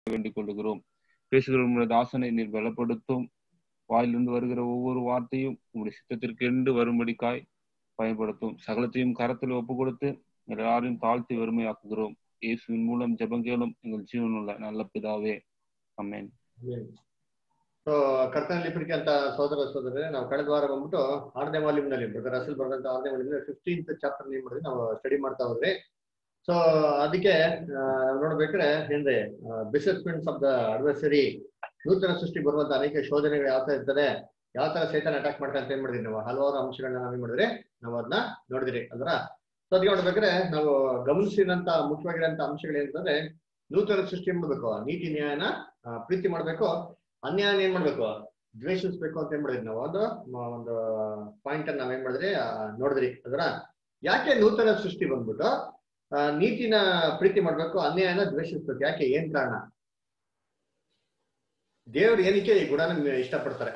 வேண்டிக் கொள்கிறோம் பேசுகிற உங்களுடைய தாசனை நீர் பலப்படுத்தும் வாயிலிருந்து வருகிற ஒவ்வொரு வார்த்தையும் உங்களுடைய சித்தத்திற்கு என்று வரும்படிக்காய் பயன்படுத்தும் சகலத்தையும் கரத்தில் ஒப்பு கொடுத்து எல்லாரையும் தாழ்த்தி வறுமையாக்குகிறோம் இயேசுவின் மூலம் ஜெபங்கேளும் எங்கள் ஜீவனுள்ள நல்ல பிதாவே ಅಮೇನ್ ಸೊ ಕರ್ತನಲ್ಲಿ ಪ್ರೀತಿ ಅಂತ ಸೋದರ ಸೋದರರೇ ನಾವು ಕಳೆದ ವಾರ ಬಂದ್ಬಿಟ್ಟು ಆರನೇ ವಾಲ್ಯೂಮ್ ನಲ್ಲಿ ಬ್ರದರ್ ಅಸಲ್ ಬರೆದಂತ ಆರನೇ ವಾಲ್ಯೂಮ್ ಫಿಫ್ಟೀನ್ತ್ ಚಾಪ್ಟರ್ ಏನ್ ಮಾಡಿದ್ವಿ ನಾವು ಸ್ಟಡಿ ಮಾಡ್ತಾ ಹೋದ್ರಿ ಸೊ ಅದಕ್ಕೆ ಆ, ನೋಡ್ಬೇಕ್ರೆ ಹಿಂದೆ ಬಿಸಸ್ಮೆಂಟ್ಸ್ ಆಫ್ ದ ಅಡ್ವರ್ಸರಿ ನೂತನ ಸೃಷ್ಟಿ ಬರುವಂತ ಅನೇಕ ಶೋಧನೆಗಳು ಯಾವ ತರ ಇರ್ತದೆ ಯಾವ ತರ ಸೈತಾನ್ ಅಟ್ಯಾಕ್ ಮಾಡ್ತಾರೆ ಅಂತ ಏನ್ ಮಾಡಿದ್ವಿ ನಾವು ಹಲವಾರು ಅಂಶಗಳನ್ನ ನಾವೇನ್ ಮಾಡಿದ್ರಿ ನಾವು ಅದನ್ನ ನೋಡಿದ್ರಿ ಅಲ್ರ ಸೊ ಅದಕ್ಕೆ ನೋಡ್ಬೇಕ್ರೆ ನಾವು ಗಮನಿಸಿದಂತ ಮುಖ್ಯವಾಗಿರೋಂತ ಅಂಶಗಳು ಏನಂತಂದ್ರೆ ನೂತನ ಸೃಷ್ಟಿ ಮಾಡ್ಬೇಕು ನೀತಿ ನ್ಯಾಯನ ಆ, ಪ್ರೀತಿ ಮಾಡ್ಬೇಕು ಅನ್ಯಾಯ ಏನ್ ಮಾಡ್ಬೇಕು ದ್ವೇಷಿಸ್ಬೇಕು ಅಂತ ಏನ್ ಮಾಡಿದ್ರಿ ನಾವು ಒಂದು ಮ- ಒಂದು ಪಾಯಿಂಟ್ ಅನ್ನ ನಾವೇನ್ ಮಾಡಿದ್ರಿ ಆ, ನೋಡಿದ್ರಿ ಅದರ ಯಾಕೆ ನೂತನ ಸೃಷ್ಟಿ ಬಂದ್ಬಿಟ್ಟು ಆ, ನೀತಿನ ಪ್ರೀತಿ ಮಾಡ್ಬೇಕು ಅನ್ಯಾಯನ ದ್ವೇಷಿಸ್ಬೇಕು ಯಾಕೆ ಏನ್ ಕಾರಣ ದೇವ್ರು ಏನಕ್ಕೆ ಈ ಗುಣನ ಇಷ್ಟಪಡ್ತಾರೆ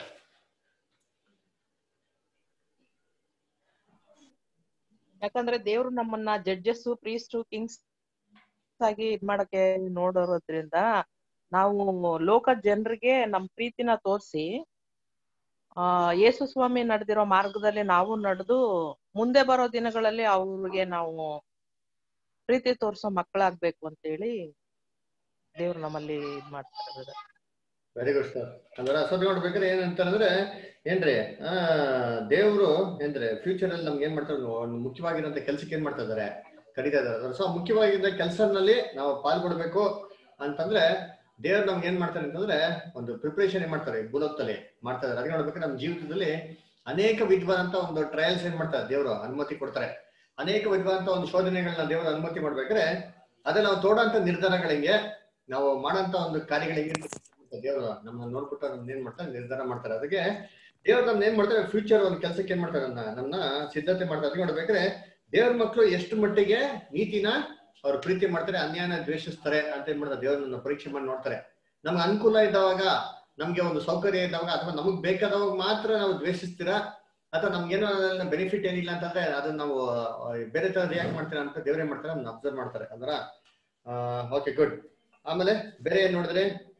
ಯಾಕಂದ್ರೆ ದೇವ್ರು ನಮ್ಮನ್ನ ಜಡ್ಜಸ್ ಪ್ರೀಸ್ಟು ಕಿಂಗ್ಸ್ ಆಗಿ ಇದ್ ಮಾಡಕ್ಕೆ ನೋಡೋದ್ರಿಂದ ನಾವು ಲೋಕ ಜನರಿಗೆ ನಮ್ ಪ್ರೀತಿನ ತೋರಿಸಿ ಆ ಯೇಸು ಸ್ವಾಮಿ ನಡೆದಿರೋ ಮಾರ್ಗದಲ್ಲಿ ನಾವು ನಡೆದು ಮುಂದೆ ಬರೋ ದಿನಗಳಲ್ಲಿ ಅವ್ರಿಗೆ ನಾವು ಪ್ರೀತಿ ತೋರ್ಸೋ ಮಕ್ಕಳಾಗ್ಬೇಕು ಅಂತೇಳಿ ದೇವ್ರು ನಮ್ಮಲ್ಲಿ ಇದ್ ಮಾಡ್ತಾರೆ brother. ವೆರಿ ಗುಡ್ ಸರ್ ಅಂದ್ರೆ ಅಸದ್ ನೋಡ್ಬೇಕಾದ್ರೆ ಏನಂತಂದ್ರೆ ಏನ್ರಿ ಆ ದೇವ್ರು ಏನ್ರಿ ಫ್ಯೂಚರ್ ಅಲ್ಲಿ ನಮ್ಗೆ ಏನ್ ಮಾಡ್ತಾರೆ ಒಂದು ಮುಖ್ಯವಾಗಿರೋಂಥ ಕೆಲ್ಸಕ್ಕೆ ಏನ್ ಮಾಡ್ತಾ ಇದಾರೆ ಕರೀತಾ ಇದಾರೆ ಸೊ ಮುಖ್ಯವಾಗಿದ್ದ ಕೆಲಸನಲ್ಲಿ ನಾವು ಪಾಲ್ಗೊಡ್ಬೇಕು ಅಂತಂದ್ರೆ ದೇವ್ರು ನಮ್ಗೆ ಏನ್ ಮಾಡ್ತಾರೆ ಅಂತಂದ್ರೆ ಒಂದು ಪ್ರಿಪರೇಷನ್ ಏನ್ ಮಾಡ್ತಾರೆ ಈ ಭೂಲೋಕದಲ್ಲಿ ಮಾಡ್ತಾ ಇದಾರೆ ಅದಕ್ಕೆ ನೋಡ್ಬೇಕು ನಮ್ಮ ಜೀವಿತದಲ್ಲಿ ಅನೇಕ ವಿಧವಾದಂತ ಒಂದು ಟ್ರಯಲ್ಸ್ ಏನ್ ಮಾಡ್ತಾರೆ ದೇವರು ಅನುಮತಿ ಕೊಡ್ತಾರೆ ಅನೇಕ ವಿಧವಾದಂತ ಒಂದು ಶೋಧನೆಗಳನ್ನ ದೇವರು ಅನುಮತಿ ಮಾಡ್ಬೇಕಾದ್ರೆ ಅದೇ ನಾವು ತೋಡಂತ ನಿರ್ಧಾರಗಳಿಗೆ ನಾವು ಮಾಡೋಂತ ಒಂದು ಕಾರ್ಯಗಳಿಗೆ ದೇವರು ನಮ್ಮನ್ನ ನೋಡ್ಬಿಟ್ಟು ನಮ್ನ ಏನ್ ಮಾಡ್ತಾರೆ ನಿರ್ಧಾರ ಮಾಡ್ತಾರೆ ಅದಕ್ಕೆ ದೇವ್ರು ನಮ್ನ ಏನ್ ಮಾಡ್ತಾರೆ ಫ್ಯೂಚರ್ ಒಂದು ಕೆಲಸಕ್ಕೆ ಏನ್ ಮಾಡ್ತಾರೆ ನಮ್ಮನ್ನ ನಮ್ಮನ್ನ ಸಿದ್ಧತೆ ಮಾಡ್ತಾರೆ ಅದಕ್ಕೆ ನೋಡ್ಬೇಕಾದ್ರೆ ದೇವ್ರ ಮಕ್ಕಳು ಎಷ್ಟು ಮಟ್ಟಿಗೆ ನೀತಿನ ಅವ್ರು ಪ್ರೀತಿ ಮಾಡ್ತಾರೆ ಅನ್ಯಾಯನ ದ್ವೇಷಿಸ್ತಾರೆ ಅಂತ ಏನ್ ಮಾಡ್ತಾರೆ ದೇವ್ರನ್ನ ಪರೀಕ್ಷೆ ಮಾಡಿ ನೋಡ್ತಾರೆ ನಮ್ಗೆ ಅನುಕೂಲ ಇದ್ದವಾಗ ನಮ್ಗೆ ಒಂದು ಸೌಕರ್ಯ ಇದ್ದವಾಗ ಅಥವಾ ನಮಗ್ ಬೇಕಾದವಾಗ ಮಾತ್ರ ನಾವು ದ್ವೇಷಿಸ್ತೀರಾ ಅಥವಾ ನಮ್ಗೇನೋ ಬೆನಿಫಿಟ್ ಏನಿಲ್ಲ ಅಂತಂದ್ರೆ ಅದನ್ನ ನಾವು ಆ, ಬೇರೆ ತರ ರಿಯಾಕ್ಟ್ ಮಾಡ್ತೀರಾ ಅಂತ ದೇವ್ರೇ ಮಾಡ್ತಾರೆ ನಮ್ನ ಅಬ್ಸರ್ವ್ ಮಾಡ್ತಾರೆ ಅಂದ್ರ ಓಕೆ ಗುಡ್ ಆಮೇಲೆ ಬೇರೆ ಏನ್ ನೋಡಿದ್ರೆ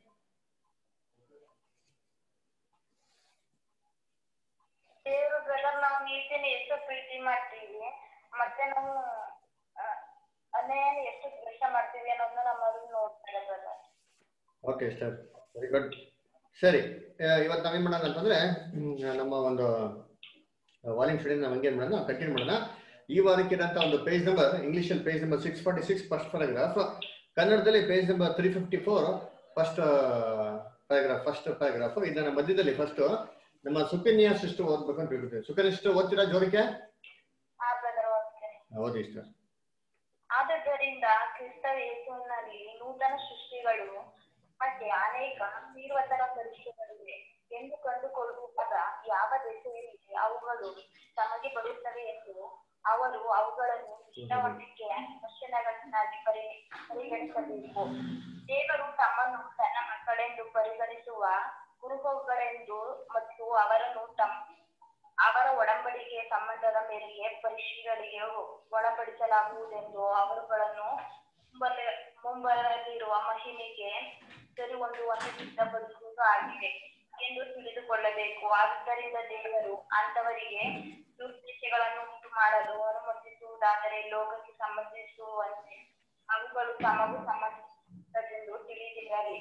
ದೇವರು ಬ್ರದರ್ ನಾವು ನೀತಿನ ಎಷ್ಟು ಪ್ರೀತಿ ಮಾಡ್ತೀವಿ ಮತ್ತೆ ನಾವು ಆ, ಅನ್ಯಾಯನ ಎಷ್ಟು ದ್ವೇಷ ಮಾಡ್ತೀವಿ ಅನ್ನೋದನ್ನ ನಮ್ಮಲ್ಲಿ ನೋಡ್ತಾರೆ brother okay sir very good ಸರಿ ಆ, ಇವತ್ತು ನಾವೇನ್ ಮಾಡೋಣ ಅಂತಂದ್ರೆ ಹ್ಮ್, ನಮ್ಮ ಒಂದು ವಾಲ್ಯೂಮ್ ಸ್ಟಡಿ ನಾವು ಹಂಗೆ ಮಾಡೋಣ ಕಂಟಿನ್ಯೂ ಮಾಡೋಣ ಈ ವಾರಕ್ಕಿರಂತ ಒಂದು ಪೇಜ್ ನಂಬರ್ ಇಂಗ್ಲಿಷ್ ಅಲ್ಲಿ page number six forty six first paragraph ಕನ್ನಡದಲ್ಲಿ page number three fifty four first paragraph first paragraph ಇದನ್ನ ಮಧ್ಯದಲ್ಲಿ ಫಸ್ಟ್ ನಮ್ಮ ಸುಕನ್ಯಾ ಸಿಸ್ಟರ್ ಓದ್ಬೇಕು ಅಂತ ಹೇಳ್ಬಿಡ್ತೀವಿ ಸುಕನ್ಯಾ ಸಿಸ್ಟರ್ ಓದ್ತೀರಾ ಜೋರಕ್ಕೆ ಆ ಬ್ರದರ್ ಓದ್ತೇನೆ ಓದಿ ಸರ್ ಆದುದರಿಂದ ಕ್ರಿಸ್ತ ಯೇಸುವಿನಲ್ಲಿ ನೂತನ ಸೃಷ್ಟಿಗಳು ಮತ್ತೆ ಅನೇಕ ತೀರ್ವತರ ಪರೀಕ್ಷೆಗಳಿವೆ ಎಂದು ಕಂಡುಕೊಳ್ಳುವಾಗ ಯಾವ ದೆಸೆಯಲ್ಲಿ ಅವುಗಳು ತಮಗೆ ಬರುತ್ತವೆ ಎಂದು ಅವರು ಅವುಗಳನ್ನು ಇಷ್ಟಮಟ್ಟಿಗೆ ವಚನಗಳನ್ನಾಗಿ ಪರಿ ಪರಿಗಣಿಸಬೇಕು ದೇವರು ತಮ್ಮನ್ನು ತನ್ನ ಮಕ್ಕಳೆಂದು ಪರಿಗಣಿಸುವ ಕುರುಹುಗಳೆಂದು ಮತ್ತು ಅವರನ್ನು ತಮ್ಮ ಅವರ ಒಡಂಬಡಿಕೆಯ ಸಂಬಂಧದ ಮೇರೆಗೆ ಪರಿಶೀಲನೆಗೆ ಒಳಪಡಿಸಲಾಗುವುದೆಂದು ಅವರುಗಳನ್ನು ಮುಂಬಲ- ಮುಂಬರಲಿರುವ ಮಹಿಮೆಗೆ ಸರಿಹೊಂದುವಂತೆ ಸಿದ್ಧಪಡಿಸುವುದು ಆಗಿದೆ ಎಂದು ತಿಳಿದುಕೊಳ್ಳಬೇಕು ಆದ್ದರಿಂದ ದೇವರು ಅಂತವರಿಗೆ ದುರ್ದೇಶಗಳನ್ನು ಉಂಟು ಮಾಡಲು ಅನುಮತಿಸುವುದಾದರೆ ಲೋಕಕ್ಕೆ ಸಂಬಂಧಿಸುವಂತೆ ಅವುಗಳು ತಮಗೂ ಸಂಬಂಧಿಸಿದ್ದೆಂದು ತಿಳಿದಿರಲಿ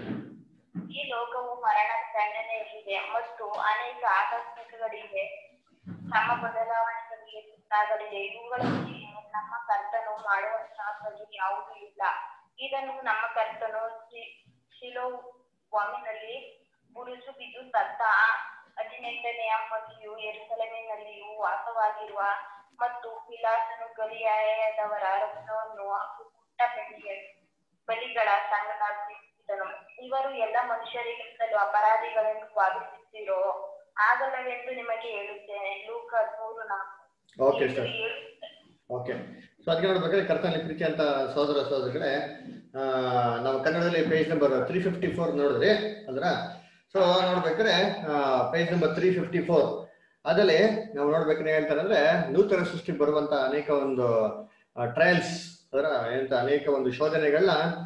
ಈ ಲೋಕವು ಮರಣದ ದಂಡನೆಯಲ್ಲಿದೆ ಮತ್ತು ಅನೇಕ ಆಕಸ್ಮಿಕಗಳಿಗೆ ತಮ್ಮ ಬದಲಾವಣೆಗಳಿಗೆ ತುತ್ತಾಗಲಿದೆ ಇವುಗಳಲ್ಲಿ ನಮ್ಮ ಕರ್ತನು ಮಾಡುವಂತಹ ಸರಿ ಯಾವುದೂ ಇಲ್ಲ ಇದನ್ನು ನಮ್ಮ ಕರ್ತನು ಶಿ- ಶಿಲೋವಾಮಿನಲ್ಲಿ ಉರುಸು ಬಿದ್ದು ಸತ್ತ ಹದಿನೆಂಟನೆಯ ಮಗಿಯು ಎರುಸಲೇಮಿನಲ್ಲಿಯೂ ವಾಸವಾಗಿರುವ ಮತ್ತು ಪಿಲಾತನು ಗಲಿಯಾಯದವರ ರಕ್ತವನ್ನು ಪುಟ್ಟ ಬೆಳ್ಳಿಯ ಬಲಿಗಳ ಸಂಗಡ ಅರ್ಪಿಸಿದನು ಇವರು ಎಲ್ಲ ಮನುಷ್ಯರಿಗಿಂತಲೂ ಅಪರಾಧಿಗಳೆಂದು ಭಾವಿಸುತ್ತೀರೋ ಆಗಲ್ಲವೆಂದು ನಿಮಗೆ ಹೇಳುತ್ತೇನೆ ಲೂಕ ಹದಿಮೂರು ನಾಲ್ಕು ಓಕೆ ಎಂದು ಸರ್ ಹೇಳುತ್ತದೆ. ಓಕೆ ಸೊ ಅದಕ್ಕೆ ನೋಡ್ಬೇಕಾದ್ರೆ ಕರ್ತನಲ್ಲಿ ಪ್ರೀತಿ ಅಂತ ಸಹೋದರ ಸಹೋದರಗಳೇ ಆ, ನಾವು ಕನ್ನಡದಲ್ಲಿ page number three fifty four ನೋಡಿದ್ರಿ ಅದ್ರ ಸೊ ನೋಡ್ಬೇಕಾದ್ರೆ page number three fifty four ಅದರಲ್ಲಿ ನಾವು ನೋಡ್ಬೇಕಾದ್ರೆ ಹೇಳ್ತಾರೆ ಅಂದ್ರೆ ನೂತನ ಸೃಷ್ಟಿ ಬರುವಂತ ಅನೇಕ ಒಂದು ಟ್ರಯಲ್ಸ್ ಅದರ ಏನಂತ ಅನೇಕ ಒಂದು ಶೋಧನೆಗಳನ್ನ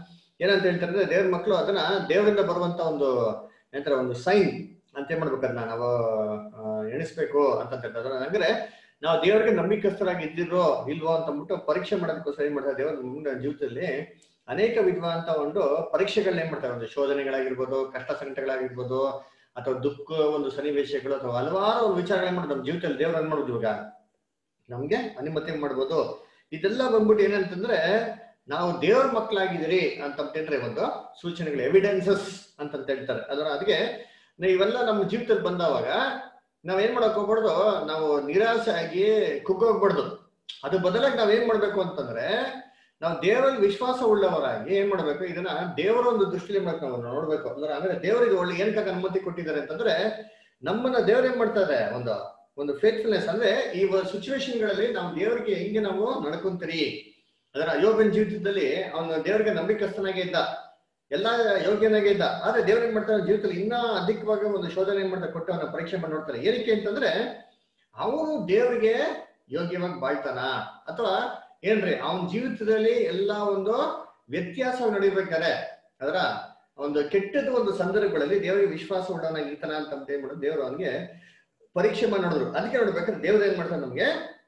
ಏನಂತ ಹೇಳ್ತಾರೆ ಅಂದ್ರೆ ದೇವ್ರ ಮಕ್ಕಳು ಅದನ್ನ ದೇವರಿಂದ ಬರುವಂತ ಒಂದು ಏನಂತಾರೆ ಒಂದು ಸೈನ್ ಅಂತ ಏನ್ ಮಾಡ್ಬೇಕು ಅದನ್ನ ನಾವು ಆ, ಎಣಿಸ್ಬೇಕು ಅಂತ ಹೇಳ್ತಾರೆ ಅದನ್ನ ಅಂದ್ರೆ ನಾವು ದೇವರಿಗೆ ನಂಬಿಕಸ್ಥರಾಗಿ ಇದ್ದಿರೋ ಇಲ್ವೋ ಅಂತ ಅಂದ್ಬಿಟ್ಟು ಪರೀಕ್ಷೆ ಮಾಡೋದಕ್ಕೋಸ್ಕರ ಏನ್ ಮಾಡ್ತಾರೆ ದೇವರ ಮುಂದಿನ ಜೀವಿತದಲ್ಲಿ ಅನೇಕ ವಿಧವಾದಂತ ಒಂದು ಪರೀಕ್ಷೆಗಳನ್ನ ಏನ್ ಮಾಡ್ತಾರೆ ಒಂದು ಶೋಧನೆಗಳಾಗಿರ್ಬೋದು ಕಷ್ಟ ಸಂಕಟಗಳಾಗಿರ್ಬೋದು ಅಥವಾ ದುಃಖ ಒಂದು ಸನ್ನಿವೇಶಗಳು ಅಥವಾ ಹಲವಾರು ಒಂದು ವಿಚಾರಗಳು ಏನ್ ಮಾಡ್ತಾರೆ ನಮ್ಮ ಜೀವಿತದಲ್ಲಿ ದೇವ್ರ ಏನ್ ಮಾಡೋದು ಇವಾಗ ನಮ್ಗೆ ಅನುಮತಿ ಮಾಡ್ಬೋದು ಇದೆಲ್ಲ ಬಂದ್ಬಿಟ್ಟು ಏನಂತಂದ್ರೆ ನಾವು ದೇವ್ರ ಮಕ್ಕಳಾಗಿದ್ದೀರಿ ಅಂತಂದ್ರೆ ಒಂದು ಸೂಚನೆಗಳು ಎವಿಡೆನ್ಸಸ್ ಅಂತಂತ ಹೇಳ್ತಾರೆ ಅದರ ಅದಕ್ಕೆ ನ- ಇವೆಲ್ಲ ನಮ್ಮ ಜೀವಿತದಲ್ಲಿ ಬಂದವಾಗ ನಾವ್ ಏನ್ ಮಾಡಕ್ ಹೋಗ್ಬಾರ್ದು ನಾವು ನಿರಾಸೆ ಆಗಿ ಕುಗ್ಗೋಗ್ಬಾರ್ದು ಅದ್ರ ಬದಲಾಗಿ ನಾವ್ ಏನ್ ಮಾಡ್ಬೇಕು ಅಂತಂದ್ರೆ ನಾವು ದೇವರಲ್ಲಿ ವಿಶ್ವಾಸ ಉಳ್ಳವರಾಗಿ ಏನ್ ಮಾಡ್ಬೇಕು ಇದನ್ನ ದೇವರ ಒಂದು ದೃಷ್ಟಿಲಿ ಮಾಡ್ಬೇಕು ನಾವು ನೋಡ್ಬೇಕು ಅಂದ್ರೆ ಅಂದ್ರೆ ದೇವರಿಗೆ ಒಳ್ಳೆ ಏನಕ್ಕಾಗ ಅನುಮತಿ ಕೊಟ್ಟಿದ್ದಾರೆ ಅಂತಂದ್ರೆ ನಮ್ಮನ್ನ ದೇವ್ರ ಏನ್ ಮಾಡ್ತಾರೆ ಒಂದು ಒಂದು ಫೇತ್ಫುಲ್ನೆಸ್ ಅಂದ್ರೆ ಈ ಸಿಚುವೇಶನ್ ಗಳಲ್ಲಿ ನಾವು ದೇವರಿಗೆ ಹೆಂಗೆ ನಾವು ನಡ್ಕೊಂತೀರಿ ಅದರ ಯೋಗನ ಜೀವಿತದಲ್ಲಿ ಅವನು ದೇವರಿಗೆ ನಂಬಿಕಸ್ಥನಾಗೇ ಇದ್ದ ಎಲ್ಲ ಯೋಗ್ಯನಾಗೇ ಇದ್ದ ಆದ್ರೆ ದೇವ್ರ ಏನ್ ಮಾಡ್ತಾರೆ ಜೀವಿತದಲ್ಲಿ ಇನ್ನೂ ಅಧಿಕವಾಗಿ ಒಂದು ಶೋಧನೆ ಏನ್ ಮಾಡ್ತಾರೆ ಕೊಟ್ಟು ಅವನ ಪರೀಕ್ಷೆ ಮಾಡಿ ನೋಡ್ತಾರೆ ಏನಕ್ಕೆ ಅಂತಂದ್ರೆ ಅವನು ದೇವರಿಗೆ ಯೋಗ್ಯವಾಗಿ ಬಾಳ್ತಾನ ಅಥವಾ ಏನ್ರಿ ಅವನ ಜೀವಿತದಲ್ಲಿ ಎಲ್ಲಾ ಒಂದು ವ್ಯತ್ಯಾಸ ನಡಿಬೇಕಾದ್ರೆ ಅದರ ಒಂದು ಕೆಟ್ಟದ ಒಂದು ಸಂದರ್ಭಗಳಲ್ಲಿ ದೇವರಿಗೆ ವಿಶ್ವಾಸ ಉಳ್ಳವನಾಗಿ ಇರ್ತಾನ ಅಂತ ಏನ್ ಮಾಡೋದು ದೇವರು ಅವನಿಗೆ ಪರೀಕ್ಷೆ ಮಾಡಿ ನೋಡಿದ್ರು ಅದಕ್ಕೆ ನೋಡ್ಬೇಕಾದ್ರೆ ದೇವ್ರು ಏನ್ ಮಾಡ್ತಾರೆ ನಮ್ಗೆ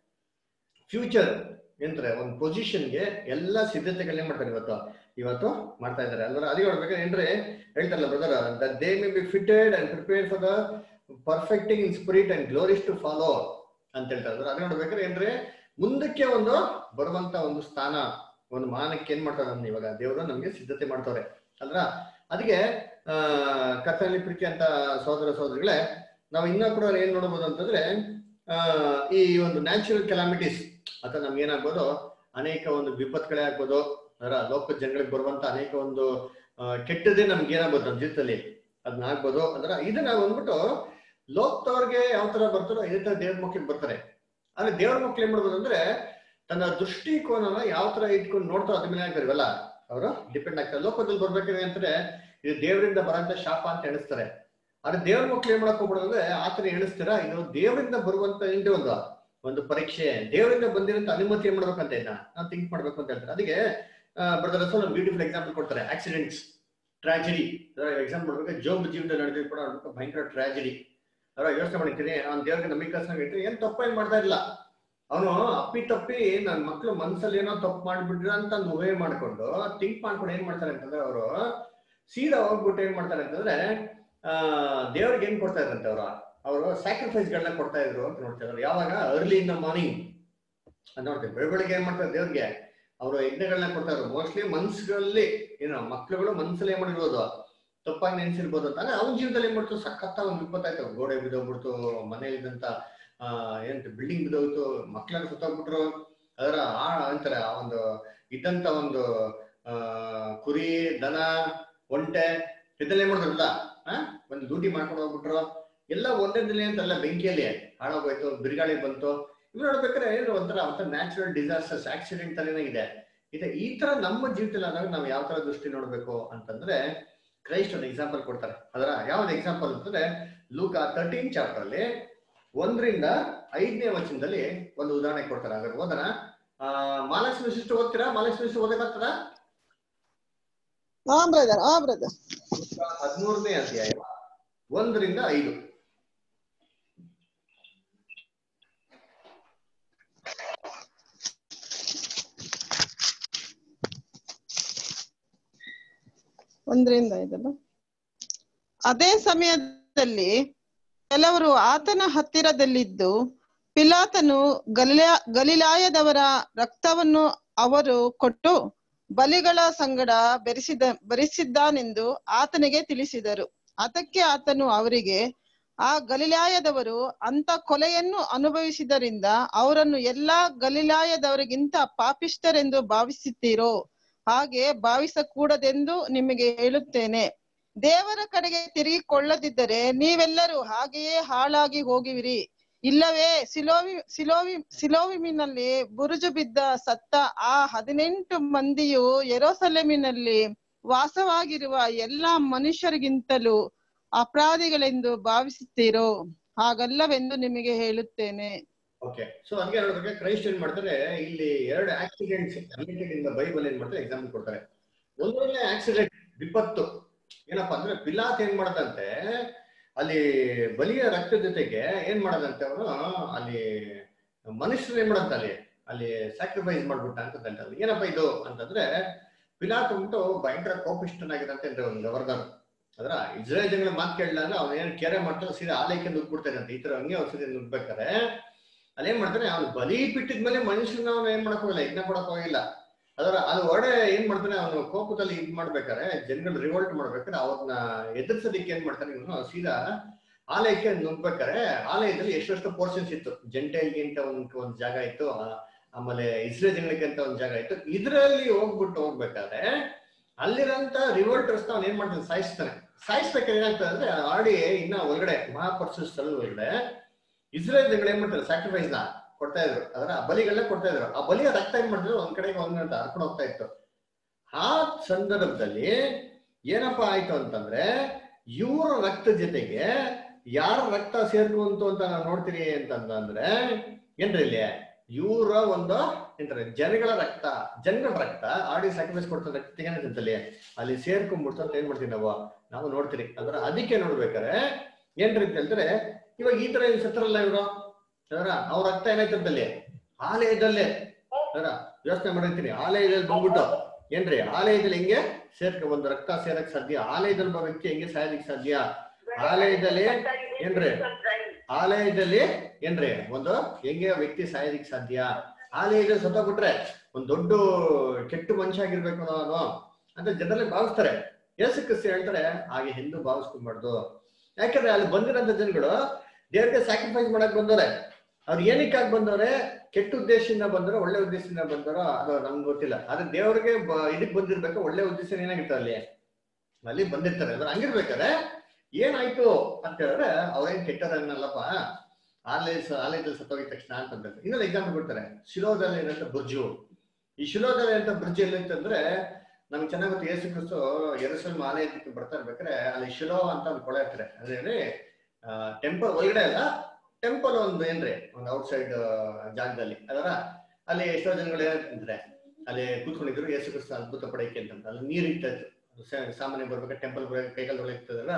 ಫ್ಯೂಚರ್ ಎಂದ್ರೆ ಒಂದು ಪೊಸಿಷನ್ಗೆ ಎಲ್ಲಾ ಸಿದ್ಧತೆಗಳನ್ನ ಮಾಡ್ತಾರೆ ಇವತ್ತು ಇವತ್ತು ಮಾಡ್ತಾ ಇದ್ದಾರೆ ಅಂದ್ರೆ ಅದಕ್ಕೆ ನೋಡ್ಬೇಕಾದ್ರೆ ಏನ್ರಿ ಹೇಳ್ತಾರಲ್ಲ brother the they may be fitted and prepared for the perfecting in spirit and glories to follow ಅಂತ ಹೇಳ್ತಾರೆ ಅಂದ್ರೆ ಅದನ್ನ ನೋಡ್ಬೇಕಾದ್ರೆ ಏನ್ರಿ ಮುಂದಕ್ಕೆ ಒಂದು ಬರುವಂತ ಒಂದು ಸ್ಥಾನ ಒಂದು ಮಾನಕ್ಕೆ ಏನ್ ಮಾಡ್ತಾರೆ ನಮ್ನ ಇವಾಗ ದೇವರು ನಮ್ಗೆ ಸಿದ್ಧತೆ ಮಾಡ್ತಾರೆ ಅಲ್ರ ಅದಕ್ಕೆ ಆ ಕಥನಲ್ಲಿ ಪ್ರೀತಿ ಅಂತ ಸಹೋದರ ಸಹೋದರಿಗಳೇ ನಾವು ಇನ್ನ ಕೂಡ ಏನ್ ನೋಡಬಹುದು ಅಂತಂದ್ರೆ ಆ ಈ ಒಂದು ನ್ಯಾಚುರಲ್ ಕೆಲಾಮಿಟೀಸ್ ಅಥವಾ ನಮ್ಗೆ ಏನಾಗ್ಬೋದು ಅನೇಕ ಒಂದು ವಿಪತ್ತುಗಳೇ ಆಗ್ಬೋದು ಅದರ ಲೋಕ ಜನಗಳಿಗೆ ಬರುವಂತ ಅನೇಕ ಒಂದು ಆ, ಕೆಟ್ಟದೇ ನಮ್ಗೆ ಏನಾಗ್ಬೋದು ನಮ್ಮ ಜೀವಿತದಲ್ಲಿ ಅದನ್ನ ಆಗ್ಬೋದು ಅಂದ್ರೆ ಇದನ್ನ ಬಂದ್ಬಿಟ್ಟು ಲೋಕದವ್ರಿಗೆ ಯಾವ ತರ ಬರ್ತಾರೋ ಇದೇ ತರ ದೇವ್ರ ಮಕ್ಳಿಗೆ ಬರ್ತಾರೆ ಆದ್ರೆ ದೇವ್ರ ಮಕ್ಳು ಏನ್ ಮಾಡ್ಬೋದು ಅಂದ್ರೆ ತನ್ನ ದೃಷ್ಟಿಕೋನನ ಯಾವ ತರ ಇಟ್ಕೊಂಡು ನೋಡ್ತಾರೋ ಅದ್ರ ಮೇಲೆ ಆಗಿರ್ವಲ್ಲ ಅವರು ಡಿಪೆಂಡ್ ಆಗ್ತಾರೆ ಲೋಕದಲ್ಲಿ ಬರ್ಬೇಕಾದ್ರೆ ಅಂದ್ರೆ ಇದು ದೇವರಿಂದ ಬರಂತ ಶಾಪ ಅಂತ ಎಣಿಸ್ತಾರೆ ಆದ್ರೆ ದೇವ್ರ ಮಕ್ಳು ಏನ್ ಮಾಡಕ್ ಹೋಗ್ಬಿಡೋದು ಅಂದ್ರೆ ಆತರ ಎಣಿಸ್ತೀರಾ ಇದು ದೇವರಿಂದ ಬರುವಂತ ಏನ್ರಿ ಒಂದು ಒಂದು ಪರೀಕ್ಷೆ ದೇವರಿಂದ ಬಂದಿರಂತ ಅನುಮತಿ ಏನ್ ಮಾಡ್ಬೇಕಂತ ಇದನ್ನ ನಾವು ಥಿಂಕ್ ಮಾಡ್ಬೇಕು ಅಂತ ಹೇಳ್ತಾರೆ ಅದಕ್ಕೆ ಬ್ರದರ್ ಒಂದು ಬ್ಯೂಟಿಫುಲ್ ಎಕ್ಸಾಂಪಲ್ ಕೊಡ್ತಾರೆ ಆಕ್ಸಿಡೆಂಟ್ಸ್ ಟ್ರಾಜಿಡಿ ಎಕ್ಸಾಂಪಲ್ ಮಾಡ್ಬೇಕು ಜೋಬ್ ಜೀವನದಲ್ಲಿ ನಡೆದಿದ್ದು ಕೂಡ ನೋಡ್ಬೇಕು ಭಯಂಕರ ಟ್ರಾಜಿಡಿ ಅದ್ರ ಯೋಚನೆ ಮಾಡಿರ್ತೀನಿ ಅವ್ನ ದೇವ್ರಿಗೆ ನಂಬಿಕೆ ಇಟ್ಟು ಏನ್ ತಪ್ಪ ಏನ್ ಮಾಡ್ತಾ ಇಲ್ಲ ಅವನು ಅಪ್ಪಿ ತಪ್ಪಿ ನನ್ ಮಕ್ಳು ಮನ್ಸಲ್ಲಿ ಏನೋ ತಪ್ಪು ಮಾಡ್ಬಿಟ್ರ ಅಂತ ಒಂದು ಊಹೆ ಮಾಡ್ಕೊಂಡು ಥಿಂಕ್ ಮಾಡ್ಕೊಂಡು ಏನ್ ಮಾಡ್ತಾರೆ ಅಂತಂದ್ರೆ ಅವರು ಸೀದಾ ಹೋಗ್ಬಿಟ್ಟು ಏನ್ ಮಾಡ್ತಾರೆ ಅಂತಂದ್ರೆ ಆ ದೇವ್ರಿಗೆ ಏನ್ ಕೊಡ್ತಾ ಇದ್ರಂತೆ ಅವರು ಅವರು ಸ್ಯಾಕ್ರಿಫೈಸ್ ಗಳನ್ನ ಕೊಡ್ತಾ ಇದ್ರು ಅಂತ ನೋಡ್ತಾ ಇದ್ರು ಯಾವಾಗ ಅರ್ಲಿ ಇನ್ ದ ಮಾರ್ನಿಂಗ್ ಅಂತ ನೋಡ್ತೀವಿ ಬೆಳ ಬೆಳಿಗ್ಗೆ ಏನ್ ಮಾಡ್ತಾರೆ ದೇವ್ರಿಗೆ ಅವರು ಯಜ್ಞಗಳನ್ನ ಕೊಡ್ತಾ ಇದ್ರು ಮೋಸ್ಟ್ಲಿ ಮನ್ಸುಗಳಲ್ಲಿ ಏನೋ ಮಕ್ಳುಗಳು ಮನ್ಸಲ್ಲಿ ಏನ್ ಮಾಡಿರ್ಬೋದು ತಪ್ಪಾಗಿ ನೆನ್ಸಿರ್ಬೋದು ಅಂತ ಅಂದ್ರೆ ಅವ್ನ ಜೀವನದಲ್ಲಿ ಏನ್ ಮಾಡ್ತು ಸಖತ್ತ ಒಂದು ವಿಪತ್ತಾಯ್ತು ಗೋಡೆ ಬಿದ್ದೋಗ್ಬಿಡ್ತು ಮನೆಯಲ್ಲಿದ್ದಂತ ಆ ಏನಂತ ಬಿಲ್ಡಿಂಗ್ ಬಿದ್ದೋಗ್ತು ಮಕ್ಳೆಲ್ಲ ಸುತ್ತೋಗ್ಬಿಟ್ರು ಅದರ ಆ ಅಂತಾರೆ ಆ ಒಂದು ಇದ್ದಂತ ಒಂದು ಆ ಕುರಿ ದನ ಒಂಟೆ ಇದೆಲ್ಲ ಏನ್ ಮಾಡಿದ್ರಲ್ಲ ಆ ಒಂದು ಡ್ಯೂಟಿ ಮಾಡ್ಕೊಂಡು ಹೋಗ್ಬಿಟ್ರು ಎಲ್ಲ ಒಂದೇ ದಿನ ಅಂತಲ್ಲ ಬೆಂಕಿಯಲ್ಲಿ ಹಾಳಾಗೋಯ್ತು ಬಿರುಗಾಳಿ ಬಂತು ಇವ್ ನೋಡ್ಬೇಕಾದ್ರೆ ಏನು ಒಂಥರ ಒಂಥರ ನ್ಯಾಚುರಲ್ ಡಿಸಾಸ್ಟರ್ಸ್ ಆಕ್ಸಿಡೆಂಟ್ ತರನೇ ಇದೆ ಇದೆ ಈ ತರ ನಮ್ಮ ಜೀವಿತದಲ್ಲಿ ಆದಾಗ ನಾವು ಯಾವ ತರ ದೃಷ್ಟಿ ನೋಡ್ಬೇಕು ಅಂತಂದ್ರೆ ಕ್ರೈಸ್ಟ್ ಒಂದು ಎಕ್ಸಾಂಪಲ್ ಕೊಡ್ತಾರೆ ಅದರ ಯಾವ್ದು ಎಕ್ಸಾಂಪಲ್ ಅಂತಂದ್ರೆ ಲೂಕ ತರ್ಟೀನ್ ಚಾಪ್ಟರ್ ಅಲ್ಲಿ ಒಂದರಿಂದ ಐದನೇ ವಚನದಲ್ಲಿ ಒಂದು ಉದಾಹರಣೆ ಕೊಡ್ತಾರೆ ಹಾಗಾದ್ರೆ ಓದನ ಆ ಮಹಾಲಕ್ಷ್ಮಿ ಶಿಷ್ಟು ಓದ್ತೀರಾ ಮಹಾಲಕ್ಷ್ಮಿ ಶಿಷ್ಟು ಓದಕ್ಕಾಗ್ತದ ಹಾ ಬ್ರದರ್ ಹಾ ಬ್ರದರ್ ಹದಿಮೂರನೇ ಅಧ್ಯಾಯ ಒಂದರಿಂದ ಐದು ಒಂದರಿಂದ ಐದಲ್ಲ ಅದೇ ಸಮಯದಲ್ಲಿ ಕೆಲವರು ಆತನ ಹತ್ತಿರದಲ್ಲಿದ್ದು ಪಿಲಾತನು ಗಲಿಲ ಗಲಿಲಾಯದವರ ರಕ್ತವನ್ನು ಅವರು ಕೊಟ್ಟು ಬಲಿಗಳ ಸಂಗಡ ಬೆರೆಸಿದ ಬೆರೆಸಿದ್ದಾನೆಂದು ಆತನಿಗೆ ತಿಳಿಸಿದರು ಅದಕ್ಕೆ ಆತನು ಅವರಿಗೆ ಆ ಗಲಿಲಾಯದವರು ಅಂತ ಕೊಲೆಯನ್ನು ಅನುಭವಿಸಿದರಿಂದ ಅವರನ್ನು ಎಲ್ಲಾ ಗಲಿಲಾಯದವರಿಗಿಂತ ಪಾಪಿಷ್ಠರೆಂದು ಭಾವಿಸುತ್ತೀರೋ ಹಾಗೆ ಭಾವಿಸಕೂಡದೆಂದು ನಿಮಗೆ ಹೇಳುತ್ತೇನೆ ದೇವರ ಕಡೆಗೆ ತಿರುಗಿಕೊಳ್ಳದಿದ್ದರೆ ನೀವೆಲ್ಲರೂ ಹಾಗೆಯೇ ಹಾಳಾಗಿ ಹೋಗುವಿರಿ ಇಲ್ಲವೇ ಸಿಲೋವಿ ಸಿಲೋವಿ ಸಿಲೋವಿಮಿನಲ್ಲಿ ಬುರುಜು ಬಿದ್ದ ಸತ್ತ ಆ ಹದಿನೆಂಟು ಮಂದಿಯು ಯೆರೂಸಲೇಮಿನಲ್ಲಿ ವಾಸವಾಗಿರುವ ಎಲ್ಲಾ ಮನುಷ್ಯರಿಗಿಂತಲೂ ಅಪರಾಧಿಗಳೆಂದು ಭಾವಿಸುತ್ತೀರೋ ಹಾಗಲ್ಲವೆಂದು ನಿಮಗೆ ಹೇಳುತ್ತೇನೆ ಓಕೆ ಸೊ ಅದಕ್ಕೆ ನೋಡ್ಬೇಕು ಕ್ರೈಸ್ಟ್ ಏನ್ ಮಾಡ್ತಾರೆ ಇಲ್ಲಿ ಎರಡು accidents related in the Bible ಏನ್ ಮಾಡ್ತಾರೆ ಎಕ್ಸಾಂಪಲ್ ಕೊಡ್ತಾರೆ ಒಂದೊಳ್ಳೆ ಆಕ್ಸಿಡೆಂಟ್ ವಿಪತ್ತು ಏನಪ್ಪಾ ಅಂದ್ರೆ ಪಿಲಾತ್ ಏನ್ ಮಾಡದಂತೆ ಅಲ್ಲಿ ಬಲಿಯ ರಕ್ತ ಜೊತೆಗೆ ಏನ್ ಮಾಡದಂತೆ ಅವನು ಅಲ್ಲಿ ಮನುಷ್ಯರು ಏನ್ ಮಾಡಂತ ಅಲ್ಲಿ ಅಲ್ಲಿ ಸ್ಯಾಕ್ರಿಫೈಸ್ ಮಾಡ್ಬಿಟ್ಟ ಅಂತ ಅಲ್ಲಿ ಏನಪ್ಪ ಇದು ಅಂತಂದ್ರೆ ಪಿಲಾತ್ ಅಂದ್ಬಿಟ್ಟು ಭಯಂಕರ ಕೋಪಿಷ್ಟನಾಗಿರಂತೆ ಅಂದ್ರೆ ಒಂದು ಗವರ್ನರ್ ಅದ್ರ ಇಸ್ರೇಲ್ ಜನಗಳ ಮಾತು ಕೇಳಲ್ಲ ಅಂದ್ರೆ ಅವ್ನು ಏನ್ ಕೆರೆ ಮಾಡ್ತಾರೆ ಸೀದಾ ಆಲಯಕ್ಕೆ ನುಗ್ಬಿಡ್ತಾನೆ ಅಂತ ಈ ತರ ಹಂಗೆ ಒಂದ್ಸತಿ ನುಗ್ಬೇಕಾರೆ ಅಲ್ಲೇನ್ ಮಾಡ್ತಾನೆ ಅವ್ನು ಬಲಿ ಬಿಟ್ಟಿದ್ಮೇಲೆ ಮನುಷ್ಯನ ಅವನು ಏನ್ ಮಾಡಕ್ ಹೋಗಿಲ್ಲ ಯಜ್ಞ ಕೊಡಕ್ ಹೋಗಿಲ್ಲ ಅದರ ಅದು ಒಡೆ ಏನ್ ಮಾಡ್ತಾನೆ ಅವನು ಕೋಪದಲ್ಲಿ ಇದ್ ಮಾಡ್ಬೇಕಾರೆ ಜನಗಳು ರಿವೋಲ್ಟ್ ಮಾಡ್ಬೇಕಾರೆ ಅವ್ರನ್ನ ಎದುರ್ಸೋದಿಕ್ಕೆ ಏನ್ ಮಾಡ್ತಾನೆ ಇವನು ಸೀದಾ ಆಲಯಕ್ಕೆ ನುಗ್ಬೇಕಾರೆ ಆಲಯದಲ್ಲಿ ಎಷ್ಟೆಷ್ಟು ಪೋರ್ಷನ್ಸ್ ಇತ್ತು ಜಂಟೈಲ್ಗೆ ಅಂತ ಒಂದ್ ಒಂದ್ ಜಾಗ ಇತ್ತು ಆ- ಆಮೇಲೆ ಇಸ್ರೇಲ್ ಜನಗಳಿಗೆ ಅಂತ ಒಂದ್ ಜಾಗ ಇತ್ತು ಇದ್ರಲ್ಲಿ ಹೋಗ್ಬಿಟ್ಟು ಹೋಗ್ಬೇಕಾದ್ರೆ ಅಲ್ಲಿರಂತ ರಿವೋಲ್ಟರ್ಸ್ ಅವ್ನು ಏನ್ ಮಾಡ್ತಾನೆ ಸಾಯಿಸ್ತಾನೆ ಸಾಯಿಸ್ಬೇಕಾದ್ರೆ ಏನಾಗ್ತದೆ ಅಂದ್ರೆ ಆಡಿ ಇನ್ನ ಒಳಗಡೆ ಮಹಾಪರ್ಷ ಸ್ಥಳದ ಒಳಗಡೆ ಇಸ್ರೇಲ್ ಜನಗಳು ಏನ್ ಮಾಡ್ತಾರೆ ಸ್ಯಾಕ್ರಿಫೈಸ್ ನ ಕೊಡ್ತಾ ಇದ್ರು ಅದರ ಬಲಿಗಳನ್ನ ಕೊಡ್ತಾ ಇದ್ರು ಆ ಬಲಿಯ ರಕ್ತ ಏನ್ ಮಾಡಿದ್ರು ಒಂದ್ ಕಡೆಗೆ ಒಂದ್ ಅಂತ ಹರ್ಕೊಂಡು ಹೋಗ್ತಾ ಇತ್ತು ಆ ಸಂದರ್ಭದಲ್ಲಿ ಏನಪ್ಪಾ ಆಯ್ತು ಅಂತಂದ್ರೆ ಇವರ ರಕ್ತ ಜೊತೆಗೆ ಯಾರ ರಕ್ತ ಸೇರ್ಕೊಂತು ಅಂತ ನಾವು ನೋಡ್ತೀರಿ ಅಂತಂದ್ರೆ ಏನ್ರಿ ಇಲ್ಲಿ ಇವರ ಒಂದು ಎಂತಾರೆ ಜನಗಳ ರಕ್ತ ಜನಗಳ ರಕ್ತ ಆಡಿ ಸ್ಯಾಕ್ರಿಫೈಸ್ ಕೊಡ್ತಾ ರಕ್ತ ಏನಾಯ್ತಂತಲ್ಲಿ ಅಲ್ಲಿ ಸೇರ್ಕೊಂಡ್ಬಿಡ್ತು ಅಂತ ಏನ್ ಮಾಡ್ತೀವಿ ನಾವು ನಾವು ನೋಡ್ತೀರಿ ಅಂದ್ರೆ ಅದಕ್ಕೆ ನೋಡ್ಬೇಕಾರೆ ಏನ್ರಿ ಅಂತ ಹೇಳ್ತಾರೆ ಇವಾಗ ಈ ತರ ಏನ್ ಸತ್ರಲ್ಲ ಇವರು ಅದರ ಅವ್ರ ರಕ್ತ ಏನಾಯ್ತಂತಲ್ಲಿ ಆಲಯದಲ್ಲೇ ಅದರ ಯೋಚನೆ ಮಾಡಿರ್ತೀನಿ ಆಲಯದಲ್ಲಿ ಬಂದ್ಬಿಟ್ಟು ಏನ್ರಿ ಆಲಯದಲ್ಲಿ ಹೆಂಗೆ ಸೇರ್ಕ ಒಂದು ರಕ್ತ ಸೇರಕ್ ಸಾಧ್ಯ ಆಲಯದಲ್ಲಿ ಬರೋ ವ್ಯಕ್ತಿ ಹೆಂಗೆ ಸಾಯಲಿಕ್ಕೆ ಸಾಧ್ಯ ಆಲಯದಲ್ಲಿ ಏನ್ರಿ ಆಲಯದಲ್ಲಿ ಏನ್ರಿ ಒಂದು ಹೆಂಗೆ ವ್ಯಕ್ತಿ ಸಾಯೋದಿಕ್ ಸಾಧ್ಯ ಆಲಯದಲ್ಲಿ ಸತ್ತೋಗ್ಬಿಟ್ರೆ ಒಂದ್ ದೊಡ್ಡ ಕೆಟ್ಟ ಮನುಷ್ಯ ಆಗಿರ್ಬೇಕು ನಾನು ಅಂತ ಜನರಲ್ಲಿ ಭಾವಿಸ್ತಾರೆ ಯೇಸು ಕ್ರಿಸ್ತ ಹೇಳ್ತಾರೆ ಹಾಗೆ ಎಂದು ಭಾವಿಸ್ಕೊಂಬಾರ್ದು ಯಾಕಂದ್ರೆ ಅಲ್ಲಿ ಬಂದಿರೋಂಥ ಜನಗಳು ದೇವ್ರಿಗೆ ಸ್ಯಾಕ್ರಿಫೈಸ್ ಮಾಡಕ್ ಬಂದವ್ರೆ ಅವ್ರು ಏನಕ್ಕಾಗಿ ಬಂದವ್ರೆ ಕೆಟ್ಟ ಉದ್ದೇಶದಿಂದ ಬಂದರೋ ಒಳ್ಳೆ ಉದ್ದೇಶದಿಂದ ಬಂದರೋ ಅದು ನಮ್ಗೆ ಗೊತ್ತಿಲ್ಲ ಆದ್ರೆ ದೇವ್ರಿಗೆ ಬ- ಇದಕ್ ಬಂದಿರ್ಬೇಕು ಒಳ್ಳೆ ಉದ್ದೇಶ ಏನಾಗಿರ್ತಾರೆ ಅಲ್ಲಿ ಅಲ್ಲಿ ಬಂದಿರ್ತಾರೆ ಅದ್ರ ಹಂಗಿರ್ಬೇಕಾದ್ರೆ ಏನಾಯ್ತು ಅಂತ ಹೇಳಿದ್ರೆ ಅವ್ರೇನ್ ಕೆಟ್ಟರನ್ನಲ್ಲಪ್ಪ ಆಲಯ ಆಲಯದಲ್ಲಿ ಸತ್ತೋಗಿದ ತಕ್ಷಣ ಅಂತಂದ್ರೆ ಇನ್ನೊಂದು ಎಕ್ಸಾಂಪಲ್ ಕೊಡ್ತಾರೆ ಶಿಲೋದಲ್ಲಿ ಏನಂತ ಬ್ರಿಡ್ಜು ಈ ಶಿಲೋದಲ್ಲಿ ಅಂತ ಬ್ರಿಡ್ಜ್ ಎಲ್ಲಿಂತಂದ್ರೆ ನಮ್ಗೆ ಚೆನ್ನಾಗಿ ಗೊತ್ತು ಯೇಸು ಕ್ರಿಸ್ತು ಎರಸಲ್ ಆಲಯಕ್ಕೆ ಬರ್ತಾ ಇರ್ಬೇಕಾದ್ರೆ ಅಲ್ಲಿ ಶಿಲೋ ಅಂತ ಒಂದು ಕೊಳೆ ಇರ್ತಾರೆ ಅದೇನ್ರಿ ಟೆಂಪಲ್ ಒಳಗಡೆ ಅಲ್ಲ ಟೆಂಪಲ್ ಒಂದು ಏನ್ರಿ ಒಂದು ಔಟ್ ಸೈಡ್ ಜಾಗದಲ್ಲಿ ಅದರ ಅಲ್ಲಿ ಎಷ್ಟೋ ಜನಗಳು ಏನಂತಂದ್ರೆ ಅಲ್ಲಿ ಕೂತ್ಕೊಂಡಿದ್ರು ಯೇಸು ಕ್ರಿಸ್ತ ಅದ್ಭುತ ಪಡೈಕೆ ಅಂತ ಅಲ್ಲಿ ನೀರ್ ಇಟ್ಟಿತ್ತು ಅದು ಸಾ- ಸಾಮಾನ್ಯ ಬರ್ಬೇಕಾದ್ರೆ ಟೆಂಪಲ್ ಕೈಕಾಲು ತೊಳಿತದಲ್ಲ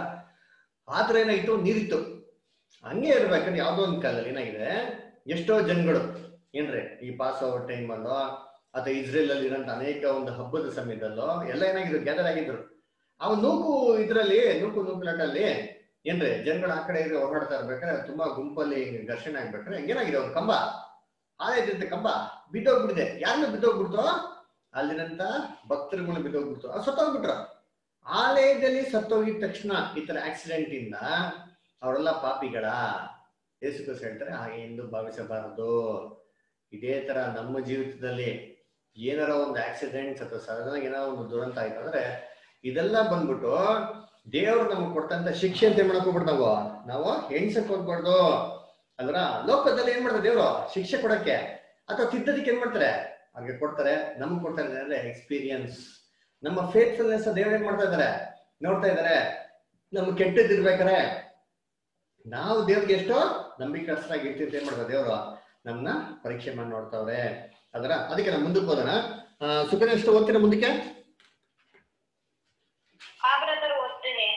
ಆ ಥರ ಏನಾಗಿತ್ತು ನೀರಿತ್ತು ಹಂಗೆ ಇರ್ಬೇಕಂದ್ರೆ ಯಾವ್ದೋ ಒಂದು ಕಾಲದಲ್ಲಿ ಏನಾಗಿದೆ ಎಷ್ಟೋ ಜನಗಳು ಏನ್ರಿ ಈ ಪಾಸ್ ಓವರ್ ಟೈಮಲ್ಲೋ ಅಥವಾ ಇಸ್ರೇಲ್ ಅಲ್ಲಿ ಇರೋಂಥ ಅನೇಕ ಒಂದು ಹಬ್ಬದ ಸಮಯದಲ್ಲೋ ಎಲ್ಲ ಏನಾಗಿದ್ರು ಗ್ಯಾದರ್ ಆಗಿದ್ರು ಅವ ನೂಕು ಇದ್ರಲ್ಲಿ ನೂಕು ನೂಕುಲಾಟಲ್ಲಿ ಏನ್ರಿ ಜನಗಳು ಆ ಕಡೆ ಇದ್ರೆ ಓಡಾಡ್ತಾ ಇರ್ಬೇಕಾದ್ರೆ ತುಂಬಾ ಗುಂಪಲ್ಲಿ ಘರ್ಷಣೆ ಆಗ್ಬೇಕಾದ್ರೆ ಏನಾಗಿದೆ ಒಂದು ಕಂಬ ಆಲಯದಿಂದ ಕಂಬ ಬಿದ್ದೋಗ್ಬಿಟ್ಟಿದೆ ಯಾರನ್ನ ಬಿದ್ದೋಗ್ಬಿಡ್ತು ಅಲ್ಲಿರಂತ ಭಕ್ತರುಗಳು ಬಿದ್ದೋಗ್ಬಿಡ್ತು ಅದು ಸತ್ತೋಗ್ಬಿಟ್ರು ಆಲಯದಲ್ಲಿ ಸತ್ತೋಗಿದ ತಕ್ಷಣ ಈ ತರ ಆಕ್ಸಿಡೆಂಟ್ ಇಂದ ಅವರೆಲ್ಲ ಪಾಪಿಗಳ ಯೇಸು ಕ್ರಿಸ್ತ ಹೇಳ್ತಾರೆ ಹಾಗೆ ಎಂದು ಭಾವಿಸಬಾರದು ಇದೇ ತರ ನಮ್ಮ ಜೀವಿತದಲ್ಲಿ ಏನಾರ ಒಂದು ಆಕ್ಸಿಡೆಂಟ್ಸ್ ಅಥವಾ ಸಡನ್ ಏನಾರ ಒಂದು ದುರಂತ ಆಯ್ತು ಅಂದ್ರೆ ಇದೆಲ್ಲ ಬಂದ್ಬಿಟ್ಟು ದೇವ್ರು ನಮ್ಗೆ ಕೊಟ್ಟಂತ ಶಿಕ್ಷೆ ಅಂತ ಏನ್ ಮಾಡಕ್ ಹೋಗ್ಬಿಟ್ಟು ನಾವು ನಾವು ಎಣ್ಸಕ್ ಹೋಗ್ಬಾರ್ದು ಅಲ್ರ ಲೋಕದಲ್ಲಿ ಏನ್ ಮಾಡ್ತಾರೆ ದೇವ್ರು ಶಿಕ್ಷೆ ಕೊಡಕ್ಕೆ ಅಥವಾ ತಿದ್ದದಕ್ಕೆ ಏನ್ ಮಾಡ್ತಾರೆ ಅವ್ರಿಗೆ ಕೊಡ್ತಾರೆ ನಮ್ಗೆ ಕೊಡ್ತಾರೆ ಅಂದ್ರೆ ಎಕ್ಸ್ಪೀರಿಯನ್ಸ್ ನಮ್ಮ ಫೇತ್ಫುಲ್ನೆಸ್ ದೇವ್ರು ಏನ್ ಮಾಡ್ತಾ ಇದಾರೆ ನೋಡ್ತಾ ಇದಾರೆ ನಮ್ಗೆ ಕೆಟ್ಟದಿರ್ಬೇಕಾರೆ ನಾವು ದೇವ್ರಿಗೆ ಎಷ್ಟೋ ನಂಬಿಕಸ್ಥರಾಗಿ ಇರ್ತೀವಿ ಅಂತ ಏನ್ ಮಾಡ್ತಾರೆ ದೇವ್ರು ನಮ್ನ ಪರೀಕ್ಷೆ ಮಾಡಿ ನೋಡ್ತಾವ್ರೆ ಅದರ ಅದಕ್ಕೆ ನಾವು ಮುಂದಕ್ಕೆ ಹೋಗೋಣ ಸುಖನ ಎಷ್ಟು ಓದ್ತೀರಾ ಮುಂದಕ್ಕೆ ಆ ಬ್ರದರ್ ಓದ್ತೇನೆ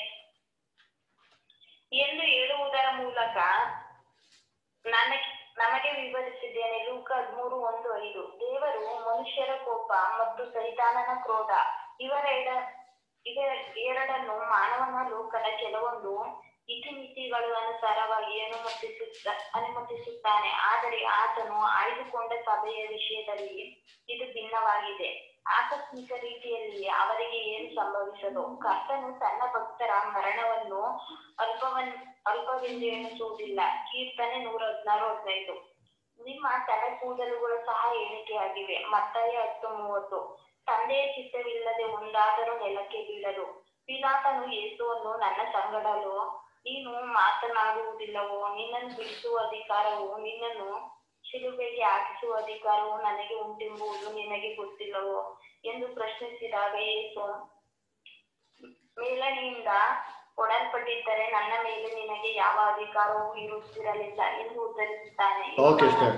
ಎಂದು ಹೇಳುವುದರ ಮೂಲಕ ನನಗೆ ನಮಗೆ ವಿವರಿಸಿದ್ದೇನೆ ಲೂಕ ಹದಿಮೂರು ಒಂದು ಐದು ದೇವರು ಮನುಷ್ಯರ ಕೋಪ ಮತ್ತು ಸೈತಾನನ ಕ್ರೋಧ ಇವರೆಡ ಇವೆ ಎರಡನ್ನು ಮಾನವನ ಲೋಕದ ಕೆಲವೊಂದು ಇತಿಮಿತಿಗಳು ಅನುಸಾರವಾಗಿ ಅನುಮತಿಸುತ್ತ ಅನುಮತಿಸುತ್ತಾನೆ ಆದರೆ ಆತನು ಆಯ್ದುಕೊಂಡ ಸಭೆಯ ವಿಷಯದಲ್ಲಿ ಇದು ಭಿನ್ನವಾಗಿದೆ ಆಕಸ್ಮಿಕ ರೀತಿಯಲ್ಲಿ ಅವರಿಗೆ ಏನು ಸಂಭವಿಸದು ಕರ್ತನು ತನ್ನ ಭಕ್ತರ ಮರಣವನ್ನು ಅಲ್ಪವನ್ ಅಲ್ಪವೆಂದು ಎಣಿಸುವುದಿಲ್ಲ ಕೀರ್ತನೆ ನೂರ ಹದಿನಾರು ಹದಿನೈದು ನಿಮ್ಮ ತಲೆ ಕೂದಲುಗಳು ಸಹ ಎಣಿಕೆಯಾಗಿವೆ ಮತ್ತಾಯ ಹತ್ತು ಮೂವತ್ತು ತಂದೆಯ ಚಿತ್ತವಿಲ್ಲದೆ ಒಂದಾದರೂ ನೆಲಕ್ಕೆ ಬೀಳಲು ಪಿಲಾತನು ಯೇಸುವನ್ನು ನನ್ನ ಸಂಗಡಲು ನೀನು ಮಾತನಾಡುವುದಿಲ್ಲವೋ ನಿನ್ನನ್ನು ಬಿಡಿಸುವ ಅಧಿಕಾರವು ನಿನ್ನನ್ನು ಶಿಲುಬೆಗೆ ಹಾಕಿಸುವ ಅಧಿಕಾರವು ನನಗೆ ಉಂಟೆಂಬುದು ನಿನಗೆ ಗೊತ್ತಿಲ್ಲವೋ ಎಂದು ಪ್ರಶ್ನಿಸಿದಾಗ ಯೇಸು ಮೇಲನೆಯಿಂದ ಕೊಡಲ್ಪಟ್ಟಿದ್ದರೆ ನನ್ನ ಮೇಲೆ ನಿನಗೆ ಯಾವ ಅಧಿಕಾರವೂ ಇರುತ್ತಿರಲಿಲ್ಲ ಎಂದು ಉತ್ತರಿಸುತ್ತಾನೆ Okay, sir.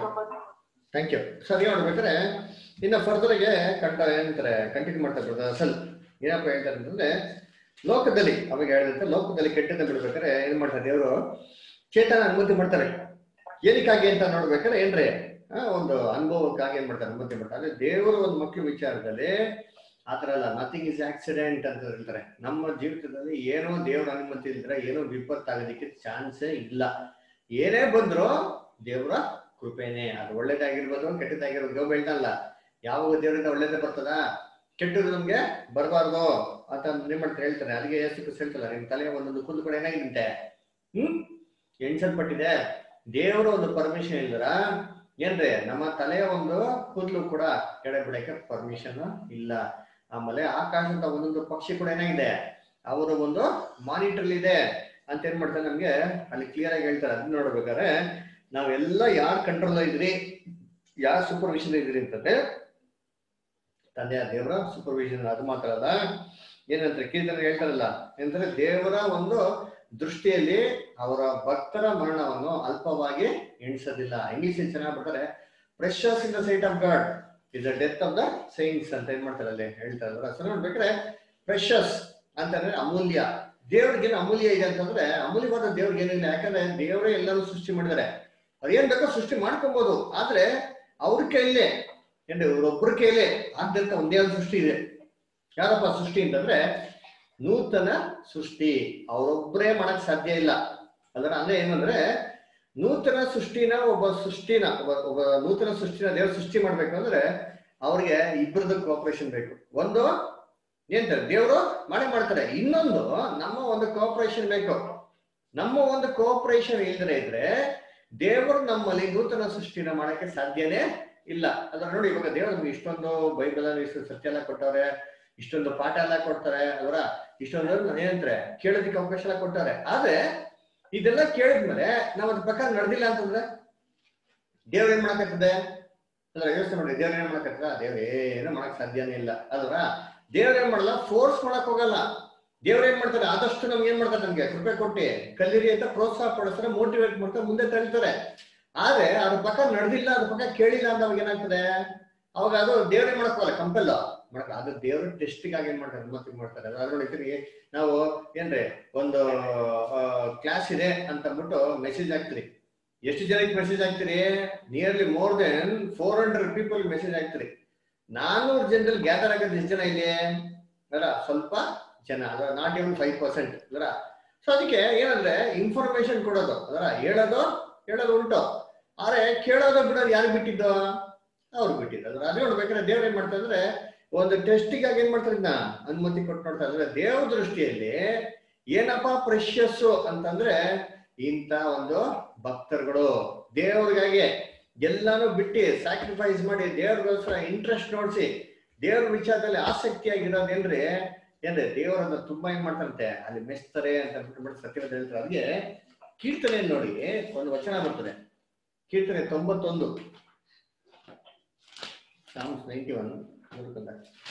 ಥ್ಯಾಂಕ್ ಯು ಸರಿ ನೋಡ್ಬೇಕಾದ್ರೆ ಇನ್ನ ಫರ್ದರ್ಗೆ ಕಂಟ ಏನಂತಾರೆ ಕಂಟಿನ್ಯೂ ಮಾಡ್ತಾ ಬ್ರದರ್ ಅಸಲ್ ಏನಪ್ಪ ಹೇಳ್ತಾರೆ ಅಂತಂದ್ರೆ ಲೋಕದಲ್ಲಿ ಅವಾಗ ಹೇಳಿದಂತೆ ಲೋಕದಲ್ಲಿ ಕೆಟ್ಟದ ಬಿಡ್ಬೇಕಾದ್ರೆ ಏನ್ ಮಾಡ್ತಾರೆ ದೇವರು ಚೇತನ ಅನುಮತಿ ಮಾಡ್ತಾರೆ ಏನಕ್ಕಾಗಿ ಅಂತ ನೋಡ್ಬೇಕಾದ್ರೆ ಏನ್ರಿ ಆ, ಒಂದು ಅನುಭವಕ್ಕಾಗಿ ಏನ್ ಮಾಡ್ತಾರೆ ಅನುಮತಿ ಮಾಡ್ತಾರೆ ಅಂದ್ರೆ ದೇವರು ಒಂದು ಮಕ್ಕಳ ವಿಚಾರದಲ್ಲಿ ಆತರ ಅಲ್ಲ ನಥಿಂಗ್ ಇಸ್ ಆಕ್ಸಿಡೆಂಟ್ ಅಂತ ಹೇಳ್ತಾರೆ ನಮ್ಮ ಜೀವಿತದಲ್ಲಿ ಏನೋ ದೇವ್ರ ಅನುಮತಿ ಇಲ್ದ್ರೆ ಏನೋ ವಿಪತ್ತಾಗೋದಕ್ಕೆ ಚಾನ್ಸೇ ಇಲ್ಲ ಏನೇ ಬಂದ್ರು ದೇವರ ಕೃಪೆನೆ ಅದು ಒಳ್ಳೇದಾಗಿರ್ಬೋದು ಕೆಟ್ಟದಾಗಿರ್ಬೋದು ದೇವ್ ಹೇಳ್ತಾನಲ್ಲ ಯಾವಾಗ ದೇವರಿಂದ ಒಳ್ಳೇದೇ ಬರ್ತದ ಕೆಟ್ಟದ್ದು ನಮ್ಗೆ ಬರಬಾರ್ದು ಅಂತ ಏನ್ ಮಾಡ್ತಾರೆ ಹೇಳ್ತಾರೆ ಅದಕ್ಕೆ ಎಷ್ಟು ಹೇಳ್ತಲ್ಲ ನಿಮ್ ತಲೆ ಒಂದೊಂದು ಕುಂದು ಕೂಡ ಏನಾಗಿರುತ್ತೆ ಹ್ಮ್ ಎಣ್ಸಲ್ಪಟ್ಟಿದೆ ದೇವರ ಒಂದು ಪರ್ಮಿಷನ್ ಇಲ್ದ್ರ ಏನ್ರಿ ನಮ್ಮ ತಲೆಯ ಒಂದು ಕೂದಲು ಕೂಡ ಕೆಳ ಬಿಡಕ್ಕೆ ಪರ್ಮಿಷನ್ ಇಲ್ಲ ಆಮೇಲೆ ಆಕಾಶದ ಒಂದೊಂದು ಪಕ್ಷಿ ಕೂಡ ಏನಾಗಿದೆ ಅವರ ಒಂದು ಮಾನಿಟರ್ ಇದೆ ಅಂತ ಏನ್ ಮಾಡ್ತಾರೆ ನಮ್ಗೆ ಅಲ್ಲಿ ಕ್ಲಿಯರ್ ಆಗಿ ಹೇಳ್ತಾರೆ ಅದನ್ನ ನೋಡ್ಬೇಕಾದ್ರೆ ನಾವೆಲ್ಲ ಯಾರ್ ಕಂಟ್ರೋಲ್ ಇದ್ರಿ ಯಾರ್ ಸೂಪರ್ವಿಷನ್ ಇದ್ರಿ ಅಂತಂದ್ರೆ ತಂದೆಯ ದೇವರ ಸೂಪರ್ವಿಷನ್ ಅದು ಮಾತ್ರ ಅಲ್ಲ ಏನಂತಾರೆ ಕೀರ್ತನೆ ಹೇಳ್ತಾರಲ್ಲ ಏನಂದ್ರೆ ದೇವರ ಒಂದು ದೃಷ್ಟಿಯಲ್ಲಿ ಅವರ ಭಕ್ತರ ಮರಣವನ್ನು ಅಲ್ಪವಾಗಿ ಎಣಿಸೋದಿಲ್ಲ ಇಂಗ್ಲಿಷ್ ಚೆನ್ನಾಗಿ ಬರ್ತಾರೆ precious in the sight of God is the death of the saints ಅಂತ ಏನ್ ಮಾಡ್ತಾರೆ ಅಲ್ಲಿ ಹೇಳ್ತಾರೆ ಅದರ ಹೆಸರು ನೋಡ್ಬೇಕಾದ್ರೆ ಪ್ರೆಷಸ್ ಅಂತಂದ್ರೆ ಅಮೂಲ್ಯ ದೇವ್ರಿಗೆ ಏನು ಅಮೂಲ್ಯ ಇದೆ ಅಂತಂದ್ರೆ ಅಮೂಲ್ಯವಾದ ದೇವ್ರಿಗೆ ಏನಿಲ್ಲ ಯಾಕಂದ್ರೆ ದೇವರೇ ಎಲ್ಲರೂ ಸೃಷ್ಟಿ ಮಾಡಿದ್ದಾರೆ ಅದೇನ್ ಬೇಕೋ ಸೃಷ್ಟಿ ಮಾಡ್ಕೊಬಹುದು ಆದ್ರೆ ಅವ್ರ ಕೈಲೇ ಏನ್ರಿ ಇವ್ರೊಬ್ಬರ ಕೈಲೇ ಆದ್ಯಂತ ಒಂದೇ ಒಂದು ಸೃಷ್ಟಿ ಇದೆ ಯಾರಪ್ಪ ಸೃಷ್ಟಿ ಅಂತಂದ್ರೆ ನೂತನ ಸೃಷ್ಟಿ ಅವರೊಬ್ಬರೇ ಮಾಡಕ್ ಸಾಧ್ಯ ಇಲ್ಲ ಅದರ ಅಂದ್ರೆ ಏನಂದ್ರೆ ನೂತನ ಸೃಷ್ಟಿನ ಒಬ್ಬ ಸೃಷ್ಟಿನ ಒಬ್ಬ ಒಬ್ಬ ನೂತನ ಸೃಷ್ಟಿನ ದೇವ್ರ ಸೃಷ್ಟಿ ಮಾಡ್ಬೇಕು ಅಂದ್ರೆ ಅವ್ರಿಗೆ ಇಬ್ಬರದ್ದು ಕೋಆಪರೇಷನ್ ಬೇಕು ಒಂದು ಏನ್ತಾರೆ ದೇವರು ಮಾಡೇ ಮಾಡ್ತಾರೆ ಇನ್ನೊಂದು ನಮ್ಮ ಒಂದು ಕೋಆಪರೇಷನ್ ಬೇಕು ನಮ್ಮ ಒಂದು ಕೋಆಪರೇಷನ್ ಇಲ್ದ್ರೆ ಇದ್ರೆ ದೇವರು ನಮ್ಮಲ್ಲಿ ನೂತನ ಸೃಷ್ಟಿನ ಮಾಡಕ್ಕೆ ಸಾಧ್ಯನೇ ಇಲ್ಲ ಅದ್ರ ನೋಡಿ ಇವಾಗ ದೇವರು ನಮ್ಗೆ ಇಷ್ಟೊಂದು ಬೈಬಲ್ ಇಷ್ಟು ಸತ್ಯ ಎಲ್ಲ ಕೊಟ್ಟವ್ರೆ ಇಷ್ಟೊಂದು ಪಾಠ ಎಲ್ಲ ಕೊಡ್ತಾರೆ ಅದರ ಇಷ್ಟೊಂದು ಏನಂದ್ರೆ ಕೇಳೋದಕ್ಕೆ ಅವಕಾಶ ಎಲ್ಲ ಕೊಡ್ತಾರೆ ಆದ್ರೆ ಇದೆಲ್ಲ ಕೇಳಿದ್ಮೇಲೆ ನಾವ್ ಅದ್ರ ಪ್ರಕಾರ ನಡೆದಿಲ್ಲ ಅಂತಂದ್ರೆ ದೇವ್ರ ಏನ್ ಮಾಡಕತ್ತದೆ ಅದ್ರ ಯೋಚನೆ ಮಾಡಿ ದೇವ್ರ ಏನ್ ಮಾಡಕತ್ತದ ದೇವ್ರ ಏನು ಮಾಡಕ್ ಸಾಧ್ಯನೇ ಇಲ್ಲ ಅಲ್ರ ದೇವ್ರ ಏನ್ ಮಾಡಲ್ಲ ಫೋರ್ಸ್ ಮಾಡಕ್ ಹೋಗಲ್ಲ ದೇವ್ರ ಏನ್ ಮಾಡ್ತಾರೆ ಆದಷ್ಟು ನಮ್ಗೆ ಏನ್ ಮಾಡ್ತಾರೆ ನಮ್ಗೆ ಕೃಪೆ ಕೊಟ್ಟಿ ಕಲೀರಿ ಅಂತ ಪ್ರೋತ್ಸಾಹ ಪಡಿಸ್ತಾರೆ ಮೋಟಿವೇಟ್ ಮಾಡ್ತಾರೆ ಮುಂದೆ ತಳ್ತಾರೆ ಆದ್ರೆ ಅದ್ರ ಪ್ರಕಾರ ನಡೆದಿಲ್ಲ ಅದ್ರ ಪ್ರಕಾರ ಕೇಳಿಲ್ಲ ಅಂತ ಅವಾಗ ಏನಾಗ್ತದೆ ಅವಾಗ ಅದು ದೇವ್ರೇ ಮಾಡಕ್ ಹೋಗಲ್ಲ ಕಂಪೆಲ್ ಮಾಡಕ್ ಅದು ದೇವ್ರ ಟೆಸ್ಟಿಗಾಗಿ ಏನ್ ಮಾಡ್ತಾರೆ ಅನುಮತಿ ಮಾಡ್ತಾರೆ ಅದ್ರ ನೋಡಿದ್ರಿ ನಾವು ಏನ್ರಿ ಒಂದು ಕ್ಲಾಸ್ ಇದೆ ಅಂತ ಅಂದ್ಬಿಟ್ಟು ಮೆಸೇಜ್ ಹಾಕ್ತಿರಿ ಎಷ್ಟು ಜನಕ್ಕೆ ಮೆಸೇಜ್ ಹಾಕ್ತಿರಿ nearly more than four hundred people message ಹಾಕ್ತಿರಿ ನಾನೂರು ಜನರಲ್ಲಿ ಗ್ಯಾದರ್ ಆಗೋದು ಎಷ್ಟು ಜನ ಇಲ್ಲಿ ಅಲ್ಲ ಸ್ವಲ್ಪ ಜನ ಅದರ ನಾಟ್ ಇವನ್ ಫೈವ್ ಪರ್ಸೆಂಟ್ ಅದರ ಸೊ ಅದಕ್ಕೆ ಏನಂದ್ರೆ ಇನ್ಫಾರ್ಮೇಶನ್ ಕೊಡೋದು ಅದರ ಹೇಳೋದು ಹೇಳೋದು ಉಂಟು ಆದ್ರೆ ಕೇಳೋದು ಬಿಡೋದು ಯಾರು ಬಿಟ್ಟಿದ್ದು ಅವ್ರು ಬಿಟ್ಟಿದ್ದು ಅದ್ರ ಅದೇ ನೋಡ್ಬೇಕಾದ್ರೆ ದೇವ್ರು ಏನ್ ಮಾಡ್ತಾರೆ ಅಂದ್ರೆ ಒಂದು ಟೆಸ್ಟಿಗಾಗಿ ಏನ್ ಮಾಡ್ತಾರೆ ಇದನ್ನ ಅನುಮತಿ ಕೊಟ್ಟು ನೋಡ್ತಾರೆ ಅಂದ್ರೆ ದೇವ್ರ ದೃಷ್ಟಿಯಲ್ಲಿ ಏನಪ್ಪ ಪ್ರೆಷಸ್ ಅಂತಂದ್ರೆ ಇಂಥ ಒಂದು ಭಕ್ತರುಗಳು ದೇವ್ರಿಗಾಗಿ ಎಲ್ಲಾನು ಬಿಟ್ಟು ಸ್ಯಾಕ್ರಿಫೈಸ್ ಮಾಡಿ ದೇವ್ರಿಗೋಸ್ಕರ ಇಂಟ್ರೆಸ್ಟ್ ನೋಡ್ಸಿ ದೇವ್ರ ವಿಚಾರದಲ್ಲಿ ಆಸಕ್ತಿಯಾಗಿರೋದೇನ್ರಿ ಏನ್ರಿ ದೇವರನ್ನ ತುಂಬಾ ಏನ್ ಮಾಡ್ತಾರಂತೆ ಅಲ್ಲಿ ಮೆಚ್ತಾರೆ ಅಂತ ಅಂದ್ಬಿಟ್ಟು ಸತ್ಯವಾದ ಹೇಳ್ತಾರೆ ಅದಕ್ಕೆ ಕೀರ್ತನೆ ನೋಡಿ ಒಂದು ವಚನ ಬರ್ತದೆ ಕೀರ್ತನೆ ತೊಂಬತ್ತೊಂದು ಸಾಮ್ಸ್ ನೈಂಟಿ ಒನ್ ನೋಡ್ಕೊಂಡ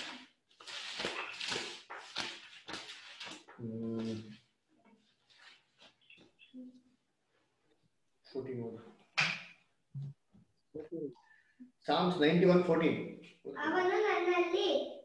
ಸಾಮ್ಸ್ ನೈಂಟಿ ಒನ್ ಫೋರ್ಟೀನ್ ಅವನು ನನ್ನಲ್ಲಿ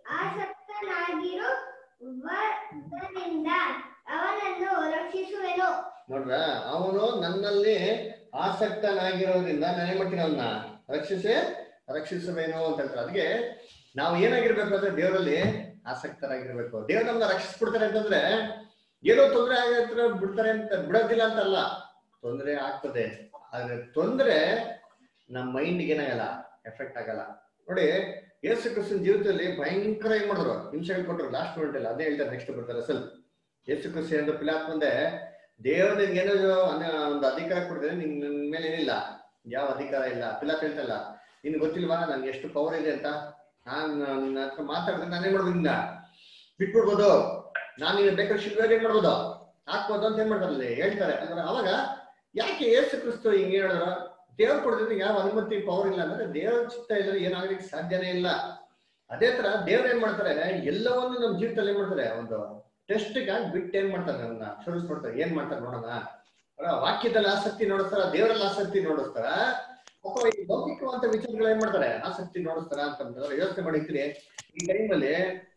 ಆಸಕ್ತನಾಗಿರುವುದರಿಂದ ಅವನನ್ನು ರಕ್ಷಿಸುವೆನು ನೋಡ್ರ ಅವನು ನನ್ನಲ್ಲಿ ಆಸಕ್ತನಾಗಿರೋದ್ರಿಂದ ನಾನು ಏನ್ ಮಾಡ್ತೀನಿ ಅವನ್ನ ರಕ್ಷಿಸಿ ರಕ್ಷಿಸುವೇನು ಅಂತ ಹೇಳ್ತಾರೆ ಅದಕ್ಕೆ ನಾವು ಏನಾಗಿರ್ಬೇಕು ಅಂದ್ರೆ ದೇವರಲ್ಲಿ ಆಸಕ್ತರಾಗಿರ್ಬೇಕು ದೇವ್ರು ನಮ್ನ ರಕ್ಷಿಸ್ಬಿಡ್ತಾರೆ ಅಂತಂದ್ರೆ ಏನೋ ತೊಂದರೆ ಆಗಿರ್ತಾರೆ ಬಿಡ್ತಾರೆ ಅಂತ ಬಿಡೋದಿಲ್ಲ ಅಂತಲ್ಲ ತೊಂದರೆ ಆಗ್ತದೆ ಆದ್ರೆ ತೊಂದರೆ ನಮ್ಮ ಮೈಂಡ್ಗೆ ಏನಾಗಲ್ಲ ಎಫೆಕ್ಟ್ ಆಗಲ್ಲ ನೋಡಿ ಯೇಸು ಕ್ರಿಸ್ತನ ಜೀವಿತದಲ್ಲಿ ಭಯಂಕರ ಏನ್ ಮಾಡಿದ್ರು ಹಿಂಸೆಗಳು ಕೊಟ್ಟರು ಲಾಸ್ಟ್ ಮೂಮೆಂಟ್ ಅಲ್ಲಿ ಅದೇ ಹೇಳ್ತಾರೆ ನೆಕ್ಸ್ಟ್ ಬರ್ತಾರೆ ಅಸಲ್ ಯೇಸು ಕ್ರಿಸ್ತ ಎಂದು ಪಿಲಾತ್ ಮುಂದೆ ದೇವ್ರು ನಿನ್ಗೆ ಏನೋ ಒಂದು ಅಧಿಕಾರ ಕೊಡ್ತಾರೆ ನಿನ್ ನಿನ್ ಮೇಲೆ ಏನಿಲ್ಲ ಯಾವ ಅಧಿಕಾರ ಇಲ್ಲ ಪಿಲಾತ್ ಹೇಳ್ತಲ್ಲ ನಿನ್ ಗೊತ್ತಿಲ್ವಾ ನನ್ಗೆ ಎಷ್ಟು ಪವರ್ ಇದೆ ಅಂತ ನಾನ್ ನನ್ನ ಹತ್ರ ಮಾತಾಡಿದ್ರೆ ನಾನೇನ್ ಮಾಡ್ಬೋದು ನಿನ್ನ ಬಿಟ್ಬಿಡ್ಬೋದು ನಾನು ನಿನ್ನ ಬೇಕಾದ್ರೆ ಶಿಲ್ವಾಗಿ ಏನ್ ಮಾಡ್ಬೋದು ಹಾಕ್ಬೋದು ಅಂತ ಏನ್ ಮಾಡ್ತಾರೆ ಹೇಳ್ತಾರೆ ಅಂದ್ರೆ ಅವಾಗ ಯಾಕೆ ಯೇಸು ಕ್ರಿಸ್ತು ಹಿಂಗೆ ಹೇಳಿದ್ರ ದೇವ್ರು ಕೊಡೋದ್ರಿಂದ ಯಾವ ಅನುಮತಿ ಪವರ್ ಇಲ್ಲ ಅಂದ್ರೆ ದೇವ್ರ ಚಿತ್ತ ಇಲ್ಲದ್ರೆ ಏನಾಗ್ಲಿಕ್ಕೆ ಸಾಧ್ಯನೇ ಇಲ್ಲ ಅದೇ ತರ ದೇವ್ರು ಏನ್ ಮಾಡ್ತಾರೆ ಎಲ್ಲವನ್ನು ನಮ್ಮ ಜೀವಿತದಲ್ಲಿ ಏನ್ ಮಾಡ್ತಾರೆ ಒಂದು ಟೆಸ್ಟ್ ಗಾಗಿ ಬಿಟ್ಟು ಏನ್ ಮಾಡ್ತಾರೆ ನಮ್ಮನ್ನ ಸರ್ವಿಸ್ ಮಾಡ್ತಾರೆ ಏನ್ ಮಾಡ್ತಾರೆ ನೋಡೋಣ ಅವರ ವಾಕ್ಯದಲ್ಲಿ ಆಸಕ್ತಿ ನೋಡಿಸ್ತಾರ ದೇವರಲ್ಲಿ ಆಸಕ್ತಿ ನೋಡಿಸ್ತಾರ ಅಥವಾ ಈ ಲೌಕಿಕವಂತ ವಿಚಾರಗಳು ಏನ್ ಮಾಡ್ತಾರೆ ಆಸಕ್ತಿ ನೋಡಿಸ್ತಾರ ಅಂತಂದ್ರೆ ಯೋಚನೆ ಮಾಡಿದ್ರಿ ಈ ಟೈಮಲ್ಲಿ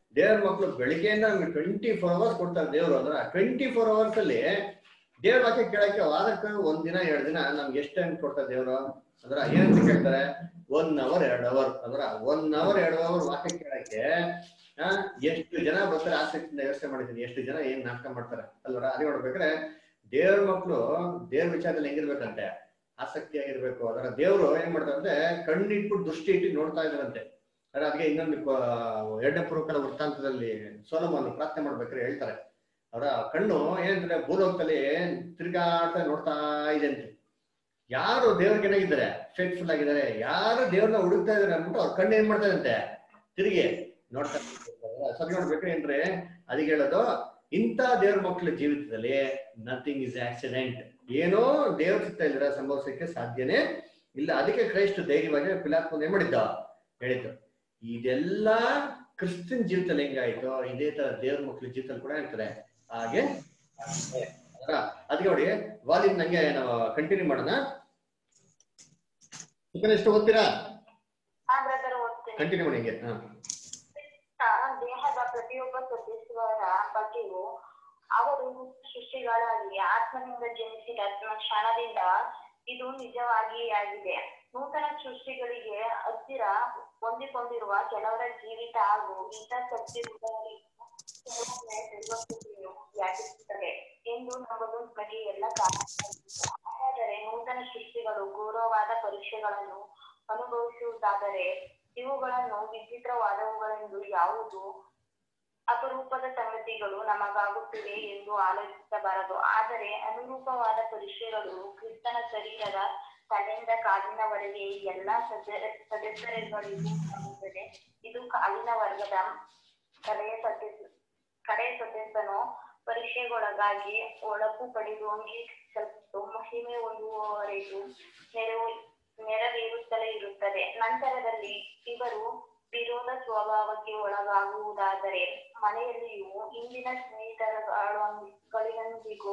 ದೇವ್ರ ಮಕ್ಕಳು ಬೆಳಿಗ್ಗೆಯಿಂದ ನಮ್ಗೆ ಟ್ವೆಂಟಿ ಫೋರ್ ಅವರ್ಸ್ ಕೊಡ್ತಾರೆ ದೇವ್ರು ಅಂದ್ರೆ ಟ್ವೆಂಟಿ ಫೋರ್ ಅವರ್ಸ್ ಅಲ್ಲಿ ದೇವ್ರ ವಾಕ್ಯ ಕೇಳಕ್ಕೆ ವಾರಕ್ಕೆ ಒಂದ್ ದಿನ ಎರಡು ದಿನ ನಮ್ಗೆ ಎಷ್ಟು ಟೈಮ್ ಕೊಡ್ತಾರೆ ದೇವ್ರು ಅಂದ್ರ ಏನಂತ ಕೇಳ್ತಾರೆ ಒನ್ ಅವರ್ ಎರಡ್ ಅವರ್ ಅಂದ್ರ ಒನ್ ಅವರ್ ಎರಡು ಅವರ್ ವಾಕ್ಯ ಕೇಳಕ್ಕೆ ಆ, ಎಷ್ಟು ಜನ ಬರ್ತಾರೆ ಆಸಕ್ತಿಯಿಂದ ಯೋಚನೆ ಮಾಡಿದ್ದೀನಿ ಎಷ್ಟು ಜನ ಏನ್ ನಾಟಕ ಮಾಡ್ತಾರೆ ಅಲ್ವರ ಅದೇ ನೋಡ್ಬೇಕಾದ್ರೆ ದೇವ್ರ ಮಕ್ಕಳು ದೇವ್ರ ವಿಚಾರದಲ್ಲಿ ಹೆಂಗಿರ್ಬೇಕಂತೆ ಆಸಕ್ತಿಯಾಗಿರ್ಬೇಕು ಅದರ ದೇವ್ರು ಏನ್ ಮಾಡ್ತಾರಂತೆ ಕಣ್ಣಿಟ್ಬಿಟ್ಟು ದೃಷ್ಟಿ ಇಟ್ಟು ನೋಡ್ತಾ ಇದಾರಂತೆ ಅದ್ರ ಅದಕ್ಕೆ ಇನ್ನೊಂದು ಪ- ಎರಡನೇ ಪೂರ್ವಕಲ ವೃತ್ತಾಂತದಲ್ಲಿ ಸೋಲಮನ್ನು ಪ್ರಾರ್ಥನೆ ಮಾಡ್ಬೇಕಾದ್ರೆ ಹೇಳ್ತಾರೆ ಅವರ ಕಣ್ಣು ಏನಂತಾರೆ ಭೂಲೋಕದಲ್ಲಿ ತಿರ್ಗಾಡ್ತಾ ನೋಡ್ತಾ ಇದೆ ಅಂತೆ ಯಾರು ದೇವ್ರಿಗೆ ಏನಾಗಿದ್ದಾರೆ ಫೇತ್ಫುಲ್ ಆಗಿದ್ದಾರೆ ಯಾರು ದೇವ್ರನ್ನ ಹುಡುಕ್ತಾ ಇದಾರೆ ಅಂದ್ಬಿಟ್ಟು ಅವ್ರ ಕಣ್ಣು ಏನ್ ಮಾಡ್ತಾ ಇದಂತೆ ತಿರುಗಿ ನೋಡ್ತಾ ಸರಿ ನೋಡ್ಬೇಕ್ರಿ ಏನ್ರಿ ಅದಕ್ಕೆ ಹೇಳೋದು ಇಂಥ ದೇವ್ರ ಮಕ್ಕಳ ಜೀವಿತದಲ್ಲಿ ನಥಿಂಗ್ ಇಸ್ ಆಕ್ಸಿಡೆಂಟ್ ಏನೋ ದೇವ್ರ ಚಿತ್ತ ಇಲ್ಲದ ಸಂಭವಿಸಕ್ಕೆ ಸಾಧ್ಯನೇ ಇಲ್ಲ ಅದಕ್ಕೆ ಕ್ರೈಸ್ಟ್ ಧೈರ್ಯವಾಗಿ ಪಿಲಾತ್ಮನ್ ಏನ್ ಮಾಡಿದ್ದ ಹೇಳಿದ್ದು ಇದೆಲ್ಲ ಕ್ರಿಸ್ತನ್ ಜೀವಿತದಲ್ಲಿ ಹೆಂಗಾಯ್ತು ಇದೇ ತರ ದೇವ್ರ ಮಕ್ಕಳ ಜೀವಿತದಲ್ಲಿ ಕೂಡ ಇರ್ತಾರೆ ಹಾಗೆ ಆಗುತ್ತೆ. ಅಲ್ವಾ? ಅದಕ್ಕೆ ನೋಡಿ ವಾಲ್ಯೂಮ್ ನಂಗೆ ನಾವು ಕಂಟಿನ್ಯೂ ಮಾಡೋಣ ಚಿಕನ್ ಎಷ್ಟು ಓದ್ತೀರಾ ಹಾ ಬ್ರದರ್ ಓದ್ತೀನಿ ಕಂಟಿನ್ಯೂ ಮಾಡಿ ಹಿಂಗೆ ಹಾ ಆ, ದೇಹದ ಪ್ರತಿಯೊಬ್ಬ ಸದಸ್ಯರ ಬಗ್ಗೆಯೂ ಅವರು ಸೃಷ್ಟಿಗಳಾಗಿ ಆತ್ಮನಿಂದ ಜನಿಸಿದ ಕ್ಷಣದಿಂದ ಇದು ನಿಜವಾಗಿ ಆಗಿದೆ ನೂತನ ಸೃಷ್ಟಿಗಳಿಗೆ ಹತ್ತಿರ ಹೊಂದಿಕೊಂಡಿರುವ ಕೆಲವರ ಜೀವಿತ ಹಾಗೂ ಹಿತಾಸಕ್ತಿಯುಳ್ಳವರಿಗೆ ಕೆಲವೊಮ್ಮೆ ದೈವಕೃಪೆಯು ವ್ಯಾಪಿಸುತ್ತದೆ ಎಂದು ನಂಬುದು ನಮಗೆ ಎಲ್ಲ ಕಾರಣ ಹಾಗಾದರೆ ನೂತನ ಸೃಷ್ಟಿಗಳು ಗೌರವವಾದ ಪರೀಕ್ಷೆಗಳನ್ನು ಅನುಭವಿಸುವುದಾದರೆ ಇವುಗಳನ್ನು ವಿಚಿತ್ರವಾದವುಗಳೆಂದು ಯಾವುದು ಅಪರೂಪದ ಸಂಗತಿಗಳು ನಮಗಾಗುತ್ತಿವೆ ಎಂದು ಆಲೋಚಿಸಬಾರದು ಆದರೆ ಅನುರೂಪವಾದ ಪರೀಕ್ಷೆಗಳು ಕ್ರಿಸ್ತನ ಶರೀರದ ತಲೆಯಿಂದ ಕಾಲಿನವರೆಗೆ ಎಲ್ಲ ಸದಸ್ಯ ಸದಸ್ಯರುಗಳಿಗೂ ಆಗುತ್ತದೆ ಇದು ಕಾಲಿನ ವರ್ಗದ ತಲೆಯ ಸದಸ್ಯ ಕಡೆ ಸದಸ್ಯನು ಪರೀಕ್ಷೆಗೊಳಗಾಗಿ ಒಳಪು ಪಡೆದು ಅಂಗೀಕರಿಸಲ್ಪಟ್ಟು ಮಹಿಮೆ ಹೊಂದುವವರೆಗೂ ನೆರವು ನೆರವೇರುತ್ತಲೇ ಇರುತ್ತದೆ ನಂತರದಲ್ಲಿ ಇವರು ವಿರೋಧ ಸ್ವಭಾವಕ್ಕೆ ಒಳಗಾಗುವುದಾದರೆ ಮನೆಯಲ್ಲಿಯೂ ಇಂದಿನ ಸ್ನೇಹಿತರುಗಳೊಂದಿಗೂ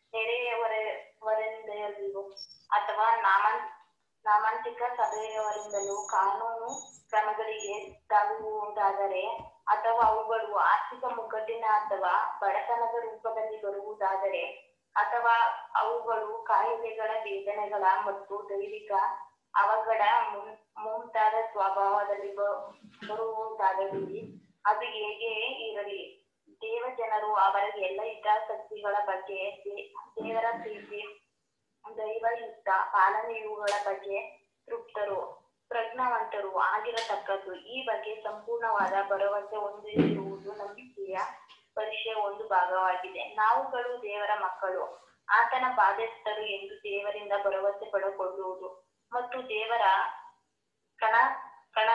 ನೆರೆಯವರವರಿಂದಲೂ ಅಥವಾ ನಾಮನ್ ನಾಮಾಂತಿಕ ಸಭೆಯವರಿಂದಲೂ ಕಾನೂನು ಕ್ರಮಗಳಿಗೆ ತಾಗುವುದಾದರೆ ಅಥವಾ ಅವುಗಳು ಆರ್ಥಿಕ ಮುಗ್ಗಟ್ಟಿನ ಅಥವಾ ಬಡತನದ ರೂಪದಲ್ಲಿ ಬರುವುದಾದರೆ ಅಥವಾ ಅವುಗಳು ಕಾಯಿಲೆಗಳ ವೇದನೆಗಳ ಮತ್ತು ದೈವಿಕ ಅವಘಡ ಮುಂ- ಮುಂತಾದ ಸ್ವಭಾವದಲ್ಲಿ ಬ- ಬರುವುದಾಗಲಿ ಅದು ಹೇಗೆ ಇರಲಿ ದೇವ ಜನರು ಅವರ ಎಲ್ಲ ಹಿತಾಸಕ್ತಿಗಳ ಬಗ್ಗೆ ದೇ- ದೇವರ ಪ್ರೀತಿ ದೈವಯುಕ್ತ ಪಾಲನೆಯುಗಳ ಬಗ್ಗೆ ತೃಪ್ತರು ಪ್ರಜ್ಞಾವಂತರು ಆಗಿರತಕ್ಕದ್ದು ಈ ಬಗ್ಗೆ ಸಂಪೂರ್ಣವಾದ ಭರವಸೆ ಹೊಂದಿರುವುದು ನಂಬಿಕೆಯ ಪರೀಕ್ಷೆಯ ಒಂದು ಭಾಗವಾಗಿದೆ ನಾವುಗಳು ದೇವರ ಮಕ್ಕಳು ಆತನ ಬಾಧ್ಯಸ್ಥರು ಎಂದು ದೇವರಿಂದ ಭರವಸೆ ಪಡೆದುಕೊಳ್ಳುವುದು ಮತ್ತು ದೇವರ ಕಣ ಕಣ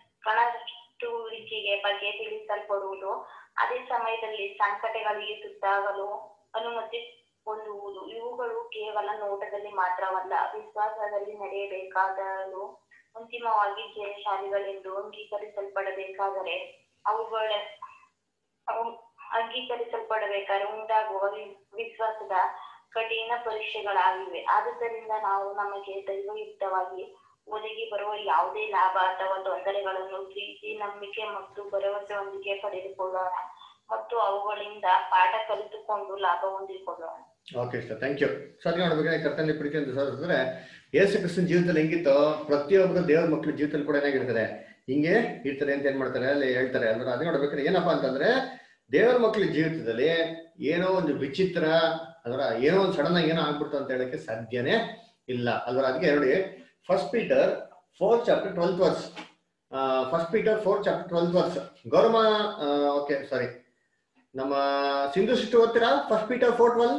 ಕಣತುವಿಕೆಗೆ ಬಗ್ಗೆ ತಿಳಿಸಲ್ಪಡುವುದು ಅದೇ ಸಮಯದಲ್ಲಿ ಸಂಕಟಗಳಿಗೆ ತುತ್ತಾಗಲು ಅನುಮತಿ ಹೊಂದುವುದು ಇವುಗಳು ಕೇವಲ ನೋಟದಲ್ಲಿ ಮಾತ್ರವಲ್ಲ ವಿಶ್ವಾಸದಲ್ಲಿ ನಡೆಯಬೇಕಾದರೂ ಅಂತಿಮವಾಗಿ ಜಯಶಾಲಿಗಳೆಂದು ಅಂಗೀಕರಿಸಲ್ಪಡಬೇಕಾದರೆ ಅವುಗಳ ಅವು ಅಂಗೀಕರಿಸಲ್ಪಡಬೇಕಾದ್ರೆ ಉಂಟಾಗುವ ವಿ- ವಿಶ್ವಾಸದ ಕಠಿಣ ಪರೀಕ್ಷೆಗಳಾಗಿವೆ ಆದುದರಿಂದ ನಾವು ನಮಗೆ ದೈವಯುಕ್ತವಾಗಿ ಒದಗಿ ಬರುವ ಯಾವುದೇ ಲಾಭ ಅಥವಾ ತೊಂದರೆಗಳನ್ನು ಪ್ರೀತಿ ನಂಬಿಕೆ ಮತ್ತು ಭರವಸೆಯೊಂದಿಗೆ ಪಡೆದುಕೊಳ್ಳೋಣ ಮತ್ತು ಅವುಗಳಿಂದ ಪಾಠ ಕಲಿತುಕೊಂಡು ಲಾಭ ಹೊಂದಿಕೊಳ್ಳೋಣ okay sir thank you sir ನೋಡ್ಬೇಕಾದ್ರೆ ಕರ್ತನಲ್ಲಿ ಪ್ರೀತಿ ಅಂತ ಸರ್ ಯೇಸು ಕ್ರಿಸ್ತನ ಜೀವಿತದಲ್ಲಿ ಹೆಂಗಿತ್ತು ಪ್ರತಿಯೊಬ್ಬರು ದೇವ್ರ ಮಕ್ಳ ಜೀವಿತದಲ್ಲಿ ಕೂಡ ಏನಾಗಿರ್ತಾರೆ ಹಿಂಗೆ ಇರ್ತಾರೆ ಅಂತ ಏನ್ ಮಾಡ್ತಾರೆ ಅಲ್ಲಿ ಹೇಳ್ತಾರೆ ಅಂದ್ರೆ ಅದೇ ನೋಡ್ಬೇಕಾದ್ರೆ ಏನಪ್ಪಾ ಅಂತಂದ್ರೆ ದೇವ್ರ ಮಕ್ಳ ಜೀವಿತದಲ್ಲಿ ಏನೋ ಒಂದು ವಿಚಿತ್ರ ಅದರ ಏನೋ ಒಂದು ಸಡನ್ ಆಗಿ ಏನೋ ಆಗ್ಬಿಡ್ತು ಅಂತ ಹೇಳಕ್ಕೆ ಸಾಧ್ಯನೇ ಇಲ್ಲ ಅಲ್ವರ ಅದಕ್ಕೆ ನೋಡಿ first Peter fourth chapter twelfth verse first Peter fourth chapter twelfth verse ಗೌರವ ಓಕೆ ಸಾರಿ ನಮ್ಮ ಸಿಂಧು ಸಿಸ್ಟು ಓದ್ತೀರಾ ಫಸ್ಟ್ ಪೀಟರ್ ಫೋರ್ ಟ್ವೆಲ್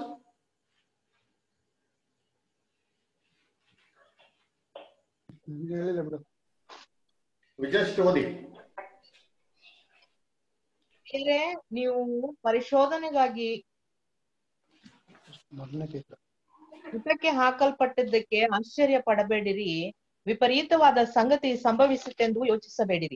ಹೇಳಿಲ್ಲ ಬಿಡು ವಿಜಸ್ಟ್ ಓದಿ ಬೇರೆ ನೀವು ಪರಿಶೋಧನೆಗಾಗಿ ಮೊದಲನೇ ಕೇಸ ಹಿತಕ್ಕೆ ಹಾಕಲ್ಪಟ್ಟಿದ್ದಕ್ಕೆ ಆಶ್ಚರ್ಯ ಪಡಬೇಡಿರಿ ವಿಪರೀತವಾದ ಸಂಗತಿ ಸಂಭವಿಸುತ್ತೆಂದು ಯೋಚಿಸಬೇಡಿರಿ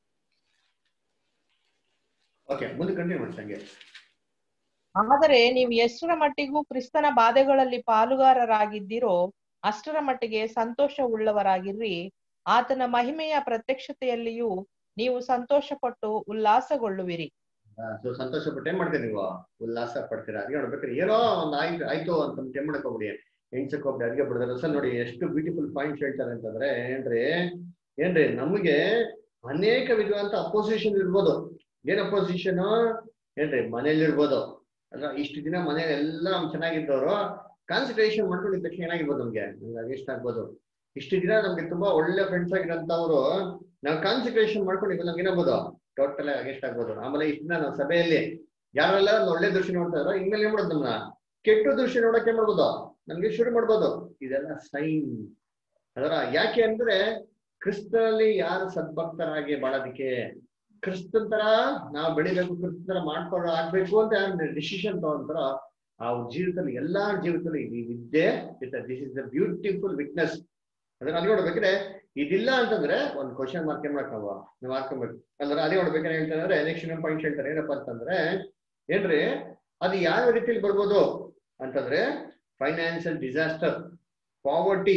ಓಕೆ ಮುಂದೆ ಕಂಟಿನ್ಯೂ ಮಾಡಿ ಸಂಗೆ ಆದರೆ ನೀವು ಎಷ್ಟರ ಮಟ್ಟಿಗೂ ಕ್ರಿಸ್ತನ ಬಾಧೆಗಳಲ್ಲಿ ಪಾಲುಗಾರರಾಗಿದ್ದೀರೋ ಅಷ್ಟರ ಮಟ್ಟಿಗೆ ಸಂತೋಷ ಉಳ್ಳವರಾಗಿರ್ರಿ ಆತನ ಮಹಿಮೆಯ ಪ್ರತ್ಯಕ್ಷತೆಯಲ್ಲಿಯೂ ನೀವು ಸಂತೋಷಪಟ್ಟು ಉಲ್ಲಾಸಗೊಳ್ಳುವಿರಿ ಸೊ ಸಂತೋಷ ಪಟ್ಟು ಏನ್ ಮಾಡ್ತೀರಿ ನೀವು ಉಲ್ಲಾಸ ಪಡ್ತೀರಾ ಅದ್ಗೆ ನೋಡ್ಬೇಕಾದ್ರೆ ಏನೋ ಒಂದ್ ಆಯ್ತು ಆಯ್ತು ಅಂತ ಏನ್ ಮಾಡಕ್ ಹೋಗ್ಬಿಡಿ ಹೆಂಗ್ಸಕ್ ಹೋಗ್ಬಿಡಿ ಅದ್ಗೆ ಬಿಡ್ತಾರೆ ಸರ್ ನೋಡಿ ಎಷ್ಟು ಬ್ಯೂಟಿಫುಲ್ ಪಾಯಿಂಟ್ಸ್ ಹೇಳ್ತಾರೆ ಅಂತಂದ್ರೆ ಏನ್ರಿ ಏನ್ರಿ ನಮಗೆ ಅನೇಕ ವಿಧವಾದಂತ ಅಪೋಸಿಷನ್ ಇರ್ಬೋದು ಏನ್ ಅಪೋಸಿಷನ್ ಏನ್ರಿ ಮನೇಲಿ ಇರ್ಬೋದು ಅದ್ರ ಇಷ್ಟು ದಿನ ಮನೇಲಿ ಎಲ್ಲ ನಮ್ ಚೆನ್ನಾಗಿದ್ದವರು ಕಾನ್ಸಂಟ್ರೇಷನ್ ಮಾಡ್ಕೊಂಡಿದ್ದ ತಕ್ಷಣ ಏನಾಗಿರ್ಬೋದು ನಮ್ಗೆ ನಮ್ಗೆ ಅಗೇಸ್ಟ್ ಆಗ್ಬೋದು ಇಷ್ಟು ದಿನ ನಮ್ಗೆ ತುಂಬಾ ಒಳ್ಳೆ ಫ್ರೆಂಡ್ಸ್ ಆಗಿರೋಂಥವ್ರು ನಾವು ಕಾನ್ಸಂಟ್ರೇಷನ್ ಮಾಡ್ಕೊಂಡಿದ್ವಿ ನಮ್ಗೆ ಏನಾಗ್ಬೋದು ಟೋಟಲ್ ಅಗೇಸ್ಟ್ ಆಗ್ಬೋದು ಆಮೇಲೆ ಇಷ್ಟು ದಿನ ನಾವು ಸಭೆಯಲ್ಲಿ ಯಾರೆಲ್ಲ ಒಂದು ಒಳ್ಳೆ ದೃಶ್ಯ ನೋಡ್ತಾ ಇದಾರೋ ಇನ್ಮೇಲೆ ಏನ್ ಮಾಡೋದು ನಮ್ಮನ್ನ ಕೆಟ್ಟ ದೃಶ್ಯ ನೋಡಕ್ಕೆ ಮಾಡ್ಬೋದು ನಮ್ಗೆ ಶುರು ಮಾಡ್ಬೋದು ಇದೆಲ್ಲ ಸೈನ್ ಅದರ ಯಾಕೆ ಅಂದ್ರೆ ಕ್ರಿಸ್ತನಲ್ಲಿ ಯಾರು ಸದ್ಭಕ್ತರಾಗಿ ಬಾಳೋದಕ್ಕೆ ಕ್ರಿಸ್ತನ್ ತರ ನಾವು ಬೆಳಿಬೇಕು ಕ್ರಿಸ್ತನ್ ತರ ಮಾಡ್ಕೊಂಡು ಆಗ್ಬೇಕು ಅಂತ ಡಿಸಿಷನ್ ತಗೊಂತಾರ ಅವ್ರ ಜೀವಿತದಲ್ಲಿ ಎಲ್ಲಾ ಜೀವಿತದಲ್ಲಿ ಈ ವಿದ್ಯೆ this is the beautiful witness ಅದನ್ನ ಅಲ್ಲಿ ನೋಡ್ಬೇಕ್ರೆ ಇದಿಲ್ಲ ಅಂತಂದ್ರೆ ಒಂದು ಕ್ವಶನ್ ಮಾರ್ಕ್ ಏನ್ ಮಾಡಕ್ ನಾವು ನಾವು ಹಾಕೊಬೇಕು ಅಂದ್ರೆ ಅದೇ ನೋಡ್ಬೇಕಂದ್ರೆ ಹೇಳ್ತಾರೆ ನೆಕ್ಸ್ಟ್ ಇನ್ನೊಂದು ಪಾಯಿಂಟ್ ಹೇಳ್ತಾರೆ ಏನಪ್ಪಾ ಅಂತಂದ್ರೆ ಏನ್ರಿ ಅದು ಯಾವ ರೀತಿಯಲ್ಲಿ ಬರ್ಬೋದು ಅಂತಂದ್ರೆ ಫೈನಾನ್ಷಿಯಲ್ ಡಿಸಾಸ್ಟರ್ ಪಾವರ್ಟಿ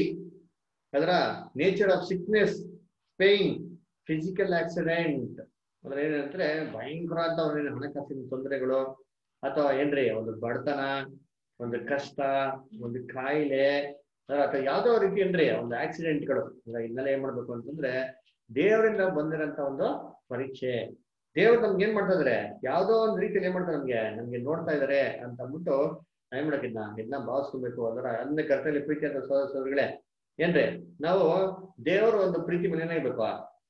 ಅದರ nature of sickness pain physical accident ಅಂದ್ರೆ ಏನಂದ್ರೆ ಭಯಂಕರ ಅಂತ ಅವ್ರ ಹಣಕಾಸಿನ ತೊಂದರೆಗಳು ಅಥವಾ ಏನ್ರಿ ಒಂದು ಬಡತನ ಒಂದು ಕಷ್ಟ ಒಂದು ಕಾಯಿಲೆ ಅಥವಾ ಯಾವ್ದೋ ರೀತಿ ಏನ್ರಿ ಒಂದು ಆಕ್ಸಿಡೆಂಟ್ಗಳು ಇದನ್ನೆಲ್ಲ ಏನ್ ಮಾಡ್ಬೇಕು ಅಂತಂದ್ರೆ ದೇವರಿಂದ ಬಂದಿರೋಂತ ಒಂದು ಪರೀಕ್ಷೆ ದೇವ್ರು ನಮ್ಗೆ ಏನ್ ಮಾಡ್ತಾ ಇದಾರೆ ಯಾವ್ದೋ ಒಂದು ರೀತಿಯಲ್ಲಿ ಏನ್ ಮಾಡ್ತಾರೆ ನಮ್ಗೆ ನಮ್ಗೆ ನೋಡ್ತಾ ಇದಾರೆ ಅಂತ ಅಂದ್ಬಿಟ್ಟು ಏನ್ ಮಾಡಕ್ ಇದನ್ನ ಇದನ್ನ ಭಾವಿಸ್ಕೊಬೇಕು ಅದರ ಅನ್ನ ಕರ್ತಲ್ಲಿ ಪ್ರೀತಿ ಅಂತ ಸೋದರಗಳೇ ಏನ್ರಿ ನಾವು ದೇವರ ಒಂದು ಪ್ರೀತಿ ಮೇಲೆ ಏನಾಗ್ಬೇಕು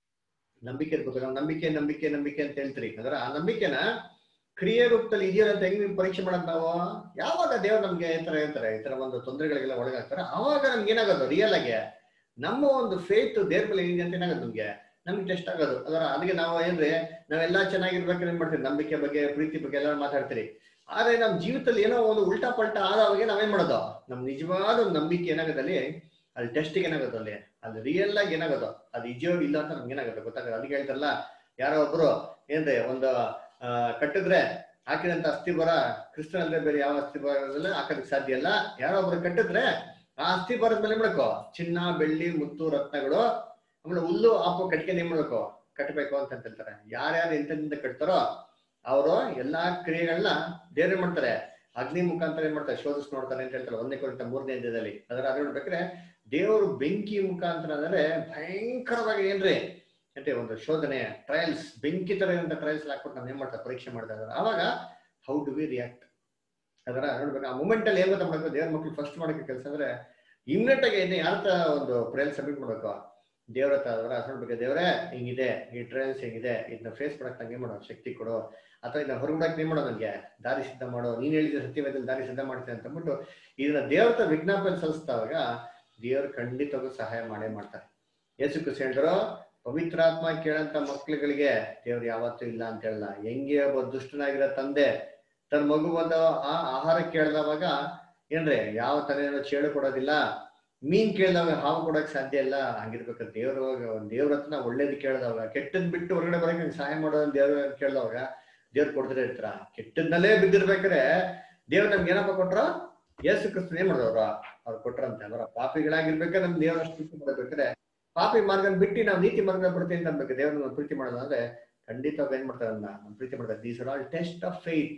ನಂಬಿಕೆ ಇರ್ಬೇಕು ನಾವು ನಂಬಿಕೆ ನಂಬಿಕೆ ನಂಬಿಕೆ ಅಂತ ಹೇಳ್ತೀರಿ ಅದರ ಆ ನಂಬಿಕೆನ ಕ್ರಿಯೆ ರೂಪದಲ್ಲಿ ಇದೆಯೋ ಅಂತ ಹೆಂಗ್ ಪರೀಕ್ಷೆ ಮಾಡೋದು ನಾವು ಯಾವಾಗ ದೇವ್ರು ನಮ್ಗೆ ಈ ತರ ಹೇಳ್ತಾರೆ ಈ ತರ ಒಂದು ತೊಂದರೆಗಳಿಗೆಲ್ಲ ಒಳಗಾಗ್ತಾರೆ ಅವಾಗ ನಮ್ಗೆ ಏನಾಗೋದು ರಿಯಲ್ ಆಗಿ ನಮ್ಮ ಒಂದು ಫೇತ್ ದೇವ್ರ ಮೇಲೆ ಏನಿದೆ ಅಂತ ಏನಾಗೋದು ನಮ್ಗೆ ನಮ್ಗೆ ಟೆಸ್ಟ್ ಆಗೋದು ಅದರ ಅದಕ್ಕೆ ನಾವು ಏನ್ರಿ ನಾವೆಲ್ಲ ಚೆನ್ನಾಗಿರ್ಬೇಕಾದ್ರೆ ಏನ್ ಮಾಡ್ತೀವಿ ನಂಬಿಕೆ ಬಗ್ಗೆ ಪ್ರೀತಿ ಬಗ್ಗೆ ಎಲ್ಲ ಮಾತಾಡ್ತೀರಿ ಆದ್ರೆ ನಮ್ ಜೀವಿತದಲ್ಲಿ ಏನೋ ಒಂದು ಉಲ್ಟಾ ಪಲ್ಟಾ ಆದವಾಗ ನಾವೇನ್ ಮಾಡೋದು ನಮ್ ನಿಜವಾದ ಒಂದು ನಂಬಿಕೆ ಏನಾಗೋದಲ್ಲಿ ಅಲ್ಲಿ ಟೆಸ್ಟ್ ಏನಾಗೋದು ಅಲ್ಲಿ ಅಲ್ಲಿ ರಿಯಲ್ ಆಗಿ ಏನಾಗೋದು ಅದು ಇದೆಯೋ ಇಲ್ಲ ಅಂತ ನಮ್ಗೆ ಏನಾಗುತ್ತೆ ಗೊತ್ತಾಗಲ್ಲ ಅದಕ್ಕೆ ಹೇಳ್ತಾರಲ್ಲ ಯಾರೋ ಒಬ್ರು ಏನ್ರಿ ಒಂದು ಆ ಕಟ್ಟಿದ್ರೆ ಹಾಕಿದಂತ ಅಸ್ಥಿ ಬರ ಕೃಷ್ಣ ಅಲ್ಲದೆ ಬೇರೆ ಯಾವ ಅಸ್ಥಿ ಬರಲ್ಲ ಹಾಕೋದಕ್ಕೆ ಸಾಧ್ಯ ಇಲ್ಲ ಯಾರೋ ಒಬ್ರು ಕಟ್ಟಿದ್ರೆ ಆ ಅಸ್ಥಿ ಬರದ ಮೇಲೆ ಮಾಡ್ಕೋ ಚಿನ್ನ ಬೆಳ್ಳಿ ಮುತ್ತು ರತ್ನಗಳು ಆಮೇಲೆ ಹುಲ್ಲು ಆಪೋ ಕಟ್ಕೆ ಏನ್ ಮಾಡ್ಬೇಕು ಕಟ್ಟಬೇಕು ಅಂತ ಹೇಳ್ತಾರೆ ಯಾರ್ಯಾರು ಎಂತದಿಂದ ಕಟ್ತಾರೋ ಅವರು ಎಲ್ಲಾ ಕ್ರಿಯೆಗಳನ್ನ ದೇವ್ರೆ ಮಾಡ್ತಾರೆ ಅಗ್ನಿ ಮುಖಾಂತರ ಏನ್ ಮಾಡ್ತಾರೆ ಶೋಧಿಸ್ ನೋಡ್ತಾರೆ ಅಂತ ಹೇಳ್ತಾರೆ ಒಂದನೇ ಕೊರಿತ ಮೂರನೇ ಹಂತದಲ್ಲಿ ಅದರ ಅದ್ರ ನೋಡ್ಬೇಕ್ರೆ ದೇವರು ಬೆಂಕಿ ಮುಖಾಂತರ ಅಂದ್ರೆ ಭಯಂಕರವಾಗಿ ಏನ್ರಿ అంటే ಒಂದು ಶೋಧನೆ ಟ್ರಯಲ್ಸ್ ಬೆಂಕಿ ತರ ಇರುವಂತ ಟ್ರಯಲ್ಸ್ ಹಾಕ್ಬಿಟ್ಟು ನಾವು ಏನ್ ಮಾಡ್ತಾರೆ ಪರೀಕ್ಷೆ ಮಾಡ್ತಾ ಇದ್ದಾರೆ ಆವಾಗ ಹೌ ಡು ವಿ ರಿಯಾಕ್ಟ್ ಅದರ ನೋಡ್ಬೇಕು ಆ ಮೂಮೆಂಟ್ ಅಲ್ಲಿ ಏನ್ ಗೊತ್ತಾ ಮಾಡ್ಬೇಕು ದೇವ್ರ ಮಕ್ಳು ಫಸ್ಟ್ ಮಾಡೋಕೆ ಕೆಲಸ ಅಂದ್ರೆ ಇಮ್ಮಿಡಿಯೇಟ್ ಆಗಿ ಇನ್ನು ಯಾರ ಒಂದು ಟ್ರಯಲ್ ಸಬ್ಮಿಟ್ ಮಾಡ್ಬೇಕು ದೇವ್ರ ಹತ್ರ ಅದರ ನೋಡ್ಬೇಕು ದೇವ್ರೆ ಹಿಂಗಿದೆ ಈ ಟ್ರಯಲ್ಸ್ ಹೆಂಗಿದೆ ಇದನ್ನ ಫೇಸ್ ಮಾಡಕ್ ನಂಗೆ ಮಾಡೋ ಶಕ್ತಿ ಕೊಡು ಅಥವಾ ಇದನ್ನ ಹೊರಗಡಕ್ ನೀನ್ ಮಾಡೋ ನನಗೆ ದಾರಿ ಸಿದ್ಧ ಮಾಡೋ ನೀನ್ ಹೇಳಿದ ಸತ್ಯವೇದಲ್ಲಿ ದಾರಿ ಸಿದ್ಧ ಮಾಡ್ತೀನಿ ಅಂತ ಅಂದ್ಬಿಟ್ಟು ಇದನ್ನ ದೇವ್ರ ಹತ್ರ ವಿಜ್ಞಾಪನೆ ಸಲ್ಲಿಸಿದಾಗ ದೇವ್ರು ಖಂಡಿತವಾಗೂ ಸಹಾಯ ಮಾಡೇ ಮಾಡ್ತಾರೆ ಯೇಸು ಕ್ರಿಸ್ತ ಹೇಳಿದ್ರು ಪವಿತ್ರಾತ್ಮ ಕೇಳಂತ ಮಕ್ಳುಗಳಿಗೆ ದೇವ್ರು ಯಾವತ್ತೂ ಇಲ್ಲ ಅಂತ ಹೇಳಲ್ಲ ಹೆಂಗೆ ಒಬ್ಬ ದುಷ್ಟನಾಗಿರೋ ತಂದೆ ತನ್ನ ಮಗು ಬಂದ ಆ ಆಹಾರ ಕೇಳ್ದವಾಗ ಏನ್ರಿ ಯಾವ ತಲೆನೋ ಚೇಳು ಕೊಡೋದಿಲ್ಲ ಮೀನ್ ಕೇಳ್ದವಾಗ ಹಾವು ಕೊಡಕ್ ಸಾಧ್ಯ ಇಲ್ಲ ಹಂಗಿರ್ಬೇಕು ದೇವ್ರ ದೇವ್ರ ಹತ್ರ ಒಳ್ಳೇದು ಕೇಳ್ದವಾಗ ಕೆಟ್ಟದ್ ಬಿಟ್ಟು ಹೊರಗಡೆ ಬರಕ್ಕೆ ಸಹಾಯ ಮಾಡೋದ್ ದೇವ್ರ ಕೇಳ್ದವಾಗ ದೇವ್ರು ಕೊಡ್ತಾರೆ ಇರ್ತಾರ ಕೆಟ್ಟದ್ನಲ್ಲೇ ಬಿದ್ದಿರ್ಬೇಕಾರೆ ದೇವ್ರ ನಮ್ಗೆ ಏನಪ್ಪ ಕೊಟ್ರ ಯೇಸು ಕ್ರಿಸ್ತನ್ ಏನ್ ಮಾಡಿದವ್ರ ಅವ್ರು ಕೊಟ್ರಂತೆ ಅವರ ಪಾಪಿಗಳಾಗಿರ್ಬೇಕಾದ್ರೆ ನಮ್ ದೇವ್ರ ಅಷ್ಟು ಪ್ರೀತಿ ಮಾಡಬೇಕಾದ್ರೆ ಪಾಪಿ ಮಾರ್ಗ ಬಿಟ್ಟು ನಾವು ನೀತಿ ಮಾರ್ಗ ಬಿಡ್ತೀವಿ ಅಂತ ಅನ್ಬೇಕು ದೇವ್ರನ್ನ ನಾವು ಪ್ರೀತಿ ಮಾಡೋದು ಅಂದ್ರೆ ಖಂಡಿತವಾಗಿ ಏನ್ ಮಾಡ್ತಾರೆ ಅದನ್ನ ನಾವು ಪ್ರೀತಿ ಮಾಡ್ತಾರೆ these are all test of faith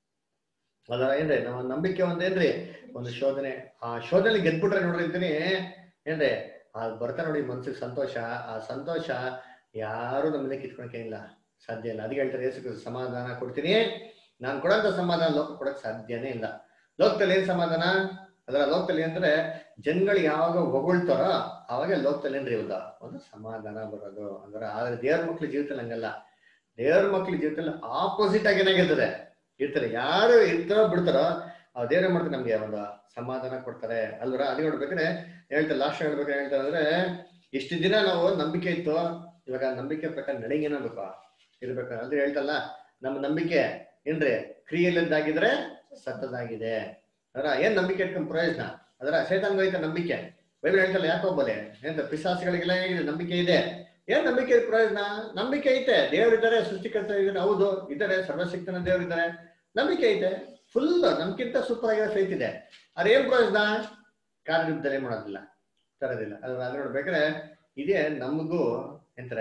ಅದರ ಏನ್ರಿ ನಮ್ಮ ನಂಬಿಕೆ ಒಂದೇನ್ರಿ ಒಂದು ಶೋಧನೆ ಆ ಶೋಧನೆ ಗೆದ್ಬಿಟ್ರೆ ನೋಡ್ರಿ ಅಂತೀನಿ ಏನ್ರಿ ಆ ಬರ್ತಾ ನೋಡಿ ಮನ್ಸಿಗೆ ಸಂತೋಷ ಆ ಸಂತೋಷ ಯಾರು ನಮ್ಮನ್ನ ಕಿತ್ಕೊಳಕ್ಕೆ ಇಲ್ಲ ಸಾಧ್ಯ ಇಲ್ಲ ಅದಕ್ಕೆ ಹೇಳ್ತಾರೆ ಯೇಸು ಕ್ರಿಸ್ತ ಸಮಾಧಾನ ಕೊಡ್ತೀನಿ ನಾನು ಕೊಡಂತ ಸಮಾಧಾನ ಲೋಕ ಕೊಡಕ್ ಸಾಧ್ಯನೇ ಇಲ್ಲ ಲೋಕದಲ್ಲಿ ಏನ್ ಸಮಾಧಾನ ಅದರ ಲೋಕದಲ್ಲಿ ಅಂದ್ರೆ ಜನಗಳು ಯಾವಾಗ ಹೊಗಳ್ತಾರೋ ಅವಾಗ ಲೋಕದಲ್ಲಿ ಏನ್ರಿ ಒಂದು ಒಂದು ಸಮಾಧಾನ ಬರೋದು ಅಂದ್ರೆ ಆದ್ರೆ ದೇವ್ರ ಮಕ್ಳ ಜೀವಿತದಲ್ಲಿ ಹಂಗಲ್ಲ ದೇವ್ರ ಮಕ್ಳ ಜೀವಿತದಲ್ಲಿ ಆಪೋಸಿಟ್ ಆಗಿ ಏನಾಗಿರ್ತದೆ ಇರ್ತಾರೆ ಯಾರು ಇರ್ತಾರೋ ಬಿಡ್ತಾರೋ ಆ ದೇವ್ರ ಮಾಡ್ತಾರೆ ನಮ್ಗೆ ಒಂದು ಸಮಾಧಾನ ಕೊಡ್ತಾರೆ ಅಲ್ವರ ಅದು ನೋಡ್ಬೇಕಾದ್ರೆ ಹೇಳ್ತಾರೆ ಲಾಸ್ಟ್ ಹೇಳ್ಬೇಕಾದ್ರೆ ಹೇಳ್ತಾರೆ ಅಂದ್ರೆ ಇಷ್ಟು ದಿನ ನಾವು ನಂಬಿಕೆ ಇತ್ತು ಇವಾಗ ನಂಬಿಕೆ ಪ್ರಕಾರ ನಡೆಗೇನಾಗಬೇಕು ಇರ್ಬೇಕು ಅಂದ್ರೆ ಹೇಳ್ತಲ್ಲ ನಮ್ಮ ನಂಬಿಕೆ ಏನ್ರಿ ಕ್ರಿಯೆಲ್ಲದ್ದಾಗಿದ್ರೆ ಸತ್ತದಾಗಿದೆ ಅದರ ಏನ್ ನಂಬಿಕೆ ಇಟ್ಕೊಂಡ್ ಪ್ರಯೋಜನ ಅದರ ಸೇತಾಂಗೈತ ನಂಬಿಕೆ ಬೈಬಲ್ ಹೇಳ್ತಲ್ಲ ಯಾಕೊಬ್ಬಲೆ ಎಂತ ಪಿಸಾಸಿಗಳಿಗೆಲ್ಲ ಹೇಗಿದೆ ನಂಬಿಕೆ ಇದೆ ಏನ್ ನಂಬಿಕೆ ಪ್ರಯೋಜನ ನಂಬಿಕೆ ಐತೆ ದೇವರಿದ್ದಾರೆ ಸೃಷ್ಟಿಕರ್ತ ಇದ್ದಾರೆ ಹೌದು ಇದ್ದಾರೆ ಸರ್ವಶಕ್ತನ ದೇವರಿದ್ದಾರೆ ನಂಬಿಕೆ ಐತೆ ಫುಲ್ ನಮ್ಗಿಂತ ಸೂಪರ್ ಆಗಿರೋ ಫೈತ್ ಇದೆ ಅದ್ರ ಏನ್ ಪ್ರಯೋಜನ ಕಾರ್ಯರೂಪದಲ್ಲಿ ಮಾಡೋದಿಲ್ಲ ತರೋದಿಲ್ಲ ಅದ್ರ ಅದ್ರ ನೋಡ್ಬೇಕಾದ್ರೆ ಇದೇ ನಮಗೂ ಎಂತಾರೆ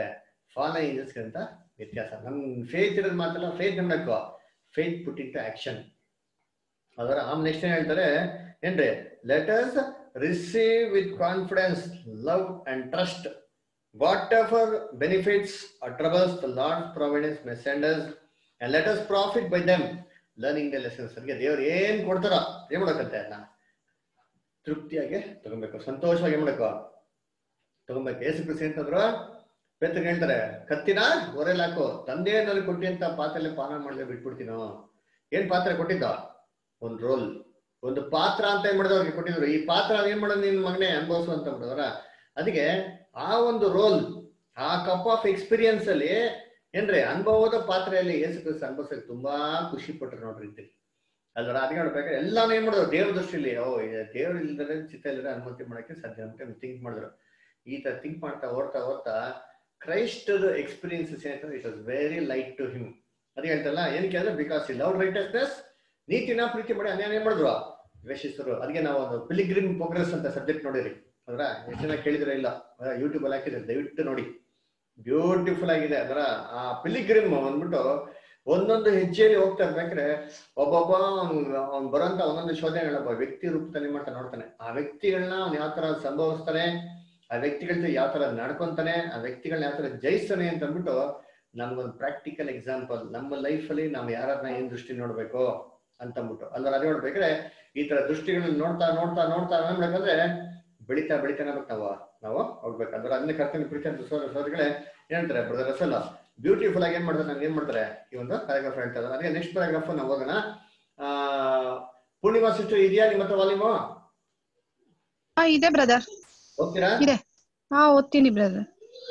ಫಾಲೋ ಏಂಜಲ್ಸ್ ಅಂತ ವ್ಯತ್ಯಾಸ ನಮ್ ಫೇತ್ ಇರೋದು ಮಾತಲ್ಲ ಫೇತ್ ನಮ್ಬೇಕು faith put in to action ಅದರ ಆಮ್ ನೆಕ್ಸ್ಟ್ ಏನ್ ಹೇಳ್ತಾರೆ ಏನ್ರಿ let us receive with confidence love and trust whatever benefits or troubles the Lord providence messengers and let us profit by them learning the lessons ಅವ್ರಿಗೆ ದೇವ್ರು ಏನ್ ಕೊಡ್ತಾರ ಏನ್ ಮಾಡಕಂತೆ ಅದನ್ನ ತೃಪ್ತಿಯಾಗಿ ತಗೊಬೇಕು ಸಂತೋಷವಾಗಿ ಏನ್ ಮಾಡಬೇಕು ತಗೊಬೇಕು ಏಸು ಕೃಷಿ ಅಂತಂದ್ರು ಪೇತ್ರ ಹೇಳ್ತಾರೆ ಕತ್ತಿನ ಒರೆಲ್ ಹಾಕು ತಂದೆಯಲ್ಲಿ ಕೊಟ್ಟಿ ಅಂತ ಪಾತ್ರೆಯಲ್ಲಿ ಪಾನ ಮಾಡದೆ ಬಿಟ್ಬಿಡ್ತೀನೋ ಏನ್ ಪಾತ್ರೆ ಕೊಟ್ಟಿದ್ದ ಒಂದ್ ರೋಲ್ ಒಂದು ಪಾತ್ರ ಅಂತ ಏನ್ ಮಾಡಿದ್ರು ಅವ್ರಿಗೆ ಕೊಟ್ಟಿದ್ರು ಈ ಪಾತ್ರ ಏನ್ ಮಾಡೋದು ನಿನ್ ಮಗನೇ ಅನುಭವಿಸು ಅಂತ ಬಿಡೋರ ಅದಕ್ಕೆ ಆ ಒಂದು ರೋಲ್ ಆ ಕಪ್ ಆಫ್ ಎಕ್ಸ್ಪೀರಿಯನ್ಸ್ ಅಲ್ಲಿ ಏನ್ರಿ ಅನುಭವದ ಪಾತ್ರೆಯಲ್ಲಿ ಏಸು ಕ್ರಿಸ್ತ ಅನುಭವಿಸಕ್ಕೆ ತುಂಬಾ ಖುಷಿ ಪಟ್ರು ನೋಡ್ರಿ ಇದ್ರಿ ಅಲ್ವರ ಅದಕ್ಕೆ ನೋಡ್ಬೇಕಾದ್ರೆ ಎಲ್ಲಾನು ಏನ್ ಮಾಡಿದ್ರು ದೇವ್ರ ದೃಷ್ಟಿಲಿ ಓ ದೇವ್ರ ಇಲ್ದರೆ ಚಿತ್ತ ಇಲ್ಲದ್ರೆ ಅನುಮತಿ ಮಾಡಕ್ಕೆ ಸಾಧ್ಯ ಅಂತ ಥಿಂಕ್ ಮಾಡಿದ್ರು ಈ ತರ ಥಿಂಕ್ ಮಾಡ್ತಾ ಓಡ್ತಾ ಓಡ್ತಾ ಕ್ರೈಸ್ಟ್ ಎಕ್ಸ್ಪೀರಿಯನ್ಸಸ್ ಏನಂತಂದ್ರೆ it was very light to him ಅದು ಹೇಳ್ತಲ್ಲ ಏನಕ್ಕೆ ಅಂದ್ರೆ ಬಿಕಾಸ್ ಈ ಲವ್ ರೈಟಸ್ನೆಸ್ ನೀತಿನ ಪ್ರೀತಿ ಮಾಡಿ ಅನ್ಯಾಯ ಏನ್ ಮಾಡಿದ್ರು ದ್ವೇಷಿಸರು ಅದಕ್ಕೆ ನಾವು ಒಂದು ಪಿಲಿಗ್ರಿಮ್ ಪ್ರೋಗ್ರೆಸ್ ಅಂತ ಸಬ್ಜೆಕ್ಟ್ ನೋಡಿರಿ ಅದರ ಎಷ್ಟು ಜನ ಕೇಳಿದ್ರೆ ಇಲ್ಲ ಯೂಟ್ಯೂಬ್ ಅಲ್ಲಿ ಹಾಕಿದ್ರೆ ದಯವಿಟ್ಟು ನೋಡಿ ಬ್ಯೂಟಿಫುಲ್ ಆಗಿದೆ ಅದರ ಆ ಪಿಲಿಗ್ರಿಮ್ ಅಂದ್ಬಿಟ್ಟು ಒಂದೊಂದು ಹೆಜ್ಜೆಯಲ್ಲಿ ಹೋಗ್ತಾ ಇರ್ಬೇಕಾದ್ರೆ ಒಬ್ಬೊಬ್ಬ ಅವ್ನು ಬರೋಂತ ಒಂದೊಂದು ಶೋಧನೆಗಳೊಬ್ಬ ವ್ಯಕ್ತಿ ರೂಪದಲ್ಲಿ ಮಾಡ್ತಾ ನೋಡ್ತಾನೆ ಆ ವ್ಯಕ್ತಿಗಳನ್ನ ಅವ್ನು ಯಾವ ತರ ಸಂಭವಿಸ್ತಾನೆ ಆ ವ್ಯಕ್ತಿಗಳ ಜೊತೆ ಯಾವ ತರ ನಡ್ಕೊಂತಾನೆ ಆ ವ್ಯಕ್ತಿಗಳನ್ನ ಯಾವ ತರ ಜಯಿಸ್ತಾನೆ ಅಂತ ಅಂದ್ಬಿಟ್ಟು ನಮ್ಗೊಂದು ಪ್ರಾಕ್ಟಿಕಲ್ ಎಕ್ಸಾಂಪಲ್ ನಮ್ಮ ಲೈಫ್ ಅಲ್ಲಿ ನಾವು ಯಾರನ್ನ ಏನ್ ದೃಷ್ಟಿ ನೋಡ್ಬೇಕು ಅಂತ ಅಂದ್ಬಿಟ್ಟು ಅಲ್ಲ ಅದೇ ನೋಡ್ಬೇಕಾದ್ರೆ ಈ ತರ ದೃಷ್ಟಿಗಳನ್ನ ನೋಡ್ತಾ ನೋಡ್ತಾ ನೋಡ್ತಾ ಏನ್ ಮಾಡ್ಬೇಕಂದ್ರೆ ಬೆಳಿತಾ ಬೆಳಿತಾನೆ ಬೇಕು ನಾವು ನಾವು ಹೋಗ್ಬೇಕು ಅಂದ್ರೆ ಅದನ್ನ ಕರ್ತನ ಪ್ರೀತಿ ಅಂತ ಸೋದರ ಸೋದರಿಗಳೇ ಏನಂತಾರೆ ಬ್ರದರ್ ಅಸಲ್ ಬ್ಯೂಟಿಫುಲ್ ಆಗಿ ಏನ್ ಮಾಡ್ತಾರೆ ನಂಗೆ ಏನ್ ಮಾಡ್ತಾರೆ ಈ ಒಂದು ಪ್ಯಾರಾಗ್ರಾಫ್ ಹೇಳ್ತಾ ಇದ್ದಾರೆ ಅದಕ್ಕೆ ನೆಕ್ಸ್ಟ್ ಪ್ಯಾರಾಗ್ರಾಫ್ ನಾವು ಹೋಗೋಣ ಆ ಪೂರ್ಣಿಮಾ ಸಿಸ್ಟರ್ ಇದೆಯಾ ನಿಮ್ಮ ಹತ್ರ ವಾಲ್ಯೂಮು ಹಾ ಇದೆ ಬ್ರದರ್ ಹೋಗ್ತೀರಾ ಹಾ ಓದ್ತೀನಿ ಬ್ರದರ್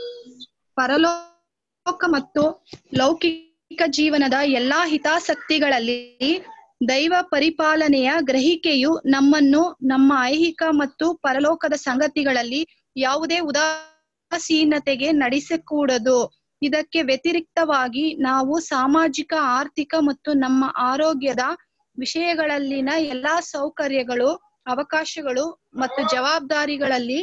ಪರಲೋಕ ಮತ್ತು ಲೌಕಿಕ ಜೀವನದ ಎಲ್ಲಾ ಹಿತಾಸಕ್ತಿಗಳಲ್ಲಿ ದೈವ ಪರಿಪಾಲನೆಯ ಗ್ರಹಿಕೆಯು ನಮ್ಮನ್ನು ನಮ್ಮ ಐಹಿಕ ಮತ್ತು ಪರಲೋಕದ ಸಂಗತಿಗಳಲ್ಲಿ ಯಾವುದೇ ಉದಾಸೀನತೆಗೆ ನಡೆಸಕೂಡದು ಇದಕ್ಕೆ ವ್ಯತಿರಿಕ್ತವಾಗಿ ನಾವು ಸಾಮಾಜಿಕ ಆರ್ಥಿಕ ಮತ್ತು ನಮ್ಮ ಆರೋಗ್ಯದ ವಿಷಯಗಳಲ್ಲಿನ ಎಲ್ಲಾ ಸೌಕರ್ಯಗಳು ಅವಕಾಶಗಳು ಮತ್ತು ಜವಾಬ್ದಾರಿಗಳಲ್ಲಿ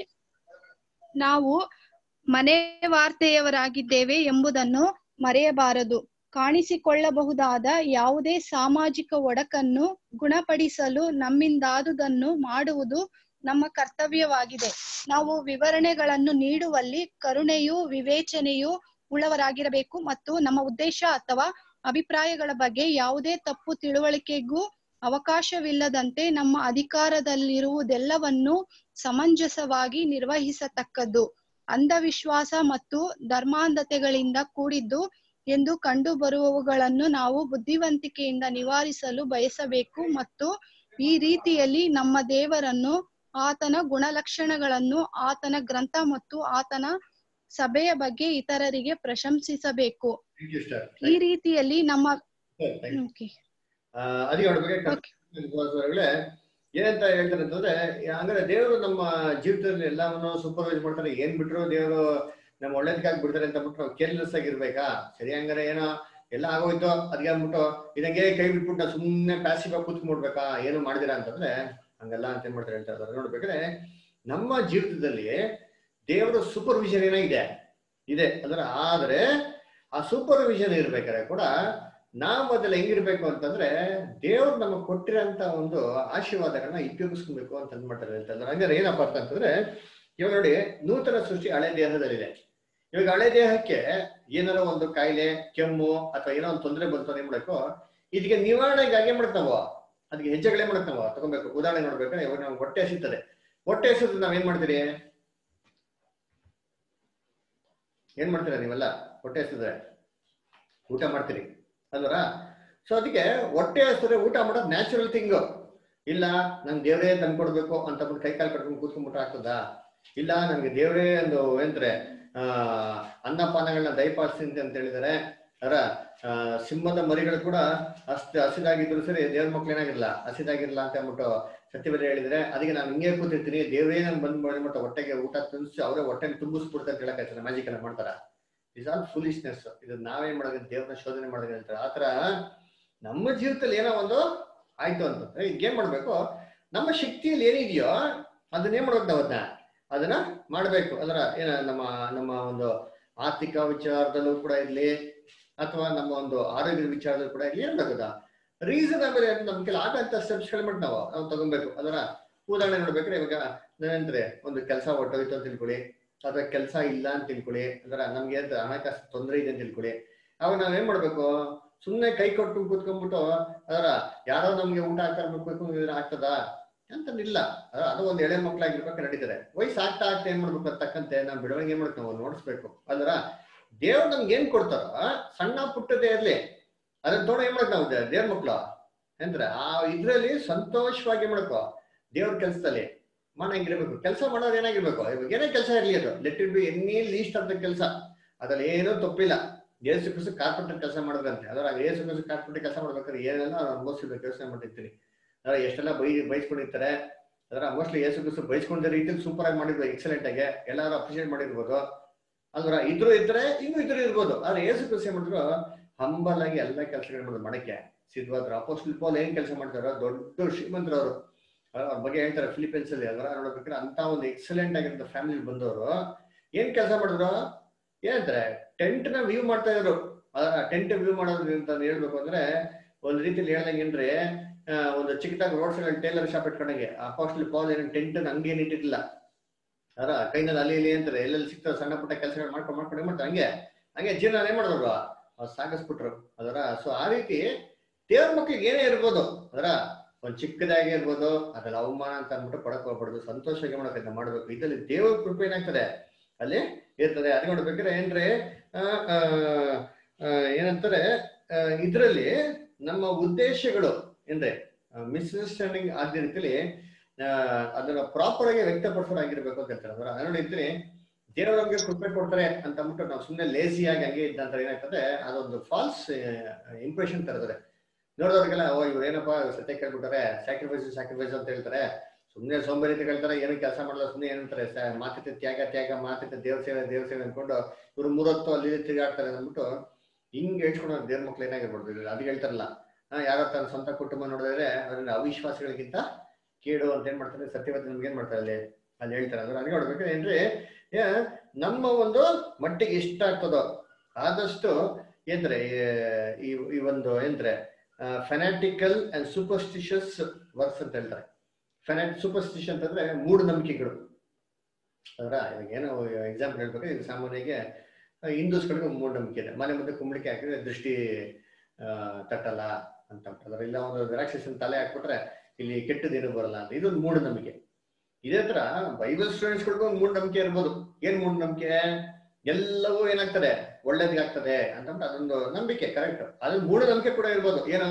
ನಾವು ಮನೆ ವಾರ್ತೆಯವರಾಗಿದ್ದೇವೆ ಎಂಬುದನ್ನು ಮರೆಯಬಾರದು ಕಾಣಿಸಿಕೊಳ್ಳಬಹುದಾದ ಯಾವುದೇ ಸಾಮಾಜಿಕ ಒಡಕನ್ನು ಗುಣಪಡಿಸಲು ನಮ್ಮಿಂದಾದುದನ್ನು ಮಾಡುವುದು ನಮ್ಮ ಕರ್ತವ್ಯವಾಗಿದೆ ನಾವು ವಿವರಣೆಗಳನ್ನು ನೀಡುವಲ್ಲಿ ಕರುಣೆಯೂ ವಿವೇಚನೆಯೂ ಉಳ್ಳವರಾಗಿರಬೇಕು ಮತ್ತು ನಮ್ಮ ಉದ್ದೇಶ ಅಥವಾ ಅಭಿಪ್ರಾಯಗಳ ಬಗ್ಗೆ ಯಾವುದೇ ತಪ್ಪು ತಿಳುವಳಿಕೆಗೂ ಅವಕಾಶವಿಲ್ಲದಂತೆ ನಮ್ಮ ಅಧಿಕಾರದಲ್ಲಿರುವುದೆಲ್ಲವನ್ನು ಸಮಂಜಸವಾಗಿ ನಿರ್ವಹಿಸತಕ್ಕದ್ದು ಅಂಧವಿಶ್ವಾಸ ಮತ್ತು ಧರ್ಮಾಂಧತೆಗಳಿಂದ ಕೂಡಿದ್ದು ಎಂದು ಕಂಡು ಬರುವವುಗಳನ್ನು ನಾವು ಬುದ್ಧಿವಂತಿಕೆಯಿಂದ ನಿವಾರಿಸಲು ಬಯಸಬೇಕು ಮತ್ತು ಈ ರೀತಿಯಲ್ಲಿ ನಮ್ಮ ದೇವರನ್ನು ಆತನ ಗುಣಲಕ್ಷಣಗಳನ್ನು ಆತನ ಗ್ರಂಥ ಮತ್ತು ಆತನ ಸಭೆಯ ಬಗ್ಗೆ ಇತರರಿಗೆ ಪ್ರಶಂಸಿಸಬೇಕು ಥ್ಯಾಂಕ್ ಯು ಸರ್ ಈ ರೀತಿಯಲ್ಲಿ ನಮ್ಮ Okay. ಅದಕ್ಕೆ ನೋಡ್ಬೇಕು ವಿಶ್ವಾಸಗಳೇ ಏನಂತ ಹೇಳ್ತಾರೆ ಅಂತಂದ್ರೆ ಹಂಗಾರೆ ದೇವರು ನಮ್ಮ ಜೀವಿತದಲ್ಲಿ ಎಲ್ಲವನ್ನು ಸೂಪರ್ವೈಸ್ ಮಾಡ್ತಾರೆ ಏನ್ ಬಿಟ್ರು ದೇವರು ನಮ್ಮ ಒಳ್ಳೇದಕ್ಕಾಗಿ ಬಿಡ್ತಾರೆ ಅಂತ ಬಿಟ್ಟು ನಾವು ಕೇರ್ಲೆಸ್ ಆಗಿರ್ಬೇಕಾ ಸರಿ ಹಂಗಾರೆ ಏನೋ ಎಲ್ಲ ಆಗೋಯ್ತು ಅದಕ್ಕೆ ಅಂದ್ಬಿಟ್ಟು ಇದಂಗೆ ಕೈ ಬಿಟ್ಬಿಟ್ಟು ನಾವು ಸುಮ್ಮನೆ ಪ್ಯಾಸಿವ್ ಆಗಿ ಕೂತ್ಕೊಂಡ್ಬಿಡ್ಬೇಕಾ ಏನು ಮಾಡಿದಿರಾ ಅಂತಂದ್ರೆ ಹಂಗಲ್ಲ ಅಂತ ಏನ್ ಮಾಡ್ತಾರೆ ಹೇಳ್ತಾ ಇದ್ದಾರೆ ನೋಡ್ಬೇಕಾದ್ರೆ ನಮ್ಮ ಜೀವಿತದಲ್ಲಿ ದೇವರ ಸೂಪರ್ವಿಷನ್ ಏನಾಗಿದೆ ಇದೆ ಅದರ ಆದ್ರೆ ಆ ಸೂಪರ್ವಿಷನ್ ಇರ್ಬೇಕಾದ್ರೆ ಕೂಡ ನಾವು ಮೊದಲು ಹೆಂಗಿರ್ಬೇಕು ಅಂತಂದ್ರೆ ದೇವ್ರು ನಮಗೆ ಕೊಟ್ಟಿರೋಂತ ಒಂದು ಆಶೀರ್ವಾದಗಳನ್ನ ಉಪಯೋಗಿಸ್ಕೊಬೇಕು ಅಂತ ಅಂದ್ಬಿಟ್ಟಾರೆ ಹೇಳ್ತಾರೆ ಹಂಗಾರೆ ಏನಪ್ಪ ಅರ್ಥ ಅಂತಂದ್ರೆ ಇವಾಗ ನೋಡಿ ನೂತನ ಸೃಷ್ಟಿ ಹಳೆ ದೇಹದಲ್ಲಿದೆ ಇವಾಗ ಹಳೆ ದೇಹಕ್ಕೆ ಏನಾರ ಒಂದು ಕಾಯಿಲೆ ಕೆಮ್ಮು ಅಥವಾ ಏನೋ ಒಂದು ತೊಂದರೆ ಬಂತು ಏನ್ ಮಾಡ್ಬೇಕು ಇದಕ್ಕೆ ನಿವಾರಣೆಗಾಗಿ ಏನ್ ಮಾಡ್ತಾವ ಅದಕ್ಕೆ ಹೆಜ್ಜೆಗಳೇ ಮಾಡ್ತಾವ ತಗೊಬೇಕು ಉದಾಹರಣೆ ನೋಡ್ಬೇಕಾದ್ರೆ ಇವಾಗ ನಾವು ಹೊಟ್ಟೆ ಹಸಿತದೆ ಹೊಟ್ಟೆ ಹಸಿದ್ರೆ ನಾವ್ ಏನ್ ಮಾಡ್ತೀರಿ ಏನ್ ಮಾಡ್ತೀರಾ ನೀವೆಲ್ಲ ಹೊಟ್ಟೆ ಹಸಿದ್ರೆ ಊಟ ಮಾಡ್ತೀರಿ ಅಲ್ವರ ಸೊ ಅದಕ್ಕೆ ಹೊಟ್ಟೆ ಹಸಿದ್ರೆ ಊಟ ಮಾಡೋದು ನ್ಯಾಚುರಲ್ ಥಿಂಗ್ ಇಲ್ಲ ನನ್ ದೇವರೇ ತಂದ್ಕೊಡ್ಬೇಕು ಅಂತ ಕೈ ಕಾಲು ಕಟ್ಕೊಂಡು ಕೂತ್ಕೊಂಡ್ಬಿಟ್ರೆ ಆಗ್ತದಾ ಇಲ್ಲ ನನ್ಗೆ ದೇವರೇ ಒಂದು ಏನಂತಾರೆ ಆ ಅನ್ನಪಾನಗಳನ್ನ ದಯಪಾಲಿಸಿ ಅಂತ ಹೇಳಿದಾರೆ ಅದರ ಸಿಂಹದ ಮರಿಗಳು ಕೂಡ ಅಷ್ಟು ಹಸಿದಾಗಿದ್ರು ಸರಿ ದೇವ್ರ ಮಕ್ಳು ಏನಾಗಿರಲ್ಲ ಹಸಿದಾಗಿರಲ್ಲ ಅಂತ ಅಂದ್ಬಿಟ್ಟು ಸತ್ಯವೇದ ಹೇಳಿದ್ರೆ ಅದಕ್ಕೆ ನಾನು ಹಿಂಗೆ ಕೂತಿರ್ತೀನಿ ದೇವರೇ ನನ್ ಬಂದ್ ಮಾಡ್ಬಿಟ್ಟು ಹೊಟ್ಟೆಗೆ ಊಟ ತಿನ್ಸಿ ಅವರೇ ಹೊಟ್ಟೆಗೆ ತುಂಬಿಸ್ಬಿಡ್ತಾರೆ ಅಂತ ಹೇಳಕ್ ಮ್ಯಾಜಿಕ್ ಎಲ್ಲ ಮಾಡ್ತಾರ ಇಸ್ ಆಲ್ ಫುಲಿಶ್ನೆಸ್ ಇದು ನಾವೇನ್ ಮಾಡೋದು ದೇವ್ರನ್ನ ಶೋಧನೆ ಮಾಡೋದು ಹೇಳ್ತಾರೆ ಆತರ ನಮ್ಮ ಜೀವಿತದಲ್ಲಿ ಏನೋ ಒಂದು ಆಯ್ತು ಅಂತಂದ್ರೆ ಈಗ ಏನ್ ಮಾಡ್ಬೇಕು ನಮ್ಮ ಶಕ್ತಿಯಲ್ಲಿ ಏನಿದೆಯೋ ಅದನ್ನೇನ್ ಮಾಡ್ಬೇಕು ನಾವು ಅದನ್ನ ಅದನ್ನ ಮಾಡ್ಬೇಕು ಅದರ ಏನ ನಮ್ಮ ನಮ್ಮ ಒಂದು ಆರ್ಥಿಕ ವಿಚಾರದಲ್ಲೂ ಕೂಡ ಇರ್ಲಿ ಅಥವಾ ನಮ್ಮ ಒಂದು ಆರೋಗ್ಯದ ವಿಚಾರದಲ್ಲೂ ಕೂಡ ಇರ್ಲಿ ಏನ್ ಗೊತ್ತಾ ರೀಸನಬಲ್ ನಮ್ ಕೆಲ ಆಗಂತ ಸ್ಟೆಪ್ಸ್ ಹೇಳ್ಬಿಟ್ಟು ನಾವು ನಾವು ತಗೊಬೇಕು ಅದರ ಉದಾಹರಣೆ ನೋಡ್ಬೇಕ್ರೆ ಇವಾಗ ಏನಂದ್ರೆ ಒಂದು ಕೆಲಸ ಹೊಟ್ಟೋಯ್ತು ಅಂತ ತಿಳ್ಕೊಳ್ಳಿ ಅಥವಾ ಕೆಲಸ ಇಲ್ಲ ಅಂತ ತಿಳ್ಕೊಳ್ಳಿ ಅದರ ನಮ್ಗೆ ಏನ್ ಹಣಕಾಸು ತೊಂದರೆ ಇದೆ ಅಂತ ತಿಳ್ಕೊಳ್ಳಿ ಅವಾಗ ನಾವ್ ಏನ್ ಮಾಡ್ಬೇಕು ಸುಮ್ನೆ ಕೈ ಕೊಟ್ಟು ಕೂತ್ಕೊಂಡ್ಬಿಟ್ಟು ಅದರ ಯಾರೋ ನಮ್ಗೆ ಊಟ ಹಾಕಬೇಕು ಆಗ್ತದ ಅಂತಂದಿಲ್ಲ ಅದ- ಅದು ಒಂದ್ ಎಳೆ ಮಕ್ಳಾಗಿರ್ಬೇಕು ನಡೀತಾರೆ ವಯಸ್ಸು ಆಗ್ತಾ ಆಗ್ತಾ ಏನ್ ಮಾಡ್ಬೇಕು ಅದ್ ತಕ್ಕಂತೆ ನಾವ್ ಬೆಳವಣಿಗೆ ಏನ್ ಮಾಡ್ಬೇಕು ನಾವು ನೋಡಿಸ್ಬೇಕು ಅದರ ದೇವ್ರು ನಮ್ಗೆ ಏನ್ ಕೊಡ್ತಾರ ಸಣ್ಣ ಪುಟ್ಟದೇ ಇರ್ಲಿ ಅದನ್ನ ತೊಗೊಂಡು ಏನ್ ಮಾಡಕ್ ನಾವು ದೇ- ದೇವ್ರ ಮಕ್ಳು ಅಂದ್ರೆ ಆ ಇದ್ರಲ್ಲಿ ಸಂತೋಷವಾಗಿ ಏನ್ ಮಾಡ್ಕೋ ದೇವ್ರ ಕೆಲ್ಸದಲ್ಲಿ ಮಾಡಂಗಿರ್ಬೇಕು ಕೆಲಸ ಮಾಡೋದು ಏನಾಗಿರ್ಬೇಕು ಇವಾಗ ಏನೇ ಕೆಲಸ ಇರ್ಲಿ ಅದು let it be any least ಅಂತ ಕೆಲಸ ಅದ್ರಲ್ಲಿ ಏನೂ ತಪ್ಪಿಲ್ಲ ಏಸು ಕುಸು ಕಾರ್ಪೆಂಟರ್ ಕೆಲಸ ಮಾಡಿದ್ರಂತೆ ಅದರ ಏಸು ಕುಸು ಕಾರ್ಪೆಂಟರ್ ಕೆಲಸ ಮಾಡ್ಬೇಕಾದ್ರೆ ಏನೆಲ್ಲ ಅನುಭವಿಸಿದ ಕೆಲಸ ಮಾಡ್ತಿರ್ತೀನಿ ಅದರ ಎಷ್ಟೆಲ್ಲ ಬೈ ಬೈಸ್ಕೊಂಡಿರ್ತಾರೆ ಅದರ ಮೋಸ್ಟ್ಲಿ ಏಸು ಕುಸು ಬೈಸ್ಕೊಂಡ ರೀತಿಯಲ್ಲಿ ಸೂಪರ್ ಆಗಿ ಮಾಡಿರ್ಬೋದು ಎಕ್ಸಲೆಂಟ್ ಆಗಿ ಎಲ್ಲಾರು ಅಪ್ರಿಷಿಯೇಟ್ ಮಾಡಿರ್ಬೋದು ಅಲ್ವರ ಇದ್ರು ಇದ್ರೆ ಇನ್ನೂ ಇದ್ರು ಇರ್ಬೋದು ಆದ್ರೆ ಏಸು ಕುಸು ಏನ್ ಮಾಡಿದ್ರು ಹಂಬಲ್ ಆಗಿ ಎಲ್ಲ ಕೆಲಸಗಳು ಮಾಡೋದು ಮಾಡಕ್ಕೆ ಸಿದ್ಧವಾದ್ರು ಅಪೋಸ್ಟಲ್ ಪೋಲ್ ಏನ್ ಕೆಲಸ ಮಾಡ್ತಾರೋ ದೊಡ್ಡ ಶ್ರೀಮಂತರು ಅವರು ಅವ್ರ ಬಗ್ಗೆ ಹೇಳ್ತಾರೆ ಫಿಲಿಪೀನ್ಸ್ ಅಲ್ಲಿ ಅದರ ನೋಡ್ಬೇಕಾದ್ರೆ ಅಂತ ಒಂದು ಎಕ್ಸಲೆಂಟ್ ಆಗಿರೋ ಫ್ಯಾಮಿಲಿ ಬಂದವರು ಏನ್ ಕೆಲಸ ಮಾಡಿದ್ರು ಏನಂತಾರೆ ಟೆಂಟ್ ನ ವ್ಯೂ ಮಾಡ್ತಾ ಇದ್ರು ಟೆಂಟ್ ವ್ಯೂ ಮಾಡೋದು ಅಂತ ಹೇಳ್ಬೇಕು ಅಂದ್ರೆ ಒಂದ್ ರೀತಿಯಲ್ಲಿ ಹೇಳ್ದಂಗೆ ಏನ್ರಿ ಆ, ಒಂದು ಚಿಕ್ಕದಾಗಿ ರೋಡ್ ಸೈಡ್ ಟೇಲರ್ ಶಾಪ್ ಇಟ್ಕೊಂಡಂಗೆ ಅಪೋಸ್ಟಲ್ ಪಾಲ್ ಏನ್ ಟೆಂಟ್ ಹಂಗೆ ಇಟ್ಟಿರ್ಲಿಲ್ಲ ಅದರ ಕೈನಲ್ಲಿ ಅಲ್ಲಿ ಇಲ್ಲಿ ಅಂತಾರೆ ಎಲ್ಲೆಲ್ಲಿ ಸಿಗ್ತದೆ ಸಣ್ಣ ಪುಟ್ಟ ಕೆಲಸಗಳು ಮಾಡ್ಕೊಂಡು ಮಾಡ್ಕೊಂಡು ಏನ್ ಮಾಡ್ತಾರೆ ಹಂಗೆ ಹಂಗೆ ಜೀವನ ಏನ್ ಮಾಡಿದ್ರು ಅವ್ರು ಸಾಗಿಸ್ಬಿಟ್ರು ಅದರ ಸೊ ಆ ರೀತಿ ದೇವ್ರ ಮಕ್ಳಿಗೆ ಏನೇ ಇರ್ಬೋದು ಅದರ ಒಂದ್ ಚಿಕ್ಕದಾಗಿ ಇರ್ಬೋದು ಅದ್ರಲ್ಲಿ ಅವಮಾನ ಅಂತ ಅಂದ್ಬಿಟ್ಟು ಪಡಕ್ ಹೋಗ್ಬಾರ್ದು ಸಂತೋಷವಾಗಿ ಮಾಡೋಕೆ ಮಾಡ್ಬೇಕು ಇದರಲ್ಲಿ ದೇವ್ರ ಕೃಪೆ ಏನಾಗ್ತದೆ ಅಲ್ಲಿ ಇರ್ತದೆ ಅದ್ ನೋಡ್ಬೇಕಾದ್ರೆ ಏನ್ರಿ ಆ, ಆ, ಆ, ಏನಂತಾರೆ ಆ, ಇದ್ರಲ್ಲಿ ನಮ್ಮ ಉದ್ದೇಶಗಳು ಏನ್ರಿ ಮಿಸ್ಅಂಡರ್ಸ್ಟ್ಯಾಂಡಿಂಗ್ ಆದ ರೀತಿಲಿ ಆ, ಅದನ್ನ ಪ್ರಾಪರ್ ಆಗಿ ವ್ಯಕ್ತಪಡಿಸೋರಾಗಿರ್ಬೇಕು ಅಂತ ಹೇಳ್ತಾರೆ ಅಂದ್ರೆ ಅದನ್ನ ನೋಡಿರ್ತೀನಿ ದೇವರು ನಮ್ಗೆ ಕೃಪೆ ಕೊಡ್ತಾರೆ ಅಂತ ಅಂದ್ಬಿಟ್ಟು ನಾವು ಸುಮ್ಮನೆ ಲೇಸಿಯಾಗಿ ಹಂಗೆ ಇದ್ದಂತ ಏನಾಗ್ತದೆ ಅದೊಂದು ಫಾಲ್ಸ್ ಇಂಪ್ರೆಷನ್ ತರ್ತದೆ ನೋಡೋರಿಗೆಲ್ಲ ಓ ಇವ್ರು ಏನಪ್ಪಾ ಸತ್ಯ ಕೇಳ್ಬಿಟ್ಟಾರೆ ಸ್ಯಾಕ್ರಿಫೈಸ್ ಸ್ಯಾಕ್ರಿಫೈಸ್ ಅಂತ ಹೇಳ್ತಾರೆ ಸುಮ್ಮನೆ ಸೋಂಬೇರಿ ಹೇಳ್ತಾರೆ ಏನು ಕೆಲಸ ಮಾಡಲ್ಲ ಸುಮ್ಮನೆ ಏನಂತಾರೆ ಸ- ಮಾತಿತ ತ್ಯಾಗ ತ್ಯಾಗ ಮಾತಿತ ದೇವ್ರ ಸೇವೆ ದೇವ್ರ ಸೇವೆ ಅನ್ಕೊಂಡು ಇವ್ರು ಮೂರೊತ್ತು ಅಲ್ಲಿ ಇಲ್ಲಿ ತಿರುಗಾಡ್ತಾರೆ ಅಂದ್ಬಿಟ್ಟು ಹಿಂಗ್ ಹೇಳ್ಕೊಂಡು ದೇವ್ರ ಮಕ್ಳು ಏನಾಗಿರ್ಬಾರ್ದು ಇದು ಅದು ಹೇಳ್ತಾರಲ್ಲ ಹಾ ಯಾರೋ ತನ್ನ ಸ್ವಂತ ಕುಟುಂಬ ನೋಡಿದ್ರೆ ಅದನ್ನ ಅವಿಶ್ವಾಸಿಗಳಿಗಿಂತ ಕೇಡು ಅಂತ ಏನ್ ಮಾಡ್ತಾರೆ ಸತ್ಯವಾದ ನಮ್ಗೆ ಏನ್ ಮಾಡ್ತಾರೆ ಅಲ್ಲಿ ಅಲ್ಲಿ ಹೇಳ್ತಾರೆ ಅಂದ್ರೆ ಅದೇ ನೋಡ್ಬೇಕು ಏನ್ರಿ ಏ, ನಮ್ಮ ಒಂದು ಮಟ್ಟಿಗೆ ಇಷ್ಟ ಆಗ್ತದೋ ಆದಷ್ಟು ಏನ್ರೆ ಈ ಈ ಒಂದು ಏನ್ರೆ ಫೆನಾಟಿಕಲ್ ಅಂಡ್ ಸೂಪರ್ಸ್ಟಿಷಿಯಸ್ ವರ್ಕ್ಸ್ ಅಂತ ಹೇಳ್ತಾರೆ ಫೆನಾಟ್ ಸೂಪರ್ಸ್ಟಿಷನ್ ಅಂತಂದ್ರೆ ಮೂಢನಂಬಿಕೆಗಳು ಅದರ ಇವಾಗ ಏನೋ ಎಕ್ಸಾಂಪಲ್ ಹೇಳ್ಬೇಕು ಈಗ ಸಾಮಾನ್ಯವಾಗಿ ಹಿಂದೂಸ್ಗಳಿಗೆ ಒಂದು ಮೂಢನಂಬಿಕೆ ಇದೆ ಮನೆ ಮುಂದೆ ಕುಂಬಳಿಕೆ ಹಾಕಿದ್ರೆ ದೃಷ್ಟಿ ಆ, ತಟ್ಟಲ್ಲ ಅಂತ ಅದರ ಇಲ್ಲ ಒಂದು ರಾಕ್ಷಸನ್ ತಲೆ ಹಾಕ್ಬಿಟ್ರೆ ಇಲ್ಲಿ ಕೆಟ್ಟದೇನು ಬರಲ್ಲ ಅಂತ ಇದೊಂದು ಮೂಢನಂಬಿಕೆ ಇದೇ ತರ ಬೈಬಲ್ ಸ್ಟೂಡೆಂಟ್ಸ್ಗಳಿಗೂ ಒಂದು ಮೂಢನಂಬಿಕೆ ಇರ್ಬೋದು ಏನ್ ಮೂಢನಂಬಿಕೆ ಎಲ್ಲವೂ ಏನಾಗ್ತದೆ ಒಳ್ಳೇದಿಗಾಗ್ತದೆ ಅಂತಂದ್ರೆ ಅದೊಂದು ನಂಬಿಕೆ ಕರೆಕ್ಟ್ ಅದ್ರ ಮೂಢನಂಬಿಕೆ ಕೂಡ ಇರ್ಬೋದು ಏನೋ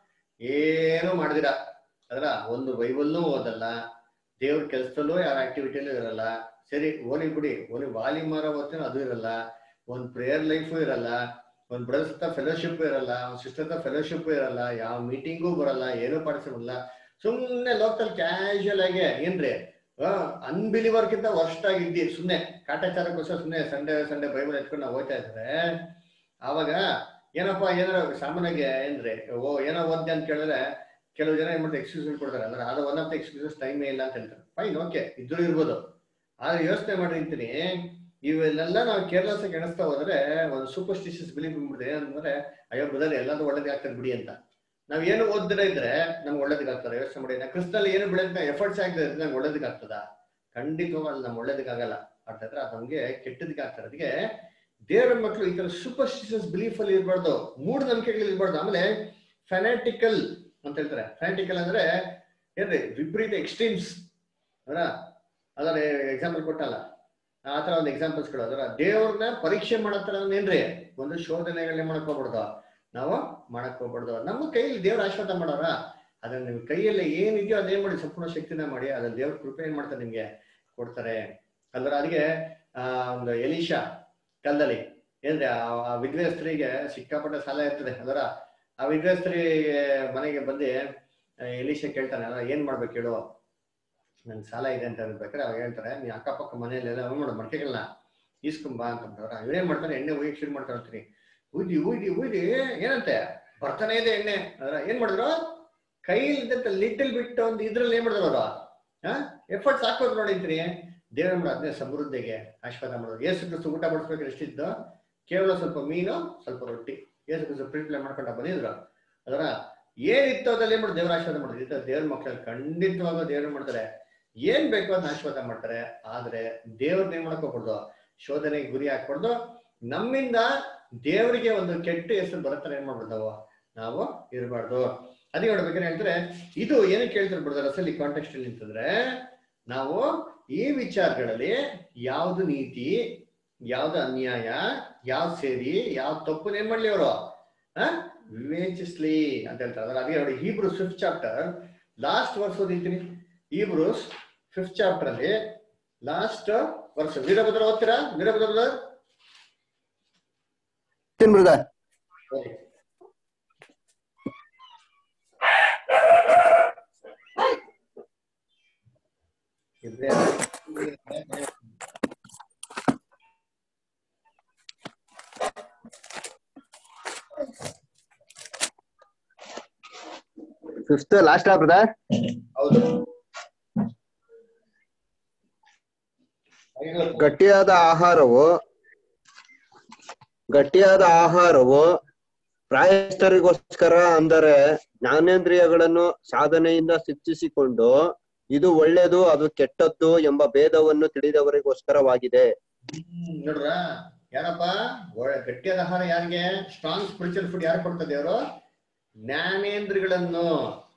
ಏನು ಮಾಡಿದಿರ ಅದರ ಒಂದು ಬೈಬಲ್ನೂ ಓದಲ್ಲ ದೇವ್ರ ಕೆಲಸದಲ್ಲೂ ಯಾರ ಆಕ್ಟಿವಿಟಿಯಲ್ಲೂ ಇರಲ್ಲ ಸರಿ ಓಲಿ ಬಿಡಿ ಓಲಿ ವಾಲಿ ಮಾರ ಓದ್ತೇನೆ ಅದು ಇರಲ್ಲ ಒಂದ್ ಪ್ರೇಯರ್ ಲೈಫು ಇರಲ್ಲ ಒಂದ್ ಬ್ರದರ್ಸ್ ಹತ್ರ ಫೆಲೋಶಿಪ್ ಇರಲ್ಲ ಒಂದ್ ಸಿಸ್ಟರ್ ಹತ್ರ ಫೆಲೋಶಿಪ್ ಇರಲ್ಲ ಯಾವ ಮೀಟಿಂಗೂ ಬರಲ್ಲ ಏನೂ ಪಾರ್ಟಿಸಿಪಲ್ಲ ಸುಮ್ಮನೆ ಲೋಕಲ್ ಕ್ಯಾಶುಯಲ್ ಆಗಿ ಏನ್ರಿ ಅನ್ಬಿಲಿವರ್ಗಿಂತ ವರ್ಸ್ಟ್ ಆಗಿದ್ದಿ ಸುಮ್ನೆ ಕಾಟಾಚಾರಕ್ಕೋಸ್ಕರ ಸುಮ್ನೆ ಸಂಡೇ ಸಂಡೇ ಬೈಬಲ್ ಎತ್ಕೊಂಡು ನಾವು ಹೋಗ್ತಾ ಇದ್ರೆ ಆವಾಗ ಏನಪ್ಪಾ ಏನಾರ ಸಾಮಾನ್ಯವಾಗಿ ಏನ್ರಿ ಓ ಏನೋ ಓದ್ದೆ ಅಂತ ಕೇಳಿದ್ರೆ ಕೆಲವು ಜನ ಏನ್ ಮಾಡ್ತಾರೆ ಎಕ್ಸ್ಕ್ಯೂಸ್ ಕೊಡ್ತಾರೆ ಅಂದ್ರೆ ಅದು ಒನ್ ಆಫ್ ದ ಎಕ್ಸ್ಕ್ಯೂಸಸ್ ಟೈಮೇ ಇಲ್ಲ ಅಂತ ಹೇಳ್ತಾರೆ ಫೈನ್ ಓಕೆ ಇದ್ರೂ ಇರ್ಬೋದು ಆದ್ರೆ ಯೋಚನೆ ಮಾಡಿರ್ತೀನಿ ಇವೆಲ್ಲ ನಾವು ಕೇರ್ಲೆಸ್ ಆಗಿ ಎಣಿಸ್ತಾ ಹೋದ್ರೆ ಒಂದು ಸೂಪರ್ಸ್ಟಿಷಿಯಸ್ ಬಿಲೀಫ್ ಬಂದ್ಬಿಡುತ್ತೆ ಏನಂದ್ರೆ ಅಯ್ಯೋ ಬ್ರದರ್ ಎಲ್ಲಾದ್ರೂ ಒಳ್ಳೇದೇ ಆಗ್ತದೆ ಬಿಡಿ ಅಂತ ನಾವ್ ಏನು ಓದಿದ್ರೆ ಇದ್ರೆ ನಮ್ಗೆ ಒಳ್ಳೇದಕ್ಕಾಗ್ತದೆ ಯೋಚನೆ ಮಾಡಿ ನಾವು ಕ್ರಿಸ್ತಲ್ಲಿ ಏನು ಬೆಳೆದ ಎಫರ್ಟ್ಸ್ ಆಗ್ತದೆ ಇದ್ರೆ ನಮ್ಗೆ ಒಳ್ಳೇದಕ್ಕಾಗ್ತದ ಖಂಡಿತವಾಗಿ ನಮ್ಗೆ ಒಳ್ಳೇದಕ್ಕಾಗಲ್ಲ ಅರ್ಥ ಆಯ್ತಾ ಅದು ನಮ್ಗೆ ಕೆಟ್ಟದಕ್ಕೆ ಆಗ್ತದೆ ಅದಕ್ಕೆ ದೇವರ ಮಕ್ಕಳು ಈ ತರ ಸೂಪರ್ಸ್ಟಿಷಿಯಸ್ ಬಿಲೀಫ್ ಅಲ್ಲಿ ಇರಬಾರ್ದು ಮೂಢನಂಬಿಕೆಗಳು ಇರಬಾರ್ದು ಆಮೇಲೆ ಫೆನಾಟಿಕಲ್ ಅಂತ ಹೇಳ್ತಾರೆ ಫೆನಾಟಿಕಲ್ ಅಂದ್ರೆ ಏನ್ರಿ ವಿಪರೀತ ಎಕ್ಸ್ಟ್ರೀಮ್ಸ್ ಅದರ ಅದರ ಎಕ್ಸಾಂಪಲ್ ಕೊಟ್ಟಲ್ಲ ಆ ತರ ಒಂದು ಎಕ್ಸಾಂಪಲ್ಸ್ ಕೊಡು ಅದರ ದೇವ್ರನ್ನ ಪರೀಕ್ಷೆ ಮಾಡೋ ತರ ಏನ್ರಿ ಒಂದು ಶೋಧನೆಗಳನ್ನ ಮಾಡಕ್ ಹೋಗ್ಬಾರ್ದು ನಾವು ಮಾಡಕ್ ಹೋಗ್ಬಾರ್ದು ನಮ್ಮ ಕೈಯಲ್ಲಿ ದೇವ್ರ ಆಶೀರ್ವಾದ ಮಾಡೋರ ಅದನ್ನ ನಿಮ್ ಕೈಯಲ್ಲಿ ಏನಿದೆಯೋ ಅದೇನ್ ಮಾಡಿ ಸಂಪೂರ್ಣ ಶಕ್ತಿನ ಮಾಡಿ ಅದ್ರಲ್ಲಿ ದೇವ್ರ ಕೃಪೆ ಏನ್ ಮಾಡ್ತಾರೆ ನಿಮ್ಗೆ ಕೊಡ್ತಾರೆ ಅಲ್ದ್ರ ಅದಕ್ಕೆ ಆ ಒಂದು ಎಲಿಶಾ ಕಾಲದಲ್ಲಿ ಏನ್ರಿ ಆ- ಆ ವಿಧವೆ ಸ್ತ್ರೀಗೆ ಸಿಕ್ಕಾಪಟ್ಟೆ ಸಾಲ ಇರ್ತದೆ ಅದರ ಆ ವಿಧವೆ ಸ್ತ್ರೀ ಮನೆಗೆ ಬಂದು ಆ, ಎಲೀಶಾ ಕೇಳ್ತಾನೆ ಅಲ್ಲ ಏನ್ ಮಾಡ್ಬೇಕು ಹೇಳು ನನ್ ಸಾಲ ಇದೆ ಅಂತ ಹೇಳ್ಬೇಕಾರೆ ಅವಾಗ ಹೇಳ್ತಾರೆ ನೀ ಅಕ್ಕಪಕ್ಕ ಮನೆಯಲ್ಲೆಲ್ಲ ಏನ್ ಮಾಡು ಮಡಿಕೆಗಳನ್ನ ಈಸ್ಕೊಂಬಾ ಅಂತ ಅಂತಾರೆ ಇವ್ರೇನ್ ಮಾಡ್ತಾರೆ ಎಣ್ಣೆ ಉಯ್ಯಕ್ ಶುರು ಮಾಡ್ತಾರೆ ಅಂತೀನಿ ಉಯ್ದಿ ಉಯ್ದಿ ಉಯ್ದಿ ಏನಂತೆ ಬರ್ತಾನೆ ಇದೆ ಎಣ್ಣೆ ಅದ್ರ ಏನ್ ಮಾಡಿದ್ರು ಕೈಲಿದ್ದಂತ ಲಿಟಲ್ ಬಿಟ್ಟು ಒಂದು ಇದ್ರಲ್ಲಿ ಏನ್ ಮಾಡಿದ್ರು ಅವರು ಹಾ ಎಫರ್ಟ್ಸ್ ಹಾಕೋದು ನೋಡಿಂತೀನಿ ದೇವ್ರ ಮಾಡೋದು ಅದನ್ನೇ ಸಮೃದ್ಧಿಗೆ ಆಶೀರ್ವಾದ ಮಾಡೋದು ಏಸು ಕ್ರಿಸ್ತು ಊಟ ಬಡಿಸ್ಬೇಕಾದ್ರೆ ಎಷ್ಟಿದ್ದು ಕೇವಲ ಸ್ವಲ್ಪ ಮೀನು ಸ್ವಲ್ಪ ರೊಟ್ಟಿ ಏಸು ಕ್ರಿಸ್ತು ಪ್ರೀಟ್ಲೆ ಮಾಡ್ಕೊಂಡ ಬಂದಿದ್ರು ಅದರ ಏನಿತ್ತು ಅದ್ರಲ್ಲಿ ಏನ್ ಮಾಡೋದು ದೇವ್ರ ಆಶೀರ್ವಾದ ಮಾಡೋದು ಇತ್ತ ದೇವ್ರ ಮಕ್ಕಳಲ್ಲಿ ಖಂಡಿತವಾಗ ದೇವ್ರ ಮಾಡ್ತಾರೆ ಏನ್ ಬೇಕೋ ಅದನ್ನ ಆಶೀರ್ವಾದ ಮಾಡ್ತಾರೆ ಆದ್ರೆ ದೇವ್ರನ್ನ ಏನ್ ಮಾಡಕ್ ಹೋಗ್ಬಾರ್ದು ಶೋಧನೆಗೆ ಗುರಿ ಹಾಕ್ಬಾರ್ದು ನಮ್ಮಿಂದ ದೇವರಿಗೆ ಒಂದು ಕೆಟ್ಟ ಹೆಸರು ಬರುತ್ತಾರೆ ಏನ್ ಮಾಡ್ಬೋದು ನಾವು ನಾವು ಇರಬಾರ್ದು ಅದಕ್ಕೆ ನೋಡ್ಬೇಕಾದ್ರೆ ಹೇಳ್ತಾರೆ ಇದು ಏನಕ್ಕೆ ಹೇಳ್ತಾರೆ ಬಿಡ್ತಾರೆ ಅಸಲಿ ಕಾಂಟೆಕ್ಸ್ಟ್ ಅಲ್ಲಿ ಅಂತಂದ್ರೆ ನಾವು ಈ ವಿಚಾರಗಳಲ್ಲಿ ಯಾವ್ದು ನೀತಿ ಯಾವ್ದು ಅನ್ಯಾಯ ಯಾವ್ದು ಸೇರಿ ಯಾವ್ದು ತಪ್ಪು ಏನ್ ಮಾಡ್ಲಿ ಅವರು ವಿವೇಚಿಸ್ಲಿ ಅಂತ ಹೇಳ್ತಾರೆ ಅದ್ರ ಅದೇ ನೋಡಿ Hebrews fifth chapter last verse ಓದಿದ್ದೀನಿ ಹೀಬ್ರೂಸ್ ಫಿಫ್ತ್ ಚಾಪ್ಟರ್ ಅಲ್ಲಿ ಲಾಸ್ಟ್ ವರ್ಷ ವೀರಭದ್ರ ಓದ್ತೀರಾ ವೀರಭದ್ರ brother? ಬ್ರದರ್ ಓದಿ. ಇಬ್ರೇ ಫಿಫ್ತ್ ಲಾಸ್ಟ್ ಬ್ರದರ್ ಹೌದು ಗಟ್ಟಿಯಾದ ಆಹಾರವು ಗಟ್ಟಿಯಾದ ಆಹಾರವು ಪ್ರಾಯಸ್ಥರಿಗೋಸ್ಕರ ಅಂದರೆ ಜ್ಞಾನೇಂದ್ರಿಯಗಳನ್ನು ಸಾಧನೆಯಿಂದ ಶಿಕ್ಷಿಸಿಕೊಂಡು ಇದು ಒಳ್ಳೆಯದು ಅದು ಕೆಟ್ಟದ್ದು ಎಂಬ ಭೇದವನ್ನು ತಿಳಿದವರಿಗೋಸ್ಕರವಾಗಿದೆ ಹ್ಮ್, ನೋಡ್ರ ಯಾರಪ್ಪ ಒಳ್ಳೆ ಗಟ್ಟಿಯಾದ ಆಹಾರ ಯಾರಿಗೆ ಸ್ಟ್ರಾಂಗ್ ಸ್ಪಿರಿಚುವಲ್ ಫುಡ್ ಯಾರು ಕೊಡ್ತದೆ ಅವರು ಜ್ಞಾನೇಂದ್ರಗಳನ್ನು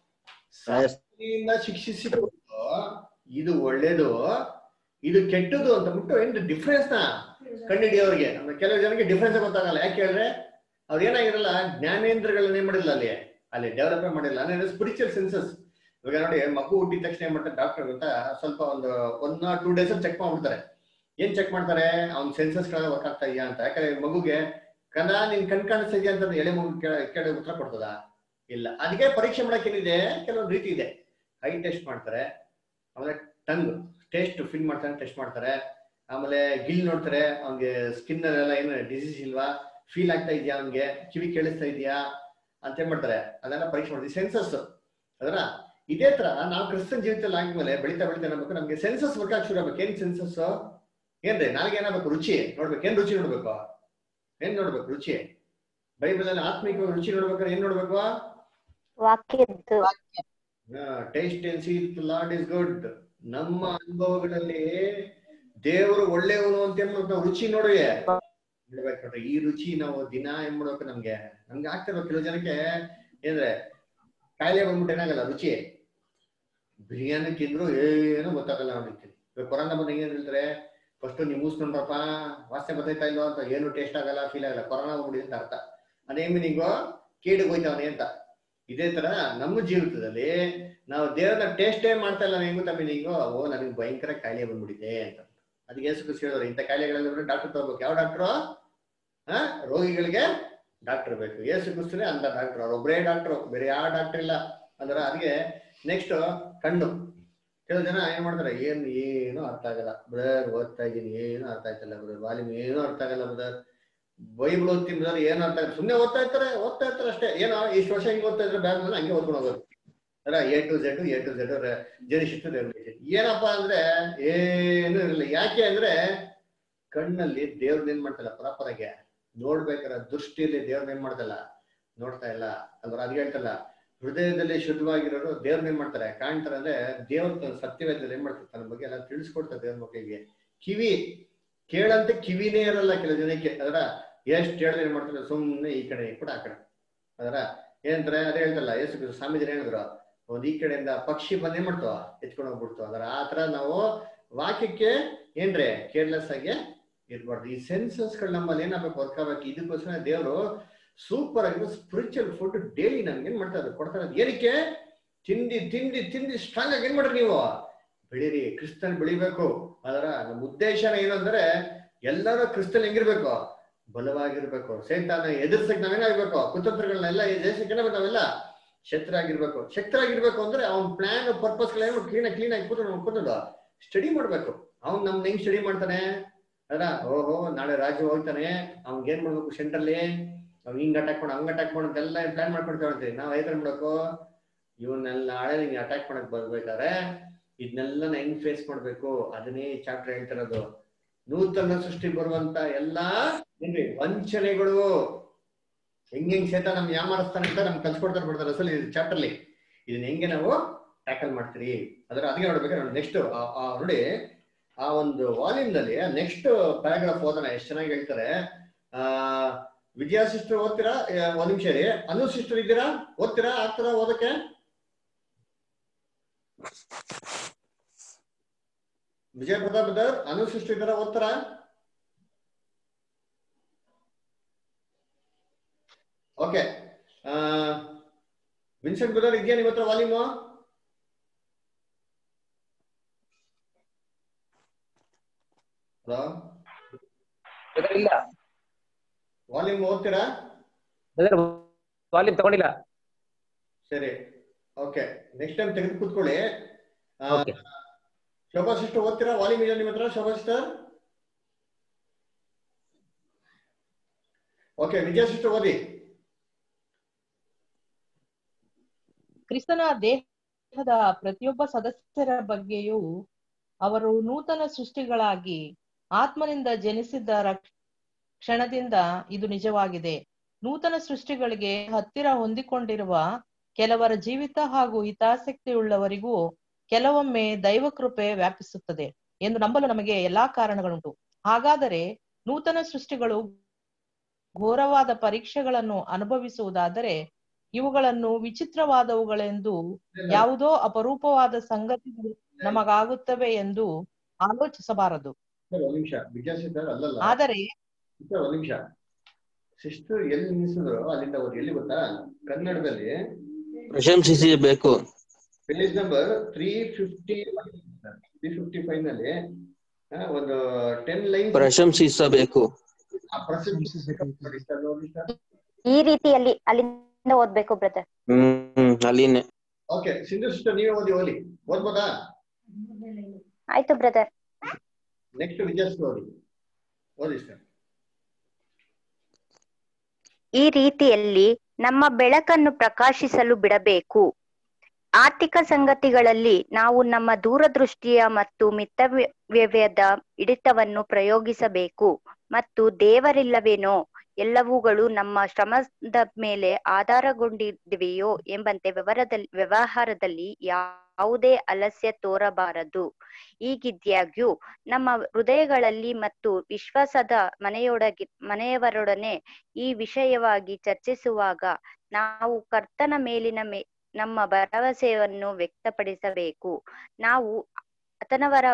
ಸಾಧನೆಯಿಂದ ಶಿಕ್ಷಿಸಿಕೊಂಡು ಇದು ಒಳ್ಳೇದು ಇದು ಕೆಟ್ಟದು ಅಂತ ಬಿಟ್ಟು ಏನ್ ಡಿಫ್ರೆನ್ಸ್ ನ ಕಂಡಿಡಿಯೋರಿಗೆ ಅಂದ್ರೆ ಕೆಲವು ಜನಕ್ಕೆ ಡಿಫ್ರೆನ್ಸ್ ಗೊತ್ತಾಗಲ್ಲ ಯಾಕೆ ಹೇಳಿದ್ರೆ ಅವ್ರು ಏನಾಗಿರಲ್ಲ ಜ್ಞಾನೇಂದ್ರಗಳನ್ನ ಏನ್ ಮಾಡಿಲ್ಲ ಅಲ್ಲಿ ಅಲ್ಲಿ ಡೆವಲಪ್ ಮಾಡಿಲ್ಲ ಅಂದ್ರೆ ಸ್ಪಿರಿಚುವಲ್ ಸೆನ್ಸಸ್ ಇವಾಗ ನೋಡಿ ಮಗು ಹುಟ್ಟಿದ ತಕ್ಷಣ ಏನ್ ಮಾಡ್ತಾರೆ ಡಾಕ್ಟರ್ ಗೊತ್ತಾ ಸ್ವಲ್ಪ ಒಂದು ಒನ್ ಟೂ ಡೇಸ್ ಚೆಕ್ ಮಾಡ್ಬಿಡ್ತಾರೆ ಏನ್ ಚೆಕ್ ಮಾಡ್ತಾರೆ ಅವ್ನ ಸೆನ್ಸಸ್ ಗಳ ವರ್ಕ್ ಆಗ್ತಾ ಇದೆಯಾ ಅಂತ ಯಾಕಂದ್ರೆ ಮಗುಗೆ ಕನ್ನಡ ನಿನ್ ಕಣ್ ಕಾಣಿಸ್ತಾ ಇದೆಯಾ ಅಂತ ಎಳೆ ಮಗು ಕೇಳ ಉತ್ತರ ಕೊಡ್ತದ ಇಲ್ಲ ಅದಕ್ಕೆ ಪರೀಕ್ಷೆ ಮಾಡಕ್ ಏನಿದೆ ಕೆಲವೊಂದು ರೀತಿ ಇದೆ ಐ ಟೆಸ್ಟ್ ಮಾಡ್ತಾರೆ ಆಮೇಲೆ ಟಂಗ್ ಟೇಸ್ಟ್ ಫಿಲ್ ಮಾಡ್ತಾರೆ ಟೆಸ್ಟ್ ಮಾಡ್ತಾರೆ ಆಮೇಲೆ ಗಿಲ್ ನೋಡ್ತಾರೆ ಅವ್ನಿಗೆ ಸ್ಕಿನ್ ಅಲ್ಲೆಲ್ಲ ಏನು ಡಿಸೀಸ್ ಇಲ್ವಾ ಫೀಲ್ ಆಗ್ತಾ ಇದೆಯಾ ಅವ್ನಿಗೆ ಕಿವಿ ಕೇಳಿಸ್ತಾ ಇದೆಯಾ ಅಂತ ಏನ್ ಮಾಡ್ತಾರೆ ಅದೆಲ್ಲ ಪರೀಕ್ಷೆ ಮಾಡ್ತೀವಿ ಸೆನ್ಸಸ್ ಅದರ ಇದೇ ತರ ನಾವು ಕ್ರಿಸ್ತನ್ ಜೀವಿತದಲ್ಲಿ ಆದ್ಮೇಲೆ ಬೆಳಿತಾ ಬೆಳಿತಾ ಏನಾಗಬೇಕು ನಮ್ಗೆ ಸೆನ್ಸಸ್ ವರ್ಕ್ ಆಗಿ ಶುರು ಆಗ್ಬೇಕು ಏನ್ ಸೆನ್ಸಸ್ ಏನ್ರಿ ನಾಲ್ಗೆ ಏನಾಗಬೇಕು ರುಚಿ ನೋಡ್ಬೇಕು ಏನ್ ರುಚಿ ನೋಡ್ಬೇಕು ಏನ್ ನೋಡ್ಬೇಕು ರುಚಿ ಬೈಬಲ್ ಅಲ್ಲಿ ಆತ್ಮಿಕ ರುಚಿ ನೋಡ್ಬೇಕಾದ್ರೆ ಏನ್ ನೋಡ್ಬೇಕು ವಾಕ್ಯದ್ದು taste and see Lord is good ನಮ್ಮ ಅನುಭವಗಳಲ್ಲಿ ದೇವರು ಒಳ್ಳೆಯವನು ಅಂತ ಏನ್ ಮಾಡ್ಬೇಕು ನಾವು ರುಚಿ ನೋಡಿ ನೋಡ್ಬೇಕು ನೋಡ್ರಿ ಈ ರುಚಿ ನಾವು ದಿನ ಏನ್ ಮಾಡ್ಬೇಕು ನಮ್ಗೆ ನಮ್ಗೆ ಆಗ್ತಿರೋ ಕೆಲವು ಜನಕ್ಕೆ ಏನ್ರೆ ಕಾಯಿಲೆ ಬಂದ್ಬಿಟ್ಟು ಏನಾಗಲ್ಲ ರುಚಿ ಬಿರಿಯಾನಿ ತಿಂದ್ರು ಏನು ಗೊತ್ತಾಗಲ್ಲ ಅವ್ರಿಗೆ ಇವಾಗ ಕೊರೋನಾ ಬಂದಾಗ ಏನ್ ಹೇಳ್ತಾರೆ ಫಸ್ಟ್ ನೀವು ಮೂಸ್ಕೊಂಡ್ರಪ್ಪ ವಾಸನೆ ಬರ್ತೈತಾ ಇಲ್ವೋ ಅಂತ ಏನು ಟೇಸ್ಟ್ ಆಗಲ್ಲ ಫೀಲ್ ಆಗಲ್ಲ ಕೊರೋನಾ ಬಂದ್ಬಿಡಿ ಅಂತ ಅರ್ಥ ಅದೇ ಮೀನಿಂಗು ಕೇಡಿಗೆ ಹೋಯ್ತವನೆ ಅಂತ ಇದೇ ತರ ನಮ್ಮ ಜೀವಿತದಲ್ಲಿ ನಾವು ದೇವರನ್ನ ಟೇಸ್ಟೇ ಮಾಡ್ತಾ ಇಲ್ಲ ಹೆಂಗು ಗೊತ್ತಾ ಮೀನಿಂಗು ಓ ನನಗೆ ಭಯಂಕರ ಕಾಯಿಲೆ ಬಂದ್ಬಿಟ್ಟಿದೆ ಅಂತ ಅದಕ್ಕೆ ಏಸು ಖುಷಿ ಹೇಳಿದ್ರು ಇಂಥ ಕಾಯಿಲೆಗಳೆಲ್ಲ ಡಾಕ್ಟರ್ ತಗೋಬೇಕು ಯಾವ ಡಾಕ್ಟ್ರು ಹಾ ರೋಗಿಗಳಿಗೆ ಡಾಕ್ಟರ್ ಬೇಕು ಏಸು ಕ್ರಿಸ್ತನೇ ಅಂತ ಡಾಕ್ಟರ್ ಅವ್ರು ಒಬ್ಬರೇ ಡಾಕ್ಟ್ರು ಬೇರೆ ಯಾವ ಡಾಕ್ಟರ್ ಇಲ್ಲ ಅಂದ್ರೆ ಅದಕ್ಕೆ ನೆಕ್ಸ್ಟ್ ಕಣ್ಣು ಕೆಲವು ಜನ ಏನ್ ಮಾಡ್ತಾರೆ ಏನ್ ಏನು ಅರ್ಥ ಆಗಲ್ಲ ಬ್ರದರ್ ಓದ್ತಾ ಇದೀನಿ ಏನು ಅರ್ಥ ಆಯ್ತಲ್ಲ ಬ್ರದರ್ ವಾಲ್ಯೂಮ್ ಏನು ಅರ್ಥ ಆಗಲ್ಲ ಬ್ರದರ್ ಬೈಬಲ್ ಓದ್ತೀನಿ ಬ್ರದರ್ ಏನು ಅರ್ಥ ಆಗಲ್ಲ ಸುಮ್ಮನೆ ಓದ್ತಾ ಇರ್ತಾರೆ ಓದ್ತಾ ಇರ್ತಾರೆ ಅಷ್ಟೇ ಏನೋ ಇಷ್ಟು ವರ್ಷ ಹಿಂಗೆ ಓದ್ತಾ ಇದ್ರೆ ಬ್ಯಾಗ್ ಮೇಲೆ ಹಂಗೆ ಓದ್ಕೊಂಡು ಹೋಗೋದು ಅಲ್ಲ A to Z A to Z ಜನಿಸಿಟ್ಟು ರೆವಲ್ಯೂಷನ್ ಏನಪ್ಪಾ ಅಂದ್ರೆ ಏನು ಇರಲಿಲ್ಲ ಯಾಕೆ ಅಂದ್ರೆ ಕಣ್ಣಲ್ಲಿ ದೇವ್ರನ್ನ ಏನ್ ಮಾಡ್ತಲ್ಲ ಪರಪರಗೆ ನೋಡ್ಬೇಕಾದ್ರೆ ದೃಷ್ಟಿಯಲ್ಲಿ ದೇವ್ರನ್ನ ಏನ್ ಮಾಡ್ತಲ್ಲ ನೋಡ್ತಾ ಇಲ್ಲ ಅದ್ರ ಅದ್ ಹೇಳ್ತಲ್ಲ ಹೃದಯದಲ್ಲಿ ಶುದ್ಧವಾಗಿರೋರು ದೇವ್ರನ್ನ ಏನ್ ಮಾಡ್ತಾರೆ ಕಾಣ್ತಾರೆ ಅಂದ್ರೆ ದೇವ್ರ ತನ್ನ ಸತ್ಯವೇದದಲ್ಲಿ ಏನ್ ಮಾಡ್ತಾರೆ ತನ್ನ ಬಗ್ಗೆ ಎಲ್ಲ ತಿಳಿಸ್ಕೊಡ್ತಾರೆ ದೇವ್ರ ಮಕ್ಕಳಿಗೆ ಕಿವಿ ಕೇಳಂತೆ ಕಿವಿನೇ ಇರಲ್ಲ ಕೆಲವು ಜನಕ್ಕೆ ಅದರ ಎಷ್ಟ್ ಹೇಳಿದ್ರೆ ಏನ್ ಮಾಡ್ತಾರೆ ಸುಮ್ಮನೆ ಈ ಕಡೆ ಈ ಕಡೆ ಆ ಕಡೆ ಅದರ ಏನಂತಾರೆ ಅದೇ ಹೇಳ್ತಲ್ಲ ಎಷ್ಟು ಸ್ವಾಮೀಜಿ ಹೇಳಿದ್ರು ಒಂದ್ ಈ ಕಡೆಯಿಂದ ಪಕ್ಷಿ ಬಂದ್ ಏನ್ ಮಾಡ್ತಾವ ಎತ್ಕೊಂಡು ಹೋಗ್ಬಿಡ್ತು ಅದರ ಆತರ ನಾವು ವಾಕ್ಯಕ್ಕೆ ಏನ್ರಿ ಕೇರ್ಲೆಸ್ ಆಗಿ ಇರ್ಬಾರ್ದು ಈ ಸೆನ್ಸಸ್ ಗಳು ನಮ್ಮಲ್ಲಿ ಏನಾಗಬೇಕು ವರ್ಕ್ ಆಗ್ಬೇಕು ಇದಕ್ಕೋಸ್ಕರ ದೇವರು ಸೂಪರ್ ಆಗಿರೋ ಸ್ಪಿರಿಚುವಲ್ ಫುಡ್ ಡೈಲಿ ನಮ್ಗೆ ಏನ್ ಮಾಡ್ತಾರೆ ಕೊಡ್ತಾರೆ ಏನಕ್ಕೆ ತಿಂದಿ ತಿಂದಿ ತಿಂದಿ ಸ್ಟ್ರಾಂಗ್ ಆಗಿ ಏನ್ ಮಾಡ್ರಿ ನೀವು ಬೆಳೀರಿ ಕ್ರಿಸ್ತನ್ ಬೆಳಿಬೇಕು ಅದರ ನಮ್ಮ ಉದ್ದೇಶನ ಏನು ಅಂದ್ರೆ ಎಲ್ಲರೂ ಕ್ರಿಸ್ತನ್ ಹೆಂಗಿರ್ಬೇಕು ಬಲವಾಗಿರ್ಬೇಕು ಸೈತಾನ ಎದುರ್ಸಕ್ ನಾವೇನಾಗ್ಬೇಕು ಕುತಂತ್ರಗಳನ್ನೆಲ್ಲ ಎದುರ್ಸಕ್ಕೆ ನಾವೆಲ್ಲ ಶಕ್ತರಾಗಿರ್ಬೇಕು ಶಕ್ತರಾಗಿರ್ಬೇಕು ಅಂದ್ರೆ ಅವ್ನ ಪ್ಲಾನ್ ಪರ್ಪಸ್ ಕ್ಲೀನ್ ಕ್ಲೀನ್ ಆಗಿ ಕೂತು ನಾವು ಕೂತದ ಸ್ಟಡಿ ಮಾಡ್ಬೇಕು ಅವ್ನ್ ನಮ್ನ ಹೆಂಗ್ ಸ್ಟಡಿ ಮಾಡ್ತಾನೆ ಅದ್ರ ಓಹೋ ನಾಳೆ ರಾಜ್ಯ ಹೋಗ್ತಾನೆ ಅವ್ನ್ಗೆ ಏನ್ ಮಾಡ್ಬೇಕು ಸೆಂಟ್ರಲ್ಲಿ ಅವ್ನ್ ಹಿಂಗ್ ಅಟ್ಯಾಕ್ ಮಾಡ ಹಂಗ್ ಅಟ್ಯಾಕ್ ಮಾಡ ಅಂತೆಲ್ಲ ಪ್ಲಾನ್ ಮಾಡ್ಕೊಳ್ತಾ ಇರ್ತೀವಿ ನಾವ್ ಐತರ ಮಾಡ್ಬೇಕು ಇವನ್ನೆಲ್ಲ ನಾಳೆ ನಿಂಗೆ ಅಟ್ಯಾಕ್ ಮಾಡಕ್ ಬರ್ಬೇಕಾದ್ರೆ ಇದನ್ನೆಲ್ಲ ಹೆಂಗ್ ಫೇಸ್ ಮಾಡ್ಬೇಕು ಅದನ್ನೇ ಚಾಪ್ಟರ್ ಹೇಳ್ತಿರೋದು ನೂತನ ಸೃಷ್ಟಿ ಬರುವಂತ ಎಲ್ಲಾ ಏನ್ರಿ ವಂಚನೆಗಳು ಹೆಂಗ್ ಹೆಂಗ್ ಸೇತ ನಮ್ ಯಾಮಾರಿಸ್ತಾನೆ ಅಂತ ನಮ್ಗೆ ಕಲ್ಸ್ಕೊಡ್ತಾರೆ ಬಿಡ್ತಾರೆ ಅಸಲ್ ಚಾಪ್ಟರ್ಲಿ ಇದನ್ನ ಹೆಂಗೆ ನಾವು ಟ್ಯಾಕಲ್ ಮಾಡ್ತೀರಿ ಅದರ ಅದಕ್ಕೆ ನೋಡ್ಬೇಕಾದ್ರೆ ನೆಕ್ಸ್ಟ್ ನೋಡಿ ಆ ಒಂದು ವಾಲ್ಯೂಮ್ ನಲ್ಲಿ ನೆಕ್ಸ್ಟ್ ಪ್ಯಾರಾಗ್ರಾಫ್ ಓದೋಣ ಎಷ್ಟು ಚೆನ್ನಾಗಿ ಹೇಳ್ತಾರೆ ಆ ವಿದ್ಯಾ ಸಿಸ್ಟರ್ ಓದ್ತೀರಾ ಆ, ಒಂದ್ ನಿಮಿಷ ರೀ ಅನು ಸಿಸ್ಟರ್ ಇದ್ದೀರಾ ಓದ್ತೀರಾ ಆಗ್ತದ ಓದಕ್ಕೆ ವಿಜಯ ಪ್ರತಾಪ್ ಬ್ರದರ್ ಅನು ಸಿಸ್ಟರ್ ಇದ್ದಾರಾ ಓದ್ತಾರಾ ಓಕೆ ವಿನ್ಸೆಂಟ್ ಬ್ರದರ್ ಇದೆಯಾ ನಿಮ್ಮ ಹತ್ರ ವಾಲ್ಯೂಮು ಹಲೋ ಬ್ರದರ್ ಇಲ್ಲ ವಾಲ್ಯೂಮ್ ಓದ್ತೀರಾ ಬ್ರದರ್ ವಾಲ್ಯೂಮ್ ತಗೊಂಡಿಲ್ಲ ಸರಿ ಓಕೆ ನೆಕ್ಸ್ಟ್ ಟೈಮ್ ತೆಗೆದು ಕೂತ್ಕೊಳ್ಳಿ ಆ, ಓಕೆ ಶೋಭಾ ಸಿಸ್ಟರ್ ಓದ್ತೀರಾ ವಾಲ್ಯೂಮ್ ಇದೆಯಾ ನಿಮ್ಮ ಹತ್ರ Shobha sister okay Vijaya sister ಓದಿ ಕ್ರಿಸ್ತನ ದೇಹದ ಪ್ರತಿಯೊಬ್ಬ ಸದಸ್ಯರ ಬಗ್ಗೆಯೂ ಅವರು ನೂತನ ಸೃಷ್ಟಿಗಳಾಗಿ ಆತ್ಮನಿಂದ ಜನಿಸಿದ ರಕ್ಷ- ಕ್ಷಣದಿಂದ ಇದು ನಿಜವಾಗಿದೆ ನೂತನ ಸೃಷ್ಟಿಗಳಿಗೆ ಹತ್ತಿರ ಹೊಂದಿಕೊಂಡಿರುವ ಕೆಲವರ ಜೀವಿತ ಹಾಗೂ ಹಿತಾಸಕ್ತಿಯುಳ್ಳವರಿಗೂ ಕೆಲವೊಮ್ಮೆ ದೈವ ಕೃಪೆ ವ್ಯಾಪಿಸುತ್ತದೆ ಎಂದು ನಂಬಲು ನಮಗೆ ಎಲ್ಲಾ ಕಾರಣಗಳುಂಟು ಹಾಗಾದರೆ ನೂತನ ಸೃಷ್ಟಿಗಳು ಘೋರವಾದ ಪರೀಕ್ಷೆಗಳನ್ನು ಅನುಭವಿಸುವುದಾದರೆ ಇವುಗಳನ್ನು ವಿಚಿತ್ರವಾದವುಗಳೆಂದು ಯಾವುದೋ ಅಪರೂಪವಾದ ಸಂಗತಿಗಳು ನಮಗಾಗುತ್ತವೆ ಎಂದು ಆಲೋಚಿಸಬಾರದು ಸರ್ ಒಂದ್ ನಿಮಿಷ ವಿಜಯ ಸಿಸ್ಟರ್ ಅಲ್ಲಲ್ಲ ಆದರೆ ಸಿಸ್ಟರ್ ಒಂದ್ ನಿಮಿಷ ಸಿಸ್ಟರ್ ಎಲ್ಲಿ ನಿಲ್ಸಿದ್ರು ಅಲ್ಲಿಂದ ಓದಿ ಎಲ್ಲಿ ಗೊತ್ತಾ ಕನ್ನಡದಲ್ಲಿ ಪ್ರಶಂಸಿಸಬೇಕು page number three fifty three fifty five ನಲ್ಲಿ ಆ, ಒಂದು ಟೆನ್ ಲೈನ್ ಪ್ರಶಂಸಿಸಬೇಕು ಈ ರೀತಿಯಲ್ಲಿ ಅಲ್ಲಿಂದ ಓದ್ಬೇಕು ಬ್ರದರ್ ಹ್ಮ್ ಅಲ್ಲಿನೇ ಓಕೆ ಸಿಂಧು ಸಿಸ್ಟರ್ ನೀವೇ ಓದಿ ಓದಿ ಓದ್ಬೋದಾ ಆಯ್ತು ಬ್ರದರ್ ನೆಕ್ಸ್ಟ್ ವಿಜಯ ಸಿಸ್ಟರ್ ಓದಿ ಓದಿ ಸರ್ ಈ ರೀತಿಯಲ್ಲಿ ನಮ್ಮ ಬೆಳಕನ್ನು ಪ್ರಕಾಶಿಸಲು ಬಿಡಬೇಕು ಆರ್ಥಿಕ ಸಂಗತಿಗಳಲ್ಲಿ ನಾವು ನಮ್ಮ ದೂರದೃಷ್ಟಿಯ ಮತ್ತು ಮಿತವ್ಯಯದ ಹಿಡಿತವನ್ನು ಪ್ರಯೋಗಿಸಬೇಕು ಮತ್ತು ದೇವರಿಲ್ಲವೇನೋ ಎಲ್ಲವುಗಳು ನಮ್ಮ ಶ್ರಮದ ಮೇಲೆ ಆಧಾರಗೊಂಡಿವೆಯೋ ಎಂಬಂತೆ ವ್ಯವಹಾರದಲ್ಲಿ ವ್ಯವಹಾರದಲ್ಲಿ ಯಾವುದೇ ಅಲಸ್ಯ ತೋರಬಾರದು ಈಗಿದ್ಯಾಗ್ಯೂ ನಮ್ಮ ಹೃದಯಗಳಲ್ಲಿ ಮತ್ತು ವಿಶ್ವಾಸದ ಮನೆಯೊಡಗಿ ಮನೆಯವರೊಡನೆ ಈ ವಿಷಯವಾಗಿ ಚರ್ಚಿಸುವಾಗ ನಾವು ಕರ್ತನ ಮೇಲಿನ ಮೇ ನಮ್ಮ ಭರವಸೆಯನ್ನು ವ್ಯಕ್ತಪಡಿಸಬೇಕು ನಾವು ಆತನವರ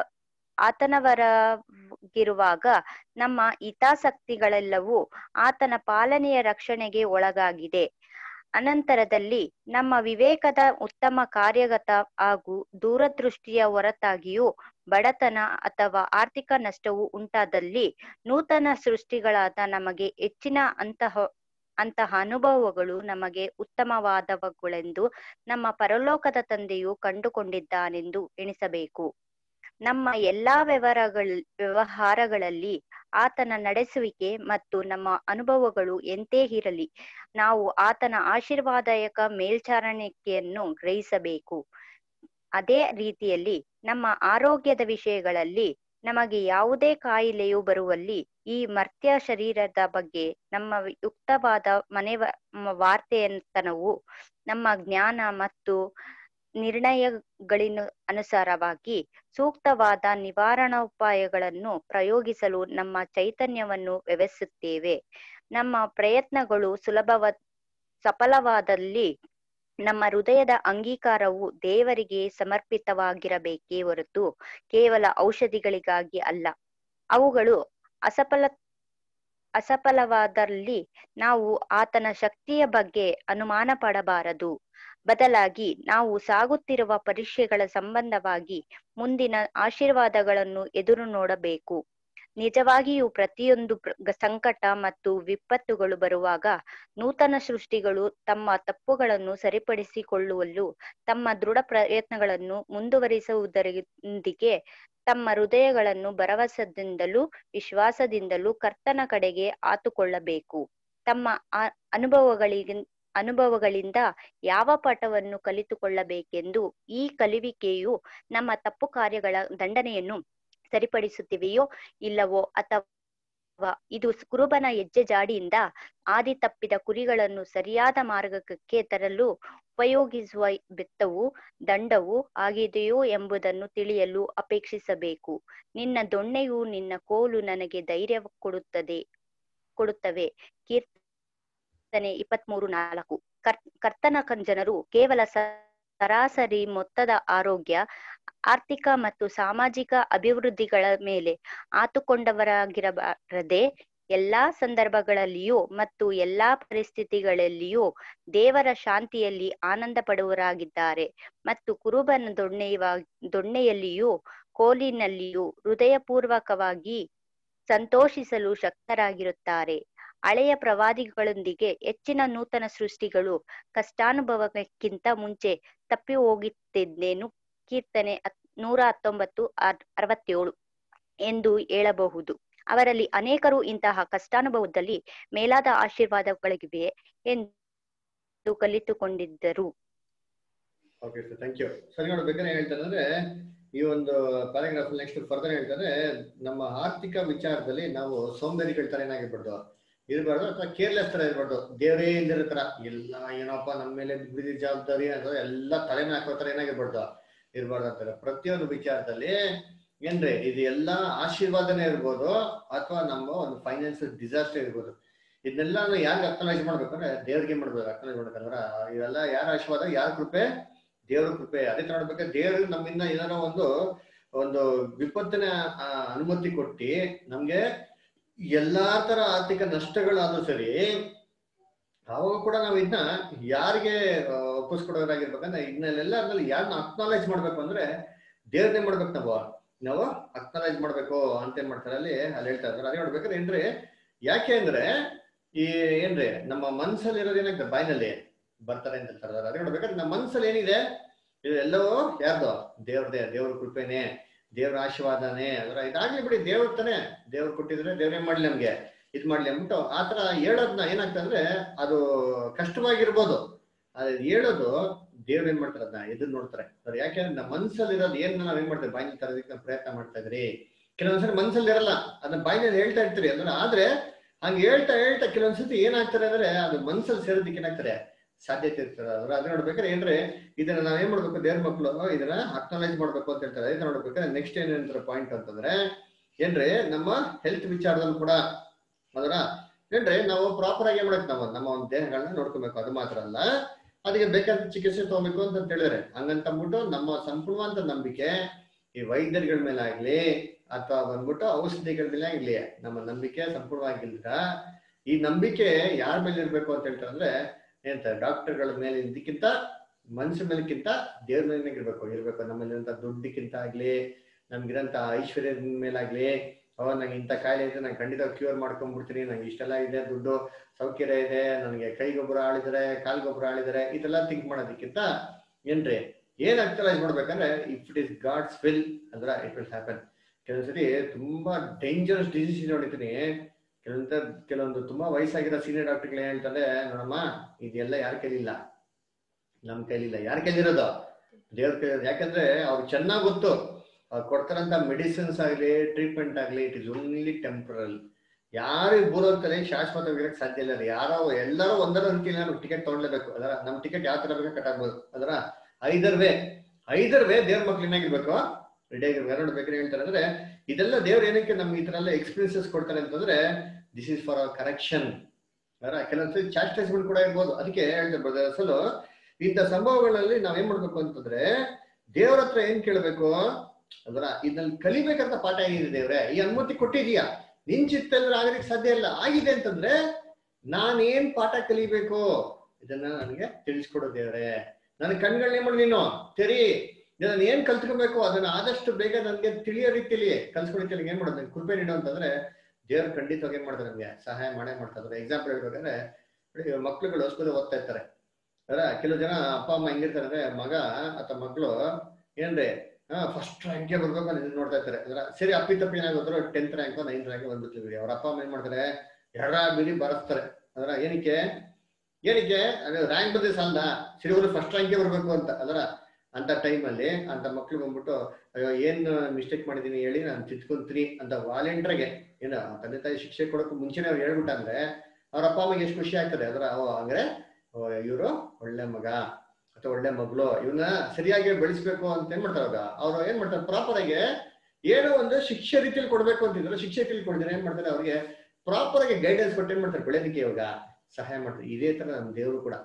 ಆತನವರಾಗಿರುವಾಗ ನಮ್ಮ ಹಿತಾಸಕ್ತಿಗಳೆಲ್ಲವೂ ಆತನ ಪಾಲನೆಯ ರಕ್ಷಣೆಗೆ ಒಳಗಾಗಿದೆ ಅನಂತರದಲ್ಲಿ ನಮ್ಮ ವಿವೇಕದ ಉತ್ತಮ ಕಾರ್ಯಗತ ಹಾಗೂ ದೂರದೃಷ್ಟಿಯ ಹೊರತಾಗಿಯೂ ಬಡತನ ಅಥವಾ ಆರ್ಥಿಕ ನಷ್ಟವು ಉಂಟಾದಲ್ಲಿ ನೂತನ ಸೃಷ್ಟಿಗಳಾದ ನಮಗೆ ಹೆಚ್ಚಿನ ಅಂತಹ ಅಂತಹ ಅನುಭವಗಳು ನಮಗೆ ಉತ್ತಮವಾದವುಗಳೆಂದು ನಮ್ಮ ಪರಲೋಕದ ತಂದೆಯು ಕಂಡುಕೊಂಡಿದ್ದಾನೆಂದು ಎಣಿಸಬೇಕು ನಮ್ಮ ಎಲ್ಲಾ ವ್ಯವಹಾರಗಳ ವ್ಯವಹಾರಗಳಲ್ಲಿ ಆತನ ನಡೆಸುವಿಕೆ ಮತ್ತು ನಮ್ಮ ಅನುಭವಗಳು ಎಂತೇ ಇರಲಿ ನಾವು ಆತನ ಆಶೀರ್ವಾದಾಯಕ ಮೇಲ್ಚಾರಣಿಕೆಯನ್ನು ಗ್ರಹಿಸಬೇಕು ಅದೇ ರೀತಿಯಲ್ಲಿ ನಮ್ಮ ಆರೋಗ್ಯದ ವಿಷಯಗಳಲ್ಲಿ ನಮಗೆ ಯಾವುದೇ ಕಾಯಿಲೆಯು ಬರುವಲ್ಲಿ ಈ ಮರ್ತ್ಯ ಶರೀರದ ಬಗ್ಗೆ ನಮ್ಮ ಯುಕ್ತವಾದ ಮನೆ ವಾರ್ತೆಯತನವು ನಮ್ಮ ಜ್ಞಾನ ಮತ್ತು ನಿರ್ಣಯಗಳಿನ ಅನುಸಾರವಾಗಿ ಸೂಕ್ತವಾದ ನಿವಾರಣೋಪಾಯಗಳನ್ನು ಪ್ರಯೋಗಿಸಲು ನಮ್ಮ ಚೈತನ್ಯವನ್ನು ವ್ಯವಸ್ಥಿಸುತ್ತೇವೆ ನಮ್ಮ ಪ್ರಯತ್ನಗಳು ಸುಲಭವ ಸಫಲವಾದಲ್ಲಿ ನಮ್ಮ ಹೃದಯದ ಅಂಗೀಕಾರವು ದೇವರಿಗೆ ಸಮರ್ಪಿತವಾಗಿರಬೇಕೇ ಹೊರತು ಕೇವಲ ಔಷಧಿಗಳಿಗಾಗಿ ಅಲ್ಲ ಅವುಗಳು ಅಸಫಲ ಅಸಫಲವಾದಲ್ಲಿ ನಾವು ಆತನ ಶಕ್ತಿಯ ಬಗ್ಗೆ ಅನುಮಾನ ಪಡಬಾರದು ಬದಲಾಗಿ ನಾವು ಸಾಗುತ್ತಿರುವ ಪರೀಕ್ಷೆಗಳ ಸಂಬಂಧವಾಗಿ ಮುಂದಿನ ಆಶೀರ್ವಾದಗಳನ್ನು ಎದುರು ನೋಡಬೇಕು ನಿಜವಾಗಿಯೂ ಪ್ರತಿಯೊಂದು ಸಂಕಟ ಮತ್ತು ವಿಪತ್ತುಗಳು ಬರುವಾಗ ನೂತನ ಸೃಷ್ಟಿಗಳು ತಮ್ಮ ತಪ್ಪುಗಳನ್ನು ಸರಿಪಡಿಸಿಕೊಳ್ಳುವಲ್ಲೂ ತಮ್ಮ ದೃಢ ಪ್ರಯತ್ನಗಳನ್ನು ಮುಂದುವರಿಸುವುದರೊಂದಿಗೆ ತಮ್ಮ ಹೃದಯಗಳನ್ನು ಭರವಸೆದಿಂದಲೂ ವಿಶ್ವಾಸದಿಂದಲೂ ಕರ್ತನ ಕಡೆಗೆ ಆತುಕೊಳ್ಳಬೇಕು ತಮ್ಮ ಅನುಭವಗಳಿಗೆ ಅನುಭವಗಳಿಂದ ಯಾವ ಪಾಠವನ್ನು ಕಲಿತುಕೊಳ್ಳಬೇಕೆಂದು ಈ ಕಲಿವಿಕೆಯು ನಮ್ಮ ತಪ್ಪು ಕಾರ್ಯಗಳ ದಂಡನೆಯನ್ನು ಸರಿಪಡಿಸುತ್ತಿವೆಯೋ ಇಲ್ಲವೋ ಅಥವಾ ಇದು ಕುರುಬನ ಹೆಜ್ಜೆ ಜಾಡಿಯಿಂದ ಆದಿ ತಪ್ಪಿದ ಕುರಿಗಳನ್ನು ಸರಿಯಾದ ಮಾರ್ಗಕ್ಕೆ ತರಲು ಉಪಯೋಗಿಸುವ ಬೆತ್ತವು ದಂಡವು ಆಗಿದೆಯೋ ಎಂಬುದನ್ನು ತಿಳಿಯಲು ಅಪೇಕ್ಷಿಸಬೇಕು ನಿನ್ನ ದೊಣ್ಣೆಯು ನಿನ್ನ ಕೋಲು ನನಗೆ ಧೈರ್ಯ ಕೊಡುತ್ತದೆ ಕೊಡುತ್ತವೆ ಕೀರ್ತನೆ ಇಪ್ಪತ್ಮೂರು ನಾಲ್ಕು ಕರ್ ಕರ್ತನ ಕನ್ ಜನರು ಕೇವಲ ಸರಾಸರಿ ಮೊತ್ತದ ಆರೋಗ್ಯ ಆರ್ಥಿಕ ಮತ್ತು ಸಾಮಾಜಿಕ ಅಭಿವೃದ್ಧಿಗಳ ಮೇಲೆ ಆತುಕೊಂಡವರಾಗಿರಬಾರದೆ ಎಲ್ಲಾ ಸಂದರ್ಭಗಳಲ್ಲಿಯೂ ಮತ್ತು ಎಲ್ಲಾ ಪರಿಸ್ಥಿತಿಗಳಲ್ಲಿಯೂ ದೇವರ ಶಾಂತಿಯಲ್ಲಿ ಆನಂದ ಪಡುವರಾಗಿದ್ದಾರೆ ಮತ್ತು ಕುರುಬನ ದೊಣ್ಣೆಯ ದೊಣ್ಣೆಯಲ್ಲಿಯೂ ಕೋಲಿನಲ್ಲಿಯೂ ಹೃದಯಪೂರ್ವಕವಾಗಿ ಸಂತೋಷಿಸಲು ಶಕ್ತರಾಗಿರುತ್ತಾರೆ ಹಳೆಯ ಪ್ರವಾದಿಗಳೊಂದಿಗೆ ಹೆಚ್ಚಿನ ನೂತನ ಸೃಷ್ಟಿಗಳು ಕಷ್ಟಾನುಭವಕ್ಕಿಂತ ಮುಂಚೆ ತಪ್ಪಿ ಹೋಗುತ್ತಿದ್ದೇನು ಕೀರ್ತನೆ ನೂರ ಹತ್ತೊಂಬತ್ತು ಅರವತ್ತೇಳು ಎಂದು ಹೇಳಬಹುದು ಅವರಲ್ಲಿ ಅನೇಕರು ಇಂತಹ ಕಷ್ಟಾನುಭವದಲ್ಲಿ ಮೇಲಾದ ಆಶೀರ್ವಾದಗಳಿವೆ ಎಂದು ಕಲಿತುಕೊಂಡಿದ್ದರು ಓಕೆ ಸರ್ ಥ್ಯಾಂಕ್ ಯು ಸರಿ ನೋಡ್ಬೇಕಾದ್ರೆ ಹೇಳ್ತಾರೆ ಅಂದ್ರೆ ಈ ಒಂದು ಪ್ಯಾರಾಗ್ರಾಫ್ ನೆಕ್ಸ್ಟ್ ಫರ್ದರ್ ಹೇಳ್ತಾರೆ ನಮ್ಮ ಆರ್ಥಿಕ ವಿಚಾರದಲ್ಲಿ ನಾವು ಸೋಂಬೇರಿಗಳ ತರ ಏನಾಗಿರ್ಬಾರ್ದು ಇರಬಾರ್ದು ಅಥವಾ ಕೇರ್ಲೆಸ್ ತರ ಇರಬಾರ್ದು ದೇವರೇ ಇಲ್ದಿರೋ ತರ ಎಲ್ಲ ಏನಪ್ಪ ನಮ್ಮ ಮೇಲೆ ಬಿದ್ದ ಜವಾಬ್ದಾರಿ ಅಥವಾ ಎಲ್ಲ ತಲೆನ ಹಾಕೋ ತರ ಏನಾಗಿರ್ಬಾರ್ದು ಇರಬಾರ್ದು ಅಂತಾರೆ ಪ್ರತಿಯೊಂದು ವಿಚಾರದಲ್ಲಿ ಏನ್ರಿ ಇದು ಎಲ್ಲ ಆಶೀರ್ವಾದನೇ ಇರ್ಬೋದು ಅಥವಾ ನಮ್ಮ ಒಂದು ಫೈನಾನ್ಷಿಯಲ್ ಡಿಸಾಸ್ಟರ್ ಇರ್ಬೋದು ಇದನ್ನೆಲ್ಲ ಯಾರಿಗೆ ಅಕ್ನಾಲೇಜ್ ಮಾಡ್ಬೇಕು ಅಂದ್ರೆ ದೇವ್ರಿಗೆ ಮಾಡ್ಬೇಕು ಅಕ್ನಾಲೇಜ್ ಮಾಡ್ಬೇಕಂದ್ರ ಇವೆಲ್ಲ ಯಾರ ಆಶೀರ್ವಾದ ಯಾರ ಕೃಪೆ ದೇವ್ರ ಕೃಪೆ ಅದೇ ತರ ನೋಡ್ಬೇಕು ದೇವ್ರು ನಮ್ಮಿಂದ ಏನಾರ ಒಂದು ಒಂದು ವಿಪತ್ತಿನ ಆ, ಅನುಮತಿ ಕೊಟ್ಟಿ ನಮ್ಗೆ ಎಲ್ಲಾ ತರ ಆರ್ಥಿಕ ನಷ್ಟಗಳಾದ್ರೂ ಸರಿ ಅವಾಗ ಕೂಡ ನಾವು ಇದನ್ನ ಯಾರಿಗೆ ಒಪ್ಪಿಸ್ಕೊಡೋರಾಗಿರ್ಬೇಕಂದ್ರೆ ಇದನ್ನೆಲ್ಲ ಅದ್ರಲ್ಲಿ ಯಾರನ್ನ ಅಕ್ನಾಲೇಜ್ ಮಾಡ್ಬೇಕು ಅಂದ್ರೆ ದೇವ್ರನ್ನೇ ಮಾಡ್ಬೇಕು ನಾವು ನಾವು ಅಕ್ನಾಲೇಜ್ ಮಾಡ್ಬೇಕು ಅಂತ ಏನ್ ಮಾಡ್ತಾರೆ ಅಲ್ಲಿ ಅಲ್ಲಿ ಹೇಳ್ತಾ ಇದ್ದಾರೆ ಅದೇ ನೋಡ್ಬೇಕಾದ್ರೆ ಏನ್ರಿ ಯಾಕೆ ಅಂದ್ರೆ ಈ ಏನ್ರಿ ನಮ್ಮ ಮನ್ಸಲ್ಲಿ ಇರೋದು ಏನಾಗ್ತದೆ ಬಾಯಿನಲ್ಲಿ ಬರ್ತಾರೆ ಅಂತ ಹೇಳ್ತಾರೆ ಅದೇ ನೋಡ್ಬೇಕಾದ್ರೆ ನಮ್ಮ ಮನ್ಸಲ್ಲಿ ಏನಿದೆ ಇದು ಎಲ್ಲವೂ ಯಾರ್ದು ದೇವ್ರದೇ ದೇವ್ರ ಕೃಪೆನೆ ದೇವ್ರ ಆಶೀರ್ವಾದನೇ ಅದರ ಇದಾಗ್ಲಿ ಬಿಡಿ ದೇವ್ರ ತಾನೆ ದೇವ್ರು ಕೊಟ್ಟಿದ್ರೆ ದೇವ್ರೇ ಮಾಡ್ಲಿ ನಮ್ಗೆ ಇದ್ ಮಾಡ್ಲಿ ಅಂದ್ಬಿಟ್ಟು ಆತರ ಹೇಳೋದ್ನ ಏನಾಗ್ತದೆ ಅಂದ್ರೆ ಅದು ಕಷ್ಟವಾಗಿರ್ಬೋದು ಅದು ಹೇಳೋದು ದೇವ್ರು ಏನ್ ಮಾಡ್ತಾರೆ ಅದನ್ನ ಎದುರು ನೋಡ್ತಾರೆ ಅವ್ರು ಯಾಕೆಂದ್ರೆ ನಮ್ಮ ಮನ್ಸಲ್ಲಿ ಇರೋದು ಏನ್ ನಾವ್ ಏನ್ ಮಾಡ್ತೇವೆ ಬಾಯಿನಲ್ಲಿ ತರೋದಕ್ಕೆ ನಾವು ಪ್ರಯತ್ನ ಮಾಡ್ತಾ ಇದ್ರಿ ಕೆಲವೊಂದ್ಸರಿ ಮನ್ಸಲ್ಲಿ ಇರಲ್ಲ ಅದನ್ನ ಬಾಯಿನಲ್ಲಿ ಹೇಳ್ತಾ ಇರ್ತೀರಿ ಅಂದ್ರೆ ಆದ್ರೆ ಹಂಗ ಹೇಳ್ತಾ ಹೇಳ್ತಾ ಕೆಲವೊಂದ್ಸತಿ ಏನಾಗ್ತಾರೆ ಅಂದ್ರೆ ಅದು ಮನ್ಸಲ್ಲಿ ಸೇರೋದಕ್ಕೆ ಏನಾಗ್ತಾರೆ ಸಾಧ್ಯತೆ ಇರ್ತದೆ ಅದ್ರ ಅದ್ರ ನೋಡ್ಬೇಕಾದ್ರೆ ಏನ್ರಿ ಇದನ್ನ ನಾವ್ ಏನ್ ಮಾಡ್ಬೇಕು ದೇವ್ರ ಮಕ್ಳು ಇದನ್ನ ಅಕ್ನಾಲೇಜ್ ಮಾಡ್ಬೇಕು ಅಂತ ಹೇಳ್ತಾರೆ ಇದನ್ನ ನೋಡ್ಬೇಕಾದ್ರೆ ನೆಕ್ಸ್ಟ್ ಏನೇನಂತಾರೆ ಪಾಯಿಂಟ್ ಅಂತಂದ್ರೆ ಏನ್ರಿ ನಮ್ಮ ಹೆಲ್ತ್ ವಿಚಾರದಲ್ಲಿ ಕೂಡ ಅದರ ಏನ್ರಿ ನಾವು ಪ್ರಾಪರ್ ಆಗಿ ಏನ್ ಮಾಡಬೇಕು ನಾವು ನಮ್ಮ ಒಂದು ದೇಹಗಳನ್ನ ನೋಡ್ಕೊಬೇಕು ಅದು ಮಾತ್ರ ಅಲ್ಲ ಅದಕ್ಕೆ ಬೇಕಾದ ಚಿಕಿತ್ಸೆ ತಗೋಬೇಕು ಅಂತ ಹೇಳಿದ್ರೆ ಹಂಗಂತ ಅಂದ್ಬಿಟ್ಟು ನಮ್ಮ ಸಂಪೂರ್ಣವಾದ ನಂಬಿಕೆ ಈ ವೈದ್ಯರುಗಳ ಮೇಲೆ ಆಗ್ಲಿ ಅಥವಾ ಬಂದ್ಬಿಟ್ಟು ಔಷಧಿಗಳ ಮೇಲೆ ಆಗ್ಲಿ ನಮ್ಮ ನಂಬಿಕೆ ಸಂಪೂರ್ಣವಾಗಿಲ್ದ ಈ ನಂಬಿಕೆ ಯಾರ ಮೇಲೆ ಇರ್ಬೇಕು ಅಂತ ಹೇಳ್ತಾರೆ ಅಂದ್ರೆ ಏನಂತ ಡಾಕ್ಟರ್ಗಳ ಮೇಲೆ ಇದಕ್ಕಿಂತ ಮನುಷ್ಯ ಮೇಲಕ್ಕಿಂತ ದೇವ್ರ ಮೇಲೆ ಇರ್ಬೇಕು ಇರ್ಬೇಕು ನಮ್ಮಲ್ಲಿರಂತ ದುಡ್ಡಿಕ್ಕಿಂತ ಆಗ್ಲಿ ನಮ್ಗಿರಂತ ಐಶ್ವರ್ಯದ ಮೇಲಾಗ್ಲಿ ಅವ ನಂಗೆ ಇಂಥ ಕಾಯಿಲೆ ಇದೆ ನಂಗೆ ಖಂಡಿತ ಕ್ಯೂರ್ ಮಾಡ್ಕೊಂಡ್ಬಿಡ್ತೀನಿ ನಂಗೆ ಇಷ್ಟೆಲ್ಲ ಇದೆ ದುಡ್ಡು ಸೌಕರ್ಯ ಇದೆ ನನಗೆ ಕೈ ಗೊಬ್ಬರ ಆಳಿದರೆ ಕಾಲ್ ಗೊಬ್ಬರ ಆಳಿದರೆ ಇದೆಲ್ಲ ಥಿಂಕ್ ಮಾಡೋದಕ್ಕಿಂತ ಏನ್ರಿ ಏನ್ ಅಕ್ಟಲೈಸ್ ಮಾಡ್ಬೇಕಂದ್ರೆ if it is God's will ಅಂದ್ರೆ ಇಟ್ ವಿಲ್ ಹ್ಯಾಪನ್ ಕೆಲವೊಂದ್ಸರಿ ತುಂಬಾ ಡೇಂಜರಸ್ ಡಿಸೀಸ್ ನೋಡಿದ್ದೀನಿ ಕೆಲವೊಂದ ಕೆಲವೊಂದು ತುಂಬಾ ವಯಸ್ಸಾಗಿರೋ ಸೀನಿಯರ್ ಡಾಕ್ಟರ್ಗಳು ಏನ್ ಹೇಳ್ತಾರೆ ನೋಡಮ್ಮ ಇದೆಲ್ಲ ಯಾರ ಕೈಲಿಲ್ಲ ನಮ್ ಕೈಲಿಲ್ಲ ಯಾರ ಕೈಲಿರೋದು ದೇವ್ರ ಕೈ ಯಾಕಂದ್ರೆ ಅವ್ರು ಚೆನ್ನಾಗ್ ಗೊತ್ತು ಅವ್ರು ಕೊಡ್ತಾರಂತ ಮೆಡಿಸಿನ್ಸ್ ಆಗ್ಲಿ ಟ್ರೀಟ್ಮೆಂಟ್ ಆಗ್ಲಿ ಇಟ್ ಇಸ್ ಓನ್ಲಿ ಟೆಂಪರಲ್ ಯಾರು ಭೂಲೋಕದಲ್ಲಿ ಶಾಶ್ವತವಾಗಿರಕ್ ಸಾಧ್ಯ ಇಲ್ಲ ರೀ ಯಾರೋ ಎಲ್ಲರೂ ಒಂದರ ರೀತಿಯಲ್ಲಿ ನಾವು ಟಿಕೆಟ್ ತಗೊಳ್ಲೇಬೇಕು ಅದರ ನಮ್ ಟಿಕೆಟ್ ಯಾವ ತರ ಬೇಕಾ ಕಟ್ ಆಗ್ಬೋದು ಅದರ ಐದರ್ ವೇ ಐದರ್ ವೇ ದೇವ್ರ ಮಕ್ಳು ಏನಾಗಿರ್ಬೇಕು ರೆಡಿ ಆಗಿರ್ಬೇಕು ನೋಡ್ಬೇಕು ಹೇಳ್ತಾರೆ ಅಂದ್ರೆ ಇದೆಲ್ಲ ದೇವ್ರ ಏನಕ್ಕೆ ನಮ್ಗೆ ಈ ತರ ಎಲ್ಲ ಎಕ್ಸ್ಪೀರಿಯನ್ಸಸ್ ಕೊಡ್ತಾರೆ ಅಂತಂದ್ರೆ this is for our correction ಅದರ ಕೆಲವೊಂದ್ಸರಿ ಚಾಸ್ಟೈಸ್ಮೆಂಟ್ ಕೂಡ ಇರ್ಬೋದು ಅದಕ್ಕೆ ಹೇಳ್ತಾರೆ ಬ್ರದರ್ ಅಸಲು ಇಂಥ ಸಂಭವಗಳಲ್ಲಿ ನಾವ್ ಏನ್ ಮಾಡ್ಬೇಕು ಅಂತಂದ್ರೆ ದೇವ್ರ ಹತ್ರ ಏನ್ ಕೇಳ್ಬೇಕು ಅದರ ಇದ್ರಲ್ಲಿ ಕಲಿಬೇಕಂತ ಪಾಠ ಏನಿದೆ ದೇವ್ರೆ ಈ ಅನುಮತಿ ಕೊಟ್ಟಿದೀಯಾ ನಿನ್ ಚಿತ್ತಲ್ಲಿ ಆಗಲಿಕ್ಕೆ ಸಾಧ್ಯ ಇಲ್ಲ ಆಗಿದೆ ಅಂತಂದ್ರೆ ನಾನೇನ್ ಪಾಠ ಕಲಿಬೇಕು ಇದನ್ನ ನನಗೆ ತಿಳಿಸ್ಕೊಡು ದೇವ್ರೆ ನನ್ನ ಕಣ್ಗಳನ್ನೇ ಮಾಡಿ ನೀನು ತೆರಿ ನಾನು ಏನ್ ಕಲ್ತ್ಕೊಬೇಕು ಅದನ್ನ ಆದಷ್ಟು ಬೇಗ ನನಗೆ ತಿಳಿಯೋ ರೀತಿಯಲ್ಲಿ ಕಲ್ಸ್ಕೊಳಿಕ್ಕೆ ಏನ್ ಮಾಡೋದು ನಂಗೆ ಕೃಪೆ ನೀಡು ಅಂತಂದ್ರೆ ದೇವ್ರು ಖಂಡಿತವಾಗಿ ಏನ್ ಮಾಡ್ತಾರೆ ನಮ್ಗೆ ಸಹಾಯ ಮಾಡೇ ಮಾಡ್ತಾರೆ ಎಕ್ಸಾಂಪಲ್ ಹೇಳ್ಬೇಕಂದ್ರೆ ನೋಡಿ, ಮಕ್ಳುಗಳು ಸ್ಕೂಲ್ ಓದ್ತಾ ಇರ್ತಾರೆ ಅದ್ರ ಕೆಲವು ಜನ ಅಪ್ಪ ಅಮ್ಮ ಹೆಂಗಿರ್ತಾರೆ ಅಂದ್ರೆ ಮಗ ಅಥವಾ ಮಕ್ಕಳು ಏನ್ರಿ ಫಸ್ಟ್ ರ್ಯಾಂಕ್ಗೆ ಬರ್ಬೇಕು ಅಂತ ನೋಡ್ತಾ ಇರ್ತಾರೆ ಅದ್ರ ಸರಿ ಅಪ್ಪಿ ತಪ್ಪಿ ಏನಾಗೋದ್ರು ಟೆಂತ್ ರ್ಯಾಂಕ್ ನೈನ್ತ್ ರ್ಯಾಂಕ್ ಬಂದ್ಬಿಡ್ತೀವಿ ಅವ್ರ ಅಪ್ಪ ಅಮ್ಮ ಏನ್ ಮಾಡ್ತಾರೆ ಎಡ ಬಿಡಿ ಬರಸ್ತಾರೆ ಅದ್ರ ಏನಕ್ಕೆ ಏನಕ್ಕೆ ಅದು ರ್ಯಾಂಕ್ ಬಂದ್ರೆ ಸಾಲದ ಸಿರಿವರು ಫಸ್ಟ್ ರ್ಯಾಂಕ್ಗೆ ಬರ್ಬೇಕು ಅಂತ ಅದರ ಅಂತ ಟೈಮಲ್ಲಿ ಅಂತ ಮಕ್ಳು ಬಂದ್ಬಿಟ್ಟು ಅಯ್ಯೋ ಏನ್ ಮಿಸ್ಟೇಕ್ ಮಾಡಿದೀನಿ ಹೇಳಿ ನಾನು ತಿದ್ಕೊಂತೀನಿ ಅಂತ ವಾಲೆಂಟ್ರಿಗೆ ಏನ ತಂದೆ ತಾಯಿ ಶಿಕ್ಷೆ ಕೊಡೋಕೆ ಮುಂಚೆನೆ ಅವ್ರು ಹೇಳ್ಬಿಟ್ಟಂದ್ರೆ ಅವ್ರ ಅಪ್ಪ ಅಮ್ಮಗೆ ಎಷ್ಟು ಖುಷಿ ಆಗ್ತದೆ ಅದರ ಅವ ಅಂದ್ರೆ ಇವರು ಒಳ್ಳೆ ಮಗ ಅಥವಾ ಒಳ್ಳೆ ಮಗಳು ಇವನ್ನ ಸರಿಯಾಗಿ ಬೆಳೆಸ್ಬೇಕು ಅಂತ ಏನ್ ಮಾಡ್ತಾರೆ ಅವಾಗ ಅವ್ರು ಏನ್ ಮಾಡ್ತಾರೆ ಪ್ರಾಪರ್ ಆಗಿ ಏನೋ ಒಂದು ಶಿಕ್ಷೆ ರೀತಿಯಲ್ಲಿ ಕೊಡ್ಬೇಕು ಅಂತಿದ್ರು ಶಿಕ್ಷೆ ರೀತಿಯಲ್ಲಿ ಕೊಡಿದ್ರೆ ಏನ್ ಮಾಡ್ತಾರೆ ಅವ್ರಿಗೆ ಪ್ರಾಪರ್ ಆಗಿ ಗೈಡೆನ್ಸ್ ಕೊಟ್ಟು ಏನ್ ಮಾಡ್ತಾರೆ ಬೆಳೆಯೋದಕ್ಕೆ ಇವಾಗ ಸಹಾಯ ಮಾಡ್ತಾರೆ ಇದೇ ತರ ನಮ್ಮ ದೇವರು ಕೂಡ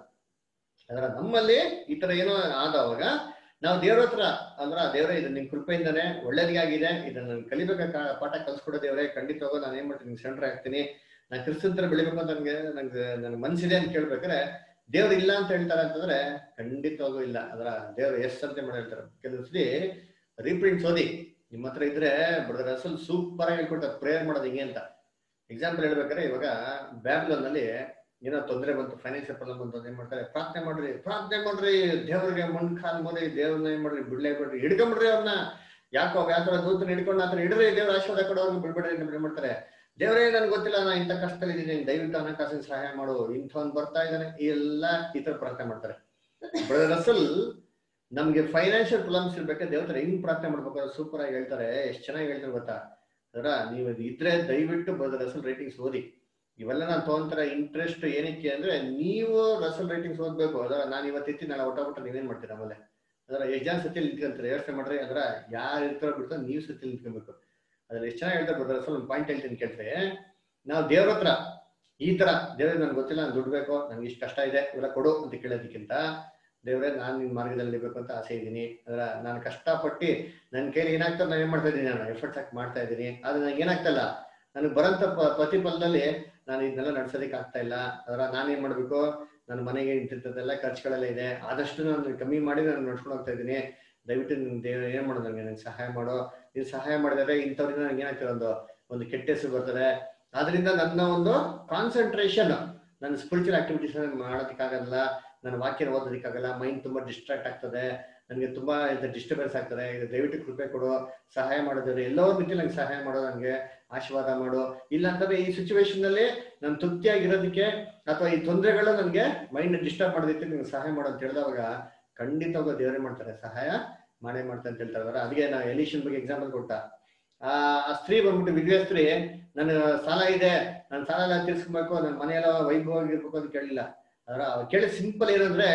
ಅದರ ನಮ್ಮಲ್ಲಿ ಈ ತರ ಏನೋ ಆದವಾಗ ನಾವು ದೇವ್ರ ಹತ್ರ ಅಂದ್ರ ದೇವ್ರೆ ಇದು ನಿಮ್ ಕೃಪೆಯಿಂದಾನೆ ಒಳ್ಳೇದಿಗಾಗಿದೆ ಇದನ್ನ ನಾನು ಕಲಿಬೇಕ ಪಾಠ ಕಲ್ಸ್ಕೊಡೋ ದೇವ್ರೆ ಖಂಡಿತವಾಗೂ ನಾನು ಏನ್ ಮಾಡ್ತೀನಿ ಸೆಂಟ್ರ್ ಆಗ್ತೀನಿ ನಾನು ಕ್ರಿಸ್ತನ್ ತರ ಬೆಳಿಬೇಕು ಅಂತ ನನ್ಗೆ ನಂಗೆ ನನ್ ಮನ್ಸಿದೆ ಅಂತ ಕೇಳ್ಬೇಕಾದ್ರೆ ದೇವ್ರು ಇಲ್ಲ ಅಂತ ಹೇಳ್ತಾರೆ ಅಂತಂದ್ರೆ ಖಂಡಿತವಾಗೂ ಇಲ್ಲ ಅದರ ದೇವ್ರು ಎಸ್ ಅಂತ ಮಾಡಿ ಹೇಳ್ತಾರೆ ಕೆಲವು ಸತಿ ರೀಪ್ರಿಂಟ್ಸ್ ಓದಿ ನಿಮ್ಮ ಹತ್ರ ಇದ್ರೆ ಬ್ರದರ್ ಅಸಲ್ ಸೂಪರ್ ಆಗಿ ಹೇಳ್ಕೊಡ್ತಾರೆ ಪ್ರೇಯರ್ ಮಾಡೋದು ಹಿಂಗೆ ಅಂತ ಎಕ್ಸಾಂಪಲ್ ಹೇಳ್ಬೇಕಾದ್ರೆ ಇವಾಗ ಬ್ಯಾಬ್ಲೋನ್ ನಲ್ಲಿ ಏನೋ ತೊಂದರೆ ಬಂತು ಫೈನಾನ್ಷಿಯಲ್ ಪ್ರಾಬ್ಲಮ್ ಬಂತು ಅಂತ ಏನ್ ಮಾಡ್ತಾರೆ ಪ್ರಾರ್ಥನೆ ಮಾಡ್ರಿ ಪ್ರಾರ್ಥನೆ ಮಾಡ್ರಿ ದೇವ್ರಿಗೆ ಮಣ್ ಕಾಲ್ ಮಾಡಿ ದೇವ್ರನ್ನ ಏನ್ ಮಾಡ್ರಿ ಬಿಡ್ಲೇ ಬಿಡ್ರಿ ಹಿಡ್ಕೊಂಬಿಡ್ರಿ ಅವ್ರನ್ನ ಯಾಕೋ ಯಾತರ ದೂತನ ಹಿಡ್ಕೊಂಡು ಆತರ ಹಿಡ್ರಿ ದೇವ್ರ ಆಶೀರ್ವಾದ ಕೊಡೋರ್ಗೆ ಬಿಡ್ಬೇಡ್ರಿ ಅಂತ ಏನ್ ಮಾಡ್ತಾರೆ ದೇವರೇ ನನ್ಗೆ ಗೊತ್ತಿಲ್ಲ ನಾ ಇಂಥ ಕಷ್ಟದಲ್ಲಿ ಇದ್ದೀನಿ ದಯವಿಟ್ಟು ಹಣಕಾಸಿನ ಸಹಾಯ ಮಾಡು ಇಂಥವ್ನ್ ಬರ್ತಾ ಇದ್ದಾನೆ ಈ ಎಲ್ಲ ಈ ತರ ಪ್ರಾರ್ಥನೆ ಮಾಡ್ತಾರೆ ಬ್ರದರ್ ಅಸಲ್ ನಮ್ಗೆ ಫೈನಾನ್ಷಿಯಲ್ ಪ್ರಾಬ್ಲಮ್ಸ್ ಇರ್ಬೇಕಾದ್ರೆ ದೇವತರ ಹೆಂಗ್ ಪ್ರಾರ್ಥನೆ ಮಾಡ್ಬೇಕು ಸೂಪರ್ ಆಗಿ ಹೇಳ್ತಾರೆ ಎಷ್ಟ್ ಚೆನ್ನಾಗಿ ಹೇಳ್ತಾರೆ ಗೊತ್ತಾ ಅದರ ನೀವು ಇದು ಇದ್ರೆ ದಯವಿಟ್ಟು ಬ್ರದರ್ ಅಸಲ್ ರೇಟಿಂಗ್ಸ್ ಓದಿ ಇವೆಲ್ಲ ನಾನು ತಗೊಂತರ ಇಂಟ್ರೆಸ್ಟ್ ಏನಕ್ಕೆ ಅಂದ್ರೆ ನೀವು ರಸಲ್ ರೈಟಿಂಗ್ಸ್ ಓದ್ಬೇಕು ಅದರ ನಾನು ಇವತ್ತಿತ್ತಿ ನಾಳೆ ಒಟ್ಟ ಒಟ್ಟ ನೀವೇನ್ ಮಾಡ್ತೀರಾ ಆಮೇಲೆ ಅದರ ಎಷ್ಟು ಜನ ಸತ್ಯಲ್ಲಿ ನಿಂತ್ಕೊಂತಾರೆ ಯೋಚನೆ ಮಾಡ್ರಿ ಅದರ ಯಾರು ಇರ್ತಾರೋ ಬಿಡ್ತಾರೋ ನೀವು ಸತ್ಯಲ್ಲಿ ನಿಂತ್ಕೊಬೇಕು ಅದ್ರಲ್ಲಿ ಎಷ್ಟು ಚೆನ್ನಾಗಿ ಹೇಳ್ತಾರೆ ಬ್ರದರ್ ಅಸಲ್ ಒಂದು ಪಾಯಿಂಟ್ ಹೇಳ್ತೀನಿ ಕೇಳ್ತಾರೆ ನಾವು ದೇವ್ರ ಹತ್ರ ಈ ತರ ದೇವ್ರೆ ನನ್ಗೆ ಗೊತ್ತಿಲ್ಲ ನಾನು ದುಡ್ಡು ಬೇಕು ನನ್ಗೆ ಇಷ್ಟು ಕಷ್ಟ ಇದೆ ಇವೆಲ್ಲ ಕೊಡು ಅಂತ ಕೇಳೋದಕ್ಕಿಂತ ದೇವ್ರೆ ನಾನು ನಿನ್ ಮಾರ್ಗದಲ್ಲಿ ಇರ್ಬೇಕು ಅಂತ ಆಸೆ ಇದ್ದೀನಿ ಅದರ ನಾನು ಕಷ್ಟಪಟ್ಟು ನನ್ನ ಕೈಲಿ ಏನಾಗ್ತದೆ ನಾನು ಏನ್ ಮಾಡ್ತಾ ಇದ್ದೀನಿ ನಾನು ಎಫರ್ಟ್ಸ್ ಹಾಕಿ ಮಾಡ್ತಾ ಇದ್ದೀನಿ ಆದ್ರೆ ನಂಗೆ ಏನಾಗ್ತಲ್ಲ ನನಗೆ ಬರೋಂಥ ಪ- ಪ್ರತಿಫಲದಲ್ಲಿ ನಾನು ಇದನ್ನೆಲ್ಲ ನಡ್ಸೋದಕ್ಕೆ ಆಗ್ತಾ ಇಲ್ಲ ಅದರ ನಾನೇನ್ ಮಾಡ್ಬೇಕು ನನ್ನ ಮನೆಗೆ ಇಂತಿಂಥದ್ದೆಲ್ಲ ಖರ್ಚುಗಳೆಲ್ಲ ಇದೆ ಆದಷ್ಟು ನಾನು ಕಮ್ಮಿ ಮಾಡಿ ನಾನು ನಡ್ಸ್ಕೊಂಡು ಹೋಗ್ತಾ ಇದ್ದೀನಿ ದಯವಿಟ್ಟು ನಿನ್ ದೇವ್ರು ಏನ್ ಮಾಡೋದು ನನಗೆ ನನಗೆ ಸಹಾಯ ಮಾಡೋ ನೀನು ಸಹಾಯ ಮಾಡಿದ್ರೆ ಇಂಥವ್ರಿಂದ ನನಗೆ ಏನಾಗ್ತದೆ ಒಂದು ಒಂದು ಕೆಟ್ಟ ಹೆಸರು ಬರ್ತದೆ ಆದ್ರಿಂದ ನನ್ನ ಒಂದು ಕಾನ್ಸಂಟ್ರೇಷನ್ ನನ್ನ ಸ್ಪಿರಿಚುವಲ್ ಆಕ್ಟಿವಿಟೀಸ್ ಮಾಡೋದಕ್ಕಾಗಲ್ಲ ನನ್ನ ವಾಕ್ಯ ಓದೋದಕ್ಕಾಗಲ್ಲ ಮೈಂಡ್ ತುಂಬಾ ಡಿಸ್ಟ್ರಾಕ್ಟ್ ಆಗ್ತದೆ ನನಗೆ ತುಂಬಾ ಡಿಸ್ಟರ್ಬೆನ್ಸ್ ಆಗ್ತದೆ ಇದು ದಯವಿಟ್ಟು ಕೃಪೆ ಕೊಡು ಸಹಾಯ ಮಾಡೋದ್ರೆ ಎಲ್ಲೋ ರೀತಿ ನಂಗೆ ಸಹಾಯ ಮಾಡೋ ನನಗೆ ಆಶೀರ್ವಾದ ಮಾಡು ಇಲ್ಲ ಅಂತಂದ್ರೆ ಈ ಸಿಚುವೇಶನ್ ನಲ್ಲಿ ನಾನು ತೃಪ್ತಿಯಾಗಿರೋದಕ್ಕೆ ಅಥವಾ ಈ ತೊಂದರೆಗಳು ನನಗೆ ಮೈಂಡ್ ಡಿಸ್ಟರ್ಬ್ ಮಾಡೋದಕ್ಕೆ ನಿಮ್ಗೆ ಸಹಾಯ ಮಾಡು ಅಂತ ಹೇಳಿದವಾಗ ಖಂಡಿತವಾಗ ದೇವರೇ ಮಾಡ್ತಾರೆ ಸಹಾಯ ಮಾಡೇ ಮಾಡ್ತಾರೆ ಅಂತ ಹೇಳ್ತಾರೆ ಅವ್ರು. ಅದಕ್ಕೆ ನಾ ಎಲಿಷನ್ ಬಗ್ಗೆ ಎಕ್ಸಾಂಪಲ್ ಕೊಟ್ಟ ಆ ಆ ಸ್ತ್ರೀ ಬಂದ್ಬಿಟ್ಟು ವಿಧವೆ ಸ್ತ್ರೀ ನನ್ನ ಸಾಲ ಇದೆ ನನ್ನ ಸಾಲ ಎಲ್ಲ ತೀರ್ಸ್ಕೊಬೇಕು ನನ್ನ ಮನೆಯೆಲ್ಲ ವೈಭವವಾಗಿರ್ಬೇಕು ಅಂತ ಕೇಳಿಲ್ಲ ಅದರ ಅವ್ರು ಕೇಳಿ ಸಿಂಪಲ್ ಏನಂದ್ರೆ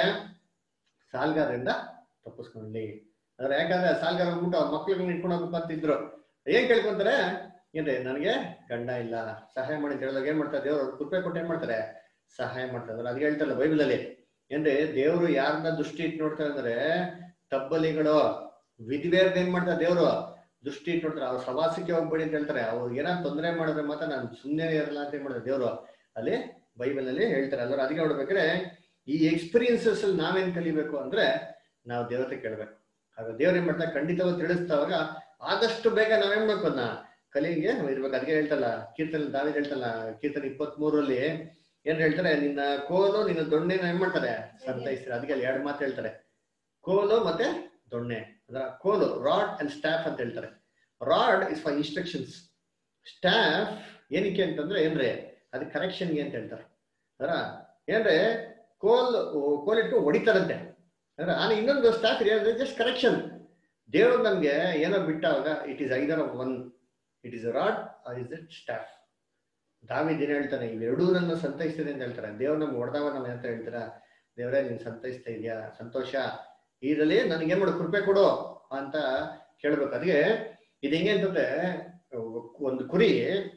ಸಾಲ್ಗಾರರಿಂದ ತಪ್ಪಿಸ್ಕೊಂಡ್ಲಿ ಅದ್ರ ಯಾಕಂದ್ರೆ ಸಾಲ್ಗಾರ ಬಂದ್ಬಿಟ್ಟು ಅವ್ರ ಮಕ್ಳಿಗೆ ಇಟ್ಕೊಂಡು ಹೋಗ್ಬೇಕು ಅಂತ ಇದ್ರು ಏನ್ ಕೇಳ್ಕೊಂತಾರೆ ಏನ್ರಿ ನನಗೆ ಗಂಡ ಇಲ್ಲ ಸಹಾಯ ಮಾಡಿ ಅಂತ ಹೇಳಿದಾಗ ಏನ್ ಮಾಡ್ತಾರೆ ದೇವ್ರು ಕೃಪೆ ಕೊಟ್ಟು ಏನ್ ಮಾಡ್ತಾರೆ ಸಹಾಯ ಮಾಡ್ತಾರೆ ಅದ್ರ ಅದು ಹೇಳ್ತಾರಲ್ಲ ಬೈಬಲ್ ಅಲ್ಲಿ ಏನ್ರಿ ದೇವ್ರು ಯಾರನ್ನ ದೃಷ್ಟಿ ಇಟ್ಟು ನೋಡ್ತಾರೆ ಅಂದ್ರೆ ತಬ್ಬಲಿಗಳು ವಿಧಿವೇರ್ನ ಏನ್ ಮಾಡ್ತಾರೆ ದೇವ್ರು ದೃಷ್ಟಿ ಇಟ್ಟು ನೋಡ್ತಾರೆ ಅವ್ರ ಸವಾಸಕ್ಕೆ ಹೋಗ್ಬೇಡಿ ಅಂತ ಹೇಳ್ತಾರೆ ಅವ್ರು ಏನಾದ್ರು ತೊಂದರೆ ಮಾಡಿದ್ರೆ ಮಾತ್ರ ನಾನು ಸುಮ್ಮನೆ ಇರಲ್ಲ ಅಂತ ಏನ್ ಮಾಡ್ತಾರೆ ದೇವ್ರು ಅಲ್ಲಿ ಬೈಬಲ್ ಅಲ್ಲಿ ಹೇಳ್ತಾರೆ ಅಲ್ವ ಅದಕ್ಕೆ ನೋಡ್ಬೇಕಾದ್ರೆ ಈ ಎಕ್ಸ್ಪೀರಿಯನ್ಸಸ್ ಅಲ್ಲಿ ನಾವೇನ್ ಕಲಿಬೇಕು ಅಂದ್ರೆ ನಾವು ದೇವತೆ ಕೇಳ್ಬೇಕು ಆಗ ದೇವ್ರ ಏನ್ ಮಾಡ್ತಾರೆ ಖಂಡಿತವಾಗಿ ತಿಳಿಸ್ತಾವಾಗ ಆದಷ್ಟು ಬೇಗ ನಾವೇನ್ ಮಾಡ್ಬೇಕು ಅದನ್ನ ಕಲಿಗೆ ಇರ್ಬೇಕು ಅದಕ್ಕೆ ಹೇಳ್ತಲ್ಲ ಕೀರ್ತನೆ ದಾವಿದ್ ಹೇಳ್ತಲ್ಲ ಕೀರ್ತನೆ ಇಪ್ಪತ್ತ್ ಮೂರಲ್ಲಿ ಏನ್ ಹೇಳ್ತಾರೆ ನಿನ್ನ ಕೋಲು ನಿನ್ನ ದೊಣ್ಣೆನ ಏನ್ ಮಾಡ್ತಾರೆ ಸಂತೈಸ್ತಾರೆ ಅದಕ್ಕೆ ಅಲ್ಲಿ ಎರಡು ಮಾತು ಹೇಳ್ತಾರೆ ಕೋಲು ಮತ್ತೆ ದೊಣ್ಣೆ ಅದರ ಕೋಲು ರಾಡ್ ಅಂಡ್ ಸ್ಟಾಫ್ ಅಂತ ಹೇಳ್ತಾರೆ rod is for instructions staff ಏನಕ್ಕೆ ಅಂತಂದ್ರೆ ಏನ್ರಿ ಅದು ಕರೆಕ್ಷನ್ಗೆ ಅಂತ ಹೇಳ್ತಾರೆ ಅದರ ಏನ್ರೆ ಕೋಲ್ ಕೋಲಿಟ್ಟು ಹೊಡಿತಾರಂತೆ ಅಂದ್ರೆ ಆನೆ ಇನ್ನೊಂದು ಸ್ಟಾಫ್ ಇದೆ ಜಸ್ಟ್ ಕರೆಕ್ಷನ್ ದೇವ್ರು ನಮ್ಗೆ ಏನೋ ಬಿಟ್ಟಾಗ it is either of one it is rod or is it staff ದಾವಿದ್ ಏನ್ ಹೇಳ್ತಾನೆ ಇವೆರಡೂ ನನ್ನ ಸಂತೈಸ್ತಿದೆ ಅಂತ ಹೇಳ್ತಾರೆ ದೇವ್ರು ನಮ್ಗೆ ಹೊಡೆದವ ನಾವು ಅಂತ ಹೇಳ್ತೀರಾ ದೇವರೇ ನೀನ್ ಸಂತೈಸ್ತಾ ಇದೆಯಾ ಸಂತೋಷ ಇದರಲ್ಲಿ ನನಗೆ ಏನ್ ಮಾಡು ಕೃಪೆ ಕೊಡು ಅಂತ ಕೇಳ್ಬೇಕು ಅದಕ್ಕೆ ಇದು ಹೆಂಗೆ ಅಂತಂದ್ರೆ ಒಂದು ಕುರಿ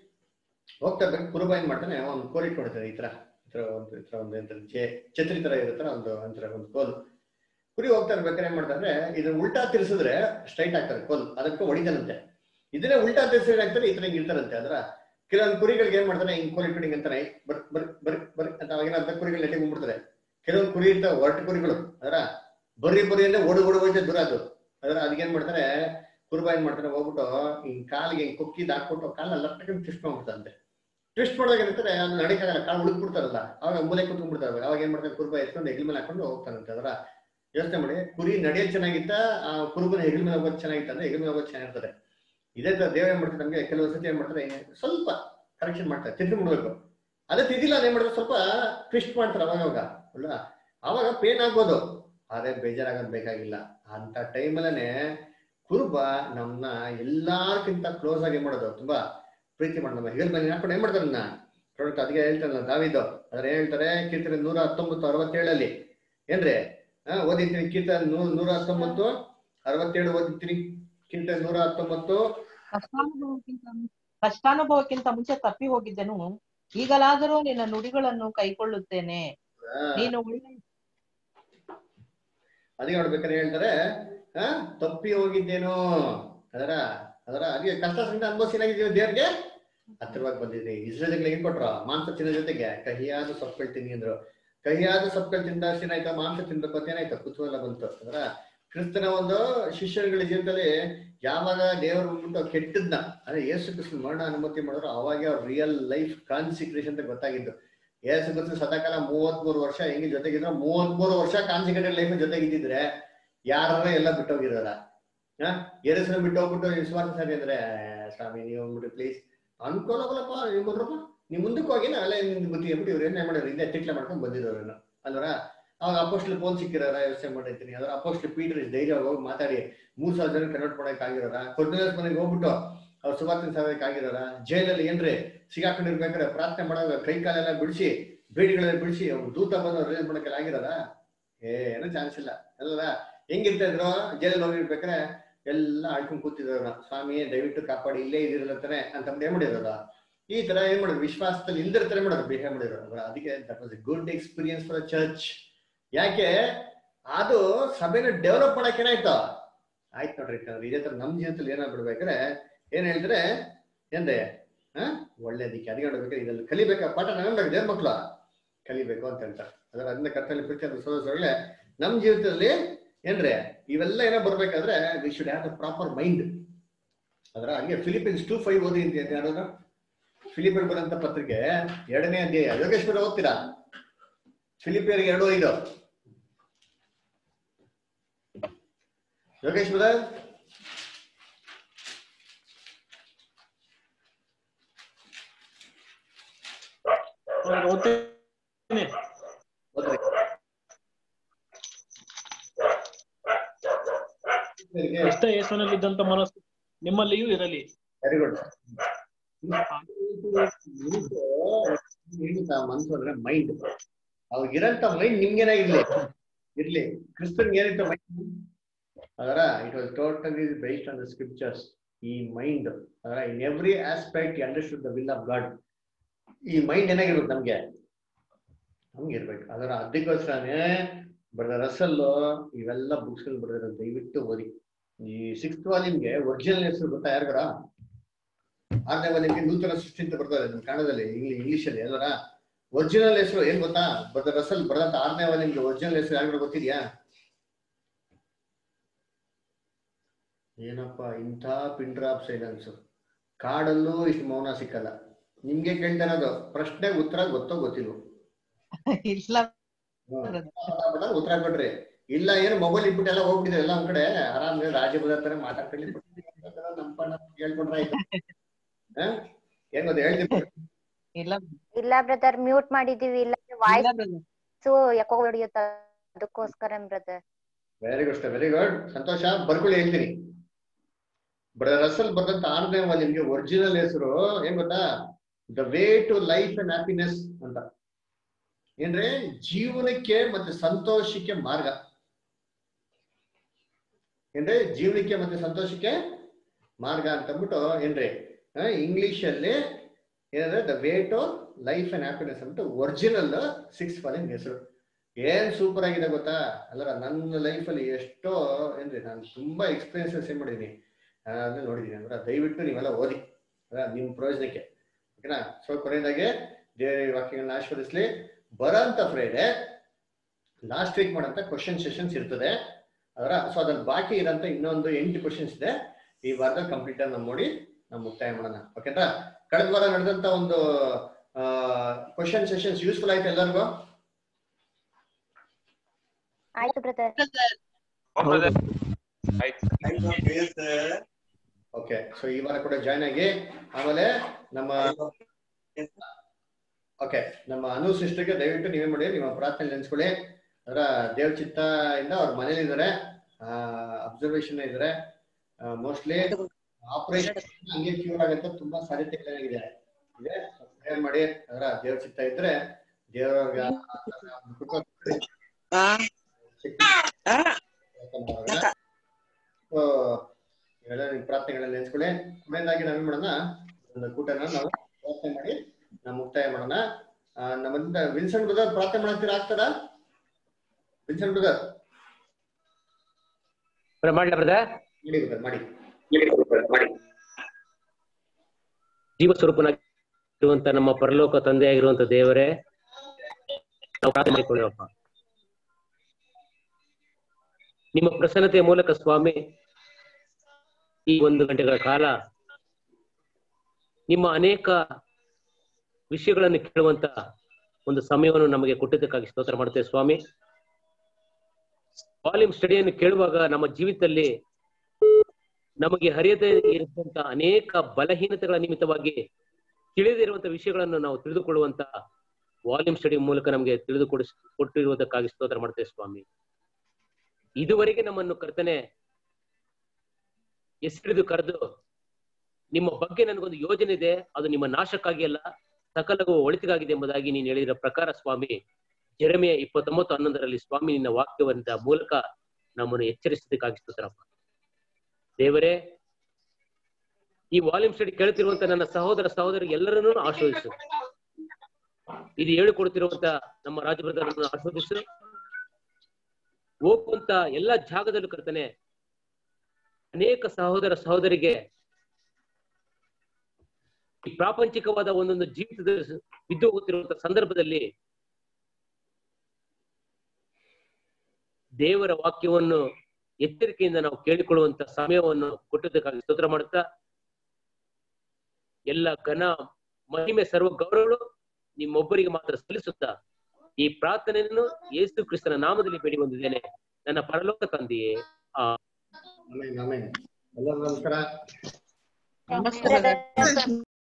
ಹೋಗ್ತಾ ಇರ್ಬೇಕು ಕುರುಬ ಏನ್ ಮಾಡ್ತಾನೆ ಒಂದು ಕೋಲ್ ಇಟ್ಕೊಡ್ತಾರೆ ಈ ತರ ಈ ತರ ಒಂದು ಈ ತರ ಒಂದು ಎಂತ ಜೆ- ಛತ್ರಿ ತರ ಇರುತ್ತಲ್ಲ ಒಂದು ಒಂಥರ ಒಂದು ಕೋಲು ಕುರಿ ಹೋಗ್ತಾ ಇರ್ಬೇಕಾದ್ರೆ ಏನ್ ಮಾಡ್ತಾರೆ ಇದನ್ನ ಉಲ್ಟಾ ತಿರ್ಸಿದ್ರೆ ಸ್ಟ್ರೈಟ್ ಆಗ್ತಾರೆ ಕೋಲ್ ಅದಕ್ಕೆ ಹೊಡಿತಾನಂತೆ ಇದನ್ನೇ ಉಲ್ಟಾ ತಿರ್ಸಿದ್ರೆ ಆಗ್ತಾರೆ ಈ ತರ ಹಿಂಗ್ ಇರ್ತಾರಂತೆ ಅದ್ರ ಕೆಲವೊಂದು ಕುರಿಗಳಿಗೆ ಏನ್ ಮಾಡ್ತಾರೆ ಹಿಂಗ್ ಕೋಲ್ ಇಟ್ಕೊಂಡು ಹಿಂಗ್ ಅಂತಾನೆ ಬರ್ ಬರ್ ಬರ್ ಬರ್ ಅಂತ ಅವಾಗಿನ ಅರ್ಧ ಕುರಿಗಳು ನೆಟ್ಟಿಗೆ ಹೋಗ್ಬಿಡ್ತಾರೆ ಕೆಲವೊಂದು ಕುರಿ ಇರ್ತಾವೆ ಒರಟು ಕುರಿಗಳು ಅದರ ಬರ್ರಿ ಬರ್ರಿ ಅಂದ್ರೆ ಓಡಿ ಓಡಿ ಹೋಯ್ತೆ ದೂರ ಅದು ಅದರ ಅದಕ್ಕೆ ಏನ್ ಮಾಡ್ತಾರೆ ಕುರುಬ ಏನ್ ಮಾಡ್ತಾರೆ ಹೋಗ್ಬಿಟ್ಟು ಹಿಂಗ್ ಕಾಲಿಗೆ ಹಿಂಗ್ ಕೊಕ್ಕಿದ್ ಹಾಕ್ಬಿಟ್ಟು ಕಾಲ ಲಟ್ಟಕ್ಕೆ ಟ್ವಿಸ್ಟ್ ಮಾಡ್ಬಿಡ್ತಂತೆ ಟ್ವಿಸ್ಟ್ ಮಾಡಿದಾಗ ಏನಿರ್ತಾರೆ ಅದು ನಡಿಕಾಗಲ್ಲ ಕಾಲು ಉಳಿದ್ಬಿಡ್ತಾರಲ್ಲ ಅವಾಗ ಮೂಲೆ ಕುತ್ಕೊಂಡ್ಬಿಡ್ತಾರೆ ಅವಾಗ ಏನ್ ಮಾಡ್ತಾರೆ ಕುರುಬ ಎತ್ಕೊಂಡು ಹೆಗಲ ಮೇಲೆ ಹಾಕೊಂಡು ಹೋಗ್ತಾನಂತೆ ಅದರ ಯೋಚನೆ ಮಾಡಿ ಕುರಿ ನಡೆಯೋದು ಚೆನ್ನಾಗಿತ್ತ ಆ ಕುರುಬನ ಹೆಗಲ ಮೇಲೆ ಹೋಗೋದು ಚೆನ್ನಾಗಿತ್ತ ಅಂದ್ರೆ ಹೆಗಲ ಮೇಲೆ ಹೋಗೋದು ಚೆನ್ನಾಗಿರ್ತದೆ ಇದೇ ತರ ದೇವ ಏನ್ ಮಾಡ್ತಾರೆ ನಮ್ಗೆ ಕೆಲವು ಸತಿ ಏನ್ ಮಾಡ್ತಾರೆ ಸ್ವಲ್ಪ ಕರೆಕ್ಷನ್ ಮಾಡ್ತಾರೆ ತಿದ್ದು ಬಿಡ್ಬೇಕು ಅದೇ ತಿದ್ದಿಲ್ಲ ಏನ್ ಮಾಡಿದ್ರೆ ಸ್ವಲ್ಪ ಟ್ವಿಸ್ಟ್ ಮಾಡ್ತಾರೆ ಅವಾಗ ಅವಾಗ ಅಲ್ವಾ ಅವಾಗ ಪೇನ್ ಆಗ್ಬೋದು ಆದ್ರೆ ಬೇಜಾರಾಗೋದ್ ಬೇಕಾಗಿಲ್ಲ ಅಂತ ಟೈಮಲ್ಲೇ ಕುರುಬ ನಮ್ನ ಎಲ್ಲಾರ್ಕಿಂತ ಕ್ಲೋಸ್ ಆಗಿ ಏನ್ ಮಾಡೋದು ತುಂಬಾ ಪ್ರೀತಿ ಮಾಡೋದು ನಮ್ಮ ಹೆಗಲ್ ಮೇಲೆ ಹಾಕೊಂಡು ಏನ್ ಮಾಡ್ತಾರೆ ನನ್ನ ನೋಡಕ್ಕೆ ಅದಕ್ಕೆ ಹೇಳ್ತಾರಲ್ಲ ದಾವಿದ್ದು ಅದ್ರ ಏನ್ ಹೇಳ್ತಾರೆ ಕೀರ್ತನೆ ನೂರ ಹತ್ತೊಂಬತ್ತು ಅರವತ್ತೇಳಲ್ಲಿ ಏನ್ರಿ ಹಾ ಓದಿರ್ತೀನಿ ಕೀರ್ತನೆ ನೂರ ನೂರ ಹತ್ತೊಂಬತ್ತು ಅರವತ್ತೇಳು ಓದಿರ್ತೀನಿ ಕೀರ್ತನೆ ನೂರ ಹತ್ತೊಂಬತ್ತು ಕಷ್ಟಾನುಭವಕ್ಕಿಂತ ಕಷ್ಟಾನುಭವಕ್ಕಿಂತ ಮುಂಚೆ ತಪ್ಪಿ ಹೋಗಿದ್ದೆನು ಈಗಲಾದರೂ ನಿನ್ನ ನುಡಿಗಳನ್ನು ಕೈಕೊಳ್ಳುತ್ತೇನೆ ನೀನು ಒಳ್ಳೆ ಅದಕ್ಕೆ ನೋಡ್ಬೇಕಾದ್ರೆ ಹೇಳ್ತಾರೆ ಹಾ ತಪ್ಪಿ ಹೋಗಿದ್ದೇನೋ ಅದರ ಅದರ ಅದಕ್ಕೆ ಕಷ್ಟ ಸಂಕಟ ಅನುಭವಿಸಿ ಏನಾಗಿದ್ದೀವಿ ದೇವ್ರಿಗೆ ಹತ್ತಿರವಾಗಿ ಬಂದಿದೆ ಇಸ್ರೇಲ್ಗಳಿಗೆ ಏನ್ ಕೊಟ್ರ ಮಾಂಸ ತಿನ್ನೋ ಜೊತೆಗೆ ಕಹಿಯಾದ ಸೊಪ್ಪುಗಳು ತಿನ್ನಿ ಅಂದ್ರು ಕಹಿಯಾದ ಸೊಪ್ಪುಗಳು ತಿಂದ ಏನಾಯ್ತಾ ಮಾಂಸ ತಿನ್ಬೇಕು ಅಂತ ಏನಾಯ್ತು ಕುತೂಹಲ ಬಂತು ಅದರ ಕ್ರಿಸ್ತನ ಒಂದು ಶಿಷ್ಯರುಗಳ ಜೀವನದಲ್ಲಿ ಯಾವಾಗ ದೇವರು ಬಂದ್ಬಿಟ್ಟು ಕೆಟ್ಟದ್ನ ಅಂದ್ರೆ ಯೇಸು ಕ್ರಿಸ್ತನ ಮರಣ ಅನುಮತಿ ಮಾಡಿದ್ರು ಅವಾಗೆ ಅವ್ರ ರಿಯಲ್ ಲೈಫ್ ಕಾನ್ಸಿಕ್ರೇಷನ್ ಅಂತ ಗೊತ್ತಾಗಿದ್ದು ಯೇಸು ಕ್ರಿಸ್ತ ಸದಾಕಾಲ ಮೂವತ್ಮೂರು ವರ್ಷ ಹೆಂಗೆ ಜೊತೆಗಿದ್ರು ಮೂವತ್ಮೂರು ವರ್ಷ ಕಾನ್ಸಿಕ್ರೇಟೆಡ್ ಲೈಫ್ ಜೊತೆಗಿದ್ದಿದ್ರೆ ಯಾರ ಎಲ್ಲ ಬಿಟ್ಟೋಗಿದಾರ ಹಾ ಎರಸನ ಬಿಟ್ಟು ಹೋಗ್ಬಿಟ್ಟು ವಿಶ್ವಾಸ ಸರಿ ಅಂದ್ರೆ ಸ್ವಾಮಿ ನೀವು ಹೋಗ್ಬಿಟ್ಟು ಪ್ಲೀಸ್ ಅನ್ಕೊಳ್ಳೋಗಲ್ಲಪ್ಪ ನೀವು ಬಂದ್ರಪ್ಪ ನೀವು ಮುಂದಕ್ಕೆ ಹೋಗಿ ನಾವೆಲ್ಲ ನಿಮ್ಗೆ ಬುದ್ಧಿ ಹೇಳ್ಬಿಟ್ಟು ಇವ್ರು ಏನೇ ಮಾಡಿದ್ರು ಹಿಂದೆ ತಿಟ್ಲೆ ಮಾಡ್ಕೊಂಡು ಬಂದಿದ್ದವ್ರೇನು ಅಲ್ವರ ಅವಾಗ ಅಪೋಸ್ಟ್ಲ್ ಫೋನ್ ಸಿಕ್ಕಿರೋರ ಯೋಚನೆ ಮಾಡಿರ್ತೀನಿ ಅದ್ರ ಅಪೋಸ್ಟ್ಲ್ ಪೀಟರ್ ಧೈರ್ಯ ಹೋಗಿ ಮಾತಾಡಿ ಮೂರ್ ಸಾವಿರ ಜನ ಕನ್ವರ್ಟ್ ಮಾಡಕ್ ಆಗಿರೋರ ಕೊಡ್ನೇಸ್ ಮನೆಗೆ ಹೋಗ್ಬಿಟ್ಟು ಅವ್ರು ಸುವಾರ್ತಿನ ಸಾವಿರಕ್ಕೆ ಆಗಿರೋರ ಜೈಲಲ್ಲಿ ಏನ್ರಿ ಸಿಗಾಕೊಂಡಿರ್ಬೇಕಾದ್ರೆ ಪ್ರಾರ್ಥನೆ ಮಾಡೋ ಕೈ ಕಾಲೆಲ್ಲ ಬಿಡಿಸಿ ಬೇಡಿಗಳೆಲ್ಲ ಬಿಡಿಸಿ ಅವ್ರು ದೂತ ಬಂದು ರಿಲೀಸ್ ಮಾಡಕ್ಕೆಲ್ಲ ಆಗಿರೋದ ಏನೂ ಚಾನ್ಸ್ ಇಲ್ಲ ಅಲ್ವಾ ಹೆಂಗಿರ್ತಾ ಇದ್ರು ಜೈಲಲ್ಲಿ ಹೋಗಿರ್ಬೇಕಾದ್ರೆ ಎಲ್ಲ ಆಡ್ಕೊಂಡ್ ಕೂತಿದ್ರು ಸ್ವಾಮಿ ದಯವಿಟ್ಟು ಕಾಪಾಡಿ ಇಲ್ಲೇ ಇದಿರಲತ್ತಾನೆ ಅಂತ ಏನ್ ಮಾಡಿರೋದ ಈ ತರ ಏನ್ ಮಾಡೋದು ವಿಶ್ವಾಸದಲ್ಲಿ ಇಲ್ದಿರ್ತಾರೆ ಮಾಡೋದು ಬಿಹೇವ್ ಮಾಡಿರೋದು ಅದಕ್ಕೆ that was a good experience for church ಯಾಕೆ ಅದು ಸಭೆನ ಡೆವಲಪ್ ಮಾಡಕ್ ಏನಾಯ್ತು ಆಯ್ತು ನೋಡ್ರಿ ಯಾಕಂದ್ರೆ ಇದೇ ತರ ನಮ್ ಜೀವನದಲ್ಲಿ ಏನಾಗ್ಬಿಡ್ಬೇಕಾದ್ರೆ ಏನ್ ಹೇಳಿದ್ರೆ ಎಂದೆ ಹ ಒಳ್ಳೇದಿಕ್ಕೆ ಅದಕ್ಕೆ ನೋಡ್ಬೇಕಾದ್ರೆ ಇದ್ರಲ್ಲಿ ಕಲಿಬೇಕಾ ಪಾಠ ನಾವೇನ್ ದೇವ್ ಮಕ್ಳು ಕಲಿಬೇಕು ಅಂತ ಹೇಳ್ತಾರೆ ಅದರ ಅದನ್ನ ಕರ್ತಲ್ಲಿ ಪ್ರೀತಿ ಅಂತ ಸೋದರೊಳ್ಳೆ ನಮ್ ಜೀವಿತದಲ್ಲಿ ಏನ್ರಿ ಇವೆಲ್ಲ ಏನೋ ಬರ್ಬೇಕಾದ್ರೆ we should have the proper mind ಅದರ ಹಂಗೆ ಫಿಲಿಪೀನ್ಸ್ ಟೂ ಫೈವ್ ಓದಿ ಅಂತ ಯಾರಾದ್ರು ಫಿಲಿಪಿಯರ್ ಬರಂತ ಪತ್ರಿಕೆ ಎರಡನೇ ಅಧ್ಯಾಯ ಯೋಗೇಶ್ವರ ಓದ್ತೀರಾ ಫಿಲಿಪಿಯರ್ ಎರಡು ಐದು ಯೋಗೇಶ್ವರ ಓದ್ತೀನಿ ಓದ್ರಿ ಕ್ರಿಸ್ತ ಯೇಸುವಿನಲ್ಲಿದ್ದಂತ ಮನಸ್ಸು ನಿಮ್ಮಲ್ಲಿಯೂ ಇರಲಿ ವೆರಿ ಗುಡ್ ಮನ್ಸು ಅಂದ್ರೆ ಮೈಂಡ್ ಅವ್ರಿಗಿರಂತ ಮೈಂಡ್ ನಿಮ್ಗೇನಾಗಿರ್ಲಿ ಇರ್ಲಿ ಕ್ರಿಸ್ತನ್ಗೆ ಏನಿತ್ತು ಮೈಂಡ್ ಅದರ it was totally based on the scriptures ಈ ಮೈಂಡ್ ಅದರ in every aspect understood the will of God ಈ ಮೈಂಡ್ ಏನಾಗಿರ್ಬೇಕು ನಮ್ಗೆ ನಮ್ಗೆ ಇರ್ಬೇಕು ಅದರ ಅದಕ್ಕೋಸ್ಕರನೇ ಬರೆದ ರಸಲ್ಲು ಇವೆಲ್ಲ ಬುಕ್ಸ್ ಬರೆದಿರೋ ದಯವಿಟ್ಟು ಓದಿ ಈ ಸಿಕ್ಸ್ತ್ ವಾಲ್ಯೂಮ್ಗೆ ಒರಿಜಿನಲ್ ಹೆಸರು ಗೊತ್ತಾ ಯಾರಿಗಾರ ಆರನೇ ವಾಲ್ಯೂಮ್ಗೆ ನೂತನ ಸೃಷ್ಟಿ ಅಂತ ಬರ್ತಾರೆ ನಮ್ಮ ಕನ್ನಡದಲ್ಲಿ ಇಂಗ್ಲಿಷ್ ಅಲ್ಲಿ ಅಲ್ವರ ಒರಿಜಿನಲ್ ಹೆಸರು ಏನ್ ಗೊತ್ತಾ ಬರೆದ ರಸಲ್ ಬರೆದಂತ ಆರನೇ ವಾಲ್ಯೂಮ್ಗೆ ಒರಿಜಿನಲ್ ಹೆಸರು ಯಾರಿಗಾರ ಗೊತ್ತಿದ್ಯಾ ಏನಪ್ಪ ಇಂಥ ಪಿನ್ ಡ್ರಾಪ್ ಸೈಲೆನ್ಸ್ ಕಾಡಲ್ಲೂ ಇಷ್ಟು ಮೌನ ಸಿಕ್ಕಲ್ಲ ನಿಮ್ಗೆ ಕೇಳ್ತಾ ಇರೋದು ಪ್ರಶ್ನೆಗೆ ಉತ್ತರ ಗೊತ್ತೋ ಗೊತ್ತಿಲ್ವೋ ಇಲ್ಲ ಹ್ಮ್. ಉತ್ತರ ಕೊಡ್ರಿ ಇಲ್ಲ ಏನು ಮೊಬೈಲ್ ಇಟ್ಬಿಟ್ಟು ಎಲ್ಲ ಹೋಗ್ಬಿಟ್ಟಿದೆ ಎಲ್ಲ ಒಂದ್ ಕಡೆ ಆರಾಮ್ ರಾಜ್ಯ ಬದಲಾಗ್ತಾರೆ ಮಾತಾಡ್ಕೊಳ್ಳಿ ನಮ್ಮಪ್ಪ ಕೇಳ್ಕೊಂಡ್ರೆ ಆಯ್ತು ಹ? ಏನ್ ಗೊತ್ತಾ ಹೇಳ್ತೀನಿ ಇಲ್ಲ ಇಲ್ಲ ಬ್ರದರ್ ಮ್ಯೂಟ್ ಮಾಡಿದೀವಿ ಇಲ್ಲ ಇಲ್ಲ ವಾಯ್ಸ್ brother. ಯಾಕೋ ಹೊಡಿಯುತ್ತ ಅದಕ್ಕೋಸ್ಕರ brother very good very good ಸಂತೋಷ ಬರ್ಕೊಳ್ಳಿ ಹೇಳ್ತೀನಿ ಬ್ರದರ್ ರಸಲ್ ಬರೆದಂತ ಆರನೇ ವಾಲ್ಯೂಮ್ಗೆ ಒರಿಜಿನಲ್ ಹೆಸರು ಏನ್ ಗೊತ್ತಾ the way to life and happiness ಅಂತ ಏನ್ರಿ ಜೀವನಕ್ಕೆ ಮತ್ತೆ ಸಂತೋಷಕ್ಕೆ ಮಾರ್ಗ ಏನ್ರಿ ಜೀವನಕ್ಕೆ ಮತ್ತೆ ಸಂತೋಷಕ್ಕೆ ಮಾರ್ಗ ಅಂತ ಅಂದ್ಬಿಟ್ಟು ಏನ್ರಿ ಇಂಗ್ಲಿಷ್ ಅಲ್ಲಿ ಏನಂದ್ರೆ the way to life and happiness ಅಂತ ಒರಿಜಿನಲ್ ಸಿಕ್ಸ್ ವಾಲ್ಯೂಮ್ ಹೆಸರು ಏನ್ ಸೂಪರ್ ಆಗಿದೆ ಗೊತ್ತಾ ಅಲ್ಲರ ನನ್ನ ಲೈಫಲ್ಲಿ ಎಷ್ಟೋ ಏನ್ರಿ ನಾನು ತುಂಬಾ ಎಕ್ಸ್ಪೀರಿಯನ್ಸಸ್ ಏನ್ ಮಾಡಿದೀನಿ ಅದನ್ನ ನೋಡಿದೀನಿ ಅಂದ್ರೆ ದಯವಿಟ್ಟು ನೀವೆಲ್ಲ ಓದಿ ಅಲ್ಲ ನಿಮ್ ಪ್ರಯೋಜನಕ್ಕೆ ಓಕೆನಾ ಸೊ ಕೊನೆಯದಾಗೆ ದೇವರ ವಾಕ್ಯಗಳನ್ನ ಆಶೀರ್ವದಿಸ್ಲಿ ಬರೋಂತ ಫ್ರೈಡೆ ಲಾಸ್ಟ್ ವೀಕ್ ಮಾಡಂತ ಕ್ವಶನ್ ಸೆಷನ್ಸ್ ಇರ್ತದೆ ಅದರ ಸೊ ಅದ್ರಲ್ಲಿ ಬಾಕಿ ಇರೋಂತ ಇನ್ನೊಂದು ಎಂಟು ಕ್ವಶನ್ಸ್ ಇದೆ ಈ ವಾರದಲ್ಲಿ ಕಂಪ್ಲೀಟ್ ಆಗಿ ನಾವು ನೋಡಿ ನಾವು ಮುಕ್ತಾಯ ಮಾಡೋಣ ಓಕೆನಾ ಕಳೆದ ವಾರ ನಡೆದಂತ ಒಂದು ಕ್ವಶನ್ ಸೆಷನ್ಸ್ ಯೂಸ್ಫುಲ್ ಆಯ್ತು ಎಲ್ಲರಿಗೂ ಆಯ್ತು ಬ್ರದರ್ ಓಕೆ ಸೊ ಈ ವಾರ ಕೂಡ ಜಾಯ್ನ್ ಆಗಿ ಆಮೇಲೆ ನಮ್ಮ ಓಕೆ ನಮ್ಮ ಅನು ಸಿಸ್ಟರ್ಗೆ ದಯವಿಟ್ಟು ನೀವೇ ಮಾಡಿ ನಿಮ್ಮ ಪ್ರಾರ್ಥನೆ ನೆನೆಸ್ಕೊಳ್ಳಿ ಅದರ ದೇವ್ ಚಿತ್ತ ಇಂದ ಅವ್ರ ಮನೇಲಿ ಇದ್ದಾರೆ ಅಬ್ಸರ್ವೇಷನ್ ಇದ್ದಾರೆ ಮೋಸ್ಟ್ಲಿ ಆಪರೇಷನ್ ಹಂಗೆ ಕ್ಯೂರ್ ಆಗಂತ ತುಂಬಾ ಸಾಧ್ಯತೆಗಳಿದೆ ಇದೆ ಪ್ರೇಯರ್ ಮಾಡಿ ಅದರ ದೇವ್ರ ಚಿತ್ತ ಇದ್ರೆ ದೇವರ ಇವೆಲ್ಲ ನಿಮ್ ಪ್ರಾರ್ಥನೆಗಳನ್ನ ನೆನೆಸ್ಕೊಳ್ಳಿ ಕೊನೆಯದಾಗಿ ನಾವೇನ್ ಮಾಡೋಣ ಒಂದು ಕೂಟನ ನಾವು ಪ್ರಾರ್ಥನೆ ಮಾಡಿ ನಾವು ಮುಕ್ತಾಯ ಮಾಡೋಣ ಆ, ನಮ್ಮಿಂದ ವಿನ್ಸೆಂಟ್ ಬ್ರದರ್ ಪ್ರಾರ್ಥನೆ ಮಾಡ್ತೀರಾ ಆಗ್ತದ ವಿನ್ಸೆಂಟ್ ಬ್ರದರ್ ಮಾಡ್ಲಾ ಬ್ರದರ್ ಮಾಡಿ ಬ್ರದರ್ ಮಾಡಿ ಜೀವ ಸ್ವರೂಪನಾಗಿರುವಂತ ನಮ್ಮ ಪರಲೋಕ ತಂದೆಯಾಗಿರುವಂತ ದೇವರೇ ನಾವು ಪ್ರಾರ್ಥನೆ ಮಾಡಿಕೊಳ್ಳೇವಪ್ಪ ನಿಮ್ಮ ಪ್ರಸನ್ನತೆಯ ಮೂಲಕ ಸ್ವಾಮಿ ಈ ಒಂದು ಗಂಟೆಗಳ ಕಾಲ ನಿಮ್ಮ ಅನೇಕ ವಿಷಯಗಳನ್ನು ಕೇಳುವಂತ ಒಂದು ಸಮಯವನ್ನು ನಮಗೆ ಕೊಟ್ಟಿದ್ದಕ್ಕಾಗಿ ಸ್ತೋತ್ರ ಮಾಡುತ್ತೇವೆ ಸ್ವಾಮಿ ವಾಲ್ಯೂಮ್ ಸ್ಟಡಿಯನ್ನು ಕೇಳುವಾಗ ನಮ್ಮ ಜೀವಿತದಲ್ಲಿ ನಮಗೆ ಹರಿಯದೇ ಇರುವಂತ ಅನೇಕ ಬಲಹೀನತೆಗಳ ನಿಮಿತ್ತವಾಗಿ ತಿಳಿದಿರುವಂತ ವಿಷಯಗಳನ್ನು ನಾವು ತಿಳಿದುಕೊಳ್ಳುವಂತ ವಾಲ್ಯೂಮ್ ಸ್ಟಡಿ ಮೂಲಕ ನಮಗೆ ತಿಳಿದುಕೊಡ ಕೊಟ್ಟಿರುವುದಕ್ಕಾಗಿ ಸ್ತೋತ್ರ ಮಾಡ್ತೇವೆ ಸ್ವಾಮಿ ಇದುವರೆಗೆ ನಮ್ಮನ್ನು ಕರ್ತನೆ ಹೆಸರಿದು ಕರೆದು ನಿಮ್ಮ ಬಗ್ಗೆ ನನಗೊಂದು ಯೋಜನೆ ಇದೆ ಅದು ನಿಮ್ಮ ನಾಶಕ್ಕಾಗಿ ಅಲ್ಲ ಸಕಲಗೂ ಒಳಿತಿಗಾಗಿದೆ ಎಂಬುದಾಗಿ ನೀನು ಹೇಳಿದ ಪ್ರಕಾರ ಸ್ವಾಮಿ ಜೆರೆಮೆಯ ಇಪ್ಪತ್ತೊಂಬತ್ತು ಹನ್ನೊಂದರಲ್ಲಿ ಸ್ವಾಮಿ ನಿನ್ನ ವಾಕ್ಯವನ್ನ ಮೂಲಕ ನಮ್ಮನ್ನು ಎಚ್ಚರಿಸಿದ್ದಕ್ಕಾಗಿ ಸ್ತೋತ್ರಪ್ಪ ದೇವರೇ ಈ ವಾಲ್ಯೂಮ್ ಸ್ಟಡಿ ಕೇಳುತ್ತಿರುವಂತ ನನ್ನ ಸಹೋದರ ಸಹೋದರಿ ಎಲ್ಲರನ್ನೂ ಆಶೀರ್ವದಿಸು ಇದು ಹೇಳಿಕೊಡುತ್ತಿರುವಂತ ನಮ್ಮ ರಾಜಬ್ರದರನ್ನು ಆಶೀರ್ವದಿಸು ಹೋಗುವಂತ ಎಲ್ಲಾ ಜಾಗದಲ್ಲೂ ಕರ್ತನೆ ಅನೇಕ ಸಹೋದರ ಸಹೋದರಿಗೆ ಈ ಪ್ರಾಪಂಚಿಕವಾದ ಒಂದೊಂದು ಜೀವಿತದ ಬಿದ್ದು ಹೋಗುತ್ತಿರುವಂತ ಸಂದರ್ಭದಲ್ಲಿ ದೇವರ ವಾಕ್ಯವನ್ನು ಎಚ್ಚರಿಕೆಯಿಂದ ನಾವು ಕೇಳಿಕೊಳ್ಳುವಂತ ಸಮಯವನ್ನು ಕೊಟ್ಟಿದ್ದಕ್ಕಾಗಿ ಸ್ತೋತ್ರ ಮಾಡುತ್ತಾ ಎಲ್ಲ ಘನ ಮಹಿಮೆ ಸರ್ವ ಗೌರವಗಳು ನಿಮ್ಮೊಬ್ಬರಿಗೆ ಮಾತ್ರ ಸಲ್ಲಿಸುತ್ತಾ ಈ ಪ್ರಾರ್ಥನೆಯನ್ನು ಯೇಸು ಕ್ರಿಸ್ತನ ನಾಮದಲ್ಲಿ ಬೇಡಿ ಬಂದಿದ್ದೇನೆ ನನ್ನ ಪರಲೋಕ ತಂದೆಯೇ ಆ ಆಮೇನ್ ಆಮೇನ್ ಎಲ್ಲರಿಗೂ ನಮಸ್ಕಾರ ನಮಸ್ತೆ brother.